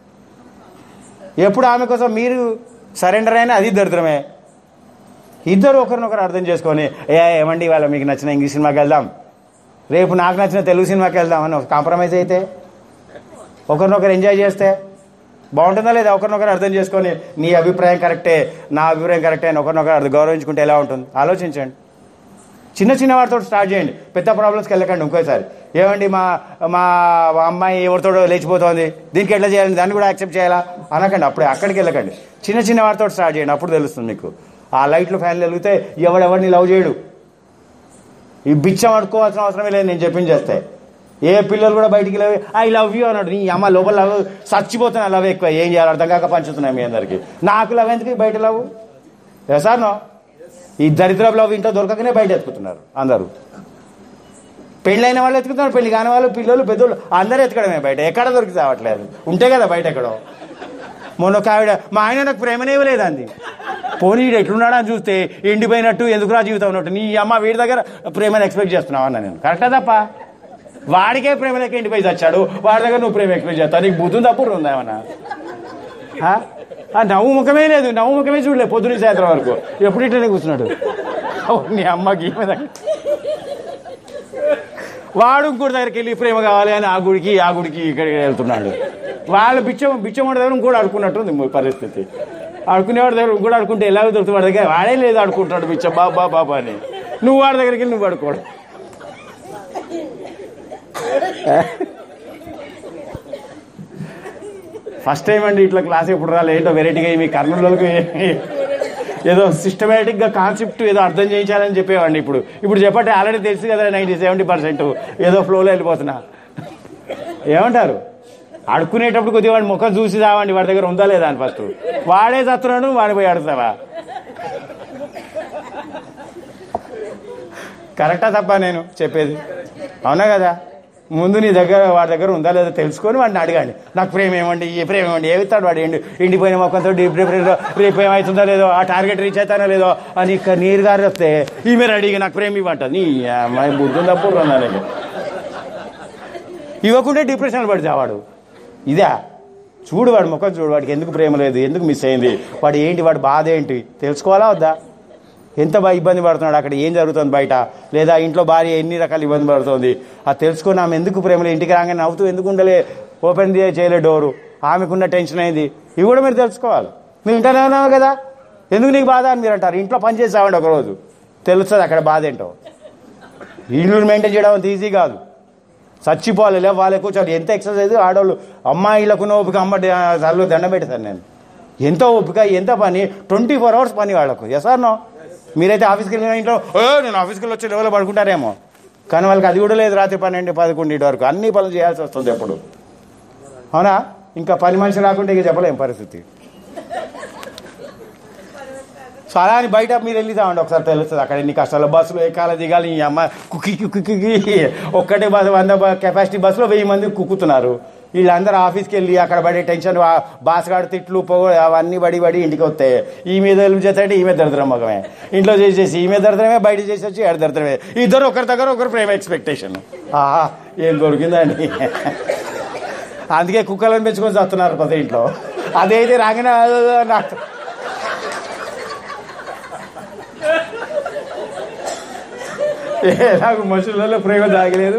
ఎప్పుడు ఆమె కోసం మీరు సరెండర్ అయినా అది దరిద్రమే ఇద్దరు ఒకరినొకరు అర్థం చేసుకొని ఏ ఏమండి ఇవాళ మీకు నచ్చిన ఇంగ్లీష్ సినిమాకి వెళ్దాం రేపు నాకు నచ్చిన తెలుగు సినిమాకి వెళ్దాం అని కాంప్రమైజ్ అయితే ఒకరినొకరు ఎంజాయ్ చేస్తే బాగుంటుందా లేదా ఒకరినొకరు అర్థం చేసుకొని నీ అభిప్రాయం కరెక్టే నా అభిప్రాయం కరెక్టే అని ఒకరినొకరు అర్థం గౌరవించుకుంటే ఎలా ఉంటుంది ఆలోచించండి చిన్న చిన్న వాటితో స్టార్ట్ చేయండి పెద్ద ప్రాబ్లమ్స్కి వెళ్ళకండి ఇంకోసారి ఏమండి మా మా అమ్మాయి ఎవరితో లేచిపోతోంది దీనికి ఎట్లా చేయాలి దాన్ని కూడా యాక్సెప్ట్ చేయాలా అనకండి అప్పుడే అక్కడికి వెళ్ళకండి చిన్న చిన్న వాటితో స్టార్ట్ చేయండి అప్పుడు తెలుస్తుంది మీకు ఆ లైట్లు ఫ్యాన్లు వెలిగితే ఎవడెవరిని లవ్ చేయడు ఈ బిచ్చం అడుకోవాల్సిన అవసరమే లేదు నేను చెప్పింది చేస్తే ఏ పిల్లలు కూడా బయటికి లవ్ ఐ లవ్ యూ అన్నాడు నీ అమ్మ లోపల లవ్ చచ్చిపోతున్నా లవ్ ఎక్కువ ఏం చేయాలి అర్థం కాక పంచుతున్నాయి మీ అందరికి నాకు లవ్ ఎందుకు బయట లవ్ సార్ నో ఈ దరిద్ర లవ్ ఇంట్లో దొరకకనే బయట ఎత్తుకుతున్నారు అందరూ పెళ్ళైన వాళ్ళు ఎత్తుకుతున్నారు పెళ్లి కాని వాళ్ళు పిల్లలు పెద్దోళ్ళు అందరూ ఎత్తుకడమే బయట ఎక్కడ దొరికి చావట్లేదు ఉంటే కదా బయట ఎక్కడో మొన్న ఒక ఆవిడ మా ఆయన నాకు ప్రేమనే ఇవ్వలేదు అంది పోనీ వీడు ఎట్లున్నాడా అని చూస్తే ఎండిపోయినట్టు ఎందుకురా జీవితం ఉన్నట్టు నీ అమ్మ వీడి దగ్గర ప్రేమను ఎక్స్పెక్ట్ చేస్తున్నావు అన్న నేను కరెక్టా తప్ప వాడికే ప్రేమ లెక్క ఎండిపోయి చచ్చాడు వాడి దగ్గర నువ్వు ప్రేమ ఎక్స్పెక్ట్ చేస్తావు నీకు బుద్ధుంది తప్పుడు ఉందా ఏమన్నా ఆ? ఆ నవ్వు ముఖమే లేదు నవ్వు ముఖమే చూడలే పొద్దున సాయంత్రం వరకు ఎప్పుడు ఇట్లనే కూర్చున్నాడు ఓ, నీ అమ్మకి ఈమె దగ్గర వాడు ఇంకోటి దగ్గరికి వెళ్ళి ప్రేమ కావాలి అని ఆ గుడికి ఆ గుడికి ఇక్కడికి వెళ్తున్నాడు వాళ్ళ బిచ్చం బిచ్చం దగ్గర ఇంకోటి ఆడుకున్నట్టుంది మీ పరిస్థితి ఆడుకునేవాడి దగ్గర ఇంకోటి ఆడుకుంటే ఎలా దొరుకుతుంది వాడి దగ్గర వాడే లేదు ఆడుకుంటాడు బిచ్చం బాబా బాబా అని నువ్వు వాడి దగ్గరికి వెళ్ళి నువ్వు ఆడుకోడు ఫస్ట్ టైం అండి ఇట్లా క్లాస్ ఎప్పుడు రాలే ఏంటో వెరైటీగా మీ కర్నూలులకు ఏదో సిస్టమేటిక్ గా కాన్సెప్ట్ ఏదో అర్థం చేయించాలని చెప్పేవాడిని ఇప్పుడు ఇప్పుడు చెప్పండి ఆల్రెడీ తెలుసు కదా నైన్టీ సెవెంటీ పర్సెంట్ ఏదో ఫ్లోలో వెళ్ళిపోతున్నా ఏమంటారు అడుక్కునేటప్పుడు కొద్దిగా వాడి ముఖం చూసి రావండి వాడి దగ్గర ఉందా లేదా అని ఫస్ట్ వాడే చస్తున్నాడు వాడి పోయి అడుగుతావా కరెక్టా తప్ప నేను చెప్పేది అవునా కదా ముందు నీ దగ్గర వాడి దగ్గర ఉందా లేదా తెలుసుకొని వాడిని అడగండి నాకు ప్రేమ ఏమండి ఏ ప్రేమ ఏమండి ఏమిస్తాడు వాడు ఎండి ఎండిపోయిన మొక్కలతో డీప్ రేపు ఏమవుతుందో లేదో ఆ టార్గెట్ రీచ్ అవుతానో లేదో అని ఇక్కడ నీరు గారి వస్తే ఈమె రెడీగా నాకు ప్రేమ ఇవ్వంట నీ అమ్మాయి బుద్ధి తప్పుడు ఉన్నాను ఇవ్వకుంటే డిప్రెషన్ పడితే వాడు ఇదా చూడు వాడు ముఖం చూడు వాడికి ఎందుకు ప్రేమ లేదు ఎందుకు మిస్ అయింది వాడు ఏంటి వాడి బాధ ఏంటి తెలుసుకోవాలా వద్దా ఎంత బా ఇబ్బంది పడుతున్నాడు అక్కడ ఏం జరుగుతుంది బయట లేదా ఇంట్లో భార్య ఎన్ని రకాల ఇబ్బంది పడుతుంది అది తెలుసుకొని ఆమె ఎందుకు ప్రేమలో ఇంటికి రాగానే నవ్వుతూ ఎందుకు ఉండలే ఓపెన్ చేయలే డోరు ఆమెకున్న టెన్షన్ అయింది ఇవి కూడా మీరు తెలుసుకోవాలి మీరు ఇంటనే ఉన్నావు కదా ఎందుకు నీకు బాధ అని మీరు అంటారు ఇంట్లో పని చేసామండి ఒకరోజు తెలుస్తుంది అక్కడ బాధ ఏంటో ఇల్లు మెయింటైన్ చేయడం అంత ఈజీ కాదు చచ్చిపోవాలి లే వాళ్ళే కూర్చోవాలి ఎంత ఎక్సర్సైజ్ ఆడవాళ్ళు అమ్మాయిలకున్న ఓపిక అమ్మ చల్లు దండం పెడతాను నేను ఎంత ఓపిక ఎంత పని ట్వంటీ ఫోర్ అవర్స్ పని వాళ్ళకు ఎస్ ఆర్ నో మీరైతే ఆఫీస్కి వెళ్ళిన ఇంట్లో "ఓ, నేను ఆఫీస్కి వెళ్ళి వచ్చి లెవెల్లో పడుకుంటారేమో కానీ వాళ్ళకి అది కూడా లేదు రాత్రి పన్నెండు పదకొండు వరకు అన్ని పనులు చేయాల్సి వస్తుంది ఎప్పుడు అవునా ఇంకా పని మనిషి రాకుంటే ఇక చెప్పలేం పరిస్థితి సో అలా అని బయట మీరు వెళ్ళిదామండి ఒకసారి తెలుస్తుంది అక్కడ ఎన్ని కష్టాలు బస్సులో ఎక్కాలి దిగాలి ఈ అమ్మ కుక్కి కుక్కి కుక్కి ఒక్కటే బస్ వంద కెపాసిటీ బస్సులో వెయ్యి మంది కుక్కుతున్నారు వీళ్ళందరూ ఆఫీస్కి వెళ్ళి అక్కడ పడే టెన్షన్ ఆ బాసగాడు తిట్లు పొగ అవన్నీ పడి పడి ఇంటికి వస్తాయి ఈ మీద చేస్తాంటే ఈమె దరిద్రం మగమే ఇంట్లో చేసేసి ఈమె దరిద్రమే బయట చేసి వచ్చి ఏడు దరిద్రమే ఇద్దరు ఒకరి దగ్గర ఒకరు ప్రేమ ఎక్స్పెక్టేషన్ ఆహా ఏం దొరికిందండి అందుకే కుక్కలను పెంచుకొని చస్తున్నారు కొత్త ఇంట్లో అదైతే రాగానే నాకు ఏ, నాకు మనుషులలో ప్రేమ దాగలేదు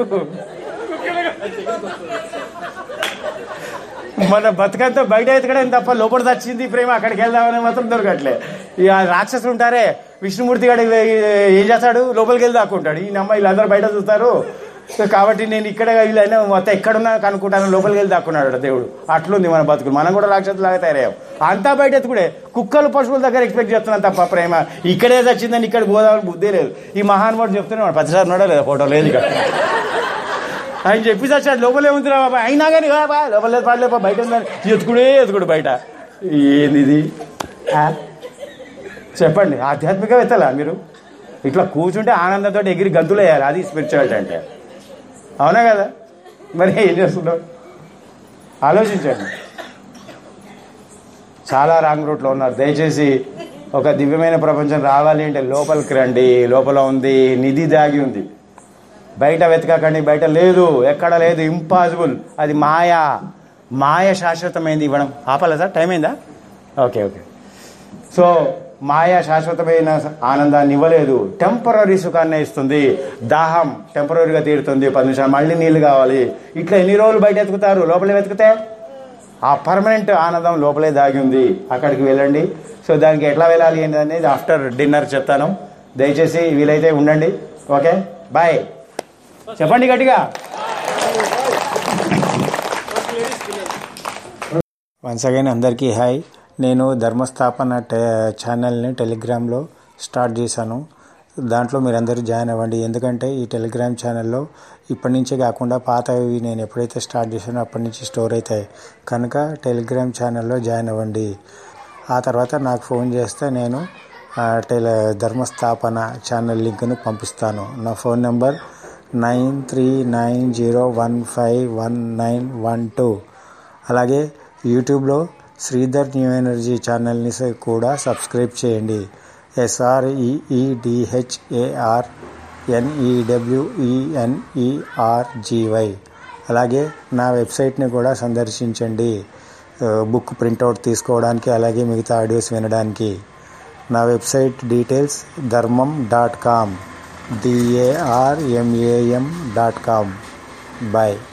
మన బతుకంతా బయట ఎతకడం తప్ప లోపల వచ్చింది ప్రేమ అక్కడికి వెళ్దామని మాత్రం దొరకట్లే ఇక ఆ రాక్షసులు ఉంటారే విష్ణుమూర్తి గారు ఏం చేస్తాడు లోపలికి వెళ్ళి దాక్కుంటాడు ఈ అమ్మ వీళ్ళందరూ బయట చూస్తారు కాబట్టి నేను ఇక్కడ వీళ్ళైనా మొత్తం ఎక్కడున్నా కనుక్కుంటాను లోపలికి వెళ్ళి దాక్కున్నాడు దేవుడు అట్లుంది మన బతుకులు మనం కూడా రాక్షసులాగా తయారయ్యాం అంతా బయట ఎత్తుకుడే కుక్కలు పశువుల దగ్గర ఎక్స్పెక్ట్ చేస్తున్నాం తప్ప ప్రేమ ఇక్కడే వచ్చిందని ఇక్కడ పోదామని బుద్ధి లేదు ఈ మహానుభావుడు చెప్తున్నాడు పచ్చసారి ఉన్నాడో లేదా ఫోటో లేదు ఇక్కడ ఆయన చెప్పి చచ్చాడు లోపలే ఉందిరా బాబా అయినా కానీ "ఆ బా, లోపల లేదు పాడలేదు బయట ఉందని ఎత్తుకుడే ఎత్తుకుడు బయట ఏంది ఇది ఆ? చెప్పండి ఆధ్యాత్మికవేత్తలా మీరు ఇట్లా కూర్చుంటే ఆనందంతో ఎగిరి గంతులు వేయాలి అది స్పిరిచువాలిటీ అంటే అవునా కదా మరి ఏం చేస్తున్నావు ఆలోచించండి చాలా రాంగ్ రూట్లో ఉన్నారు దయచేసి ఒక దివ్యమైన ప్రపంచం రావాలి అంటే లోపలికి రండి లోపల ఉంది నిధి దాగి ఉంది బయట వెతకకండి బయట లేదు ఎక్కడ లేదు ఇంపాసిబుల్ అది మాయ మాయ శాశ్వతమైంది ఇవ్వడం ఆపాలా సార్ టైం అయిందా ఓకే ఓకే సో మాయ శాశ్వతమైన ఆనందాన్ని ఇవ్వలేదు టెంపరీ సుఖాన్ని ఇస్తుంది దాహం టెంపరీగా తీరుతుంది పది నిమిషాలు మళ్ళీ నీళ్లు కావాలి ఇట్లా ఎన్ని రోజులు బయట ఎత్తుకుతారు లోపలే వెతికితే ఆ పర్మనెంట్ ఆనందం లోపలే దాగి ఉంది అక్కడికి వెళ్ళండి సో దానికి ఎట్లా వెళ్ళాలి ఏంటి అనేది ఆఫ్టర్ డిన్నర్ చెప్తాను దయచేసి వీలైతే ఉండండి ఓకే బాయ్ చెప్పండి గట్టిగా వన్స్ అగైన్ అందరికీ హాయ్ నేను ధర్మస్థాపన టె ఛానల్ని టెలిగ్రామ్లో స్టార్ట్ చేశాను దాంట్లో మీరందరూ జాయిన్ అవ్వండి ఎందుకంటే ఈ టెలిగ్రామ్ ఛానల్లో ఇప్పటి నుంచే కాకుండా పాతవి నేను ఎప్పుడైతే స్టార్ట్ చేశానో అప్పటి నుంచి స్టోర్ అవుతాయి కనుక టెలిగ్రామ్ ఛానల్లో జాయిన్ అవ్వండి ఆ తర్వాత నాకు ఫోన్ చేస్తే నేను ఆ, టెలి ధర్మస్థాపన ఛానల్ లింక్ను పంపిస్తాను నా phone number nine three nine zero one five one nine one two అలాగే యూట్యూబ్లో శ్రీధర్ న్యూ ఎనర్జీ ఛానల్ని స- కూడా సబ్స్క్రైబ్ చేయండి ఎస్ఆర్ఈఈడిహెచ్ఏఆర్ ఎన్ఈడబ్ల్యూఈఎన్ఈఆర్జీవై అలాగే నా వెబ్సైట్ని కూడా సందర్శించండి ఆ, బుక్ ప్రింట్అవుట్ తీసుకోవడానికి అలాగే మిగతా ఆడియోస్ వినడానికి నా website details Dharmam dot com DARMAM dot com bye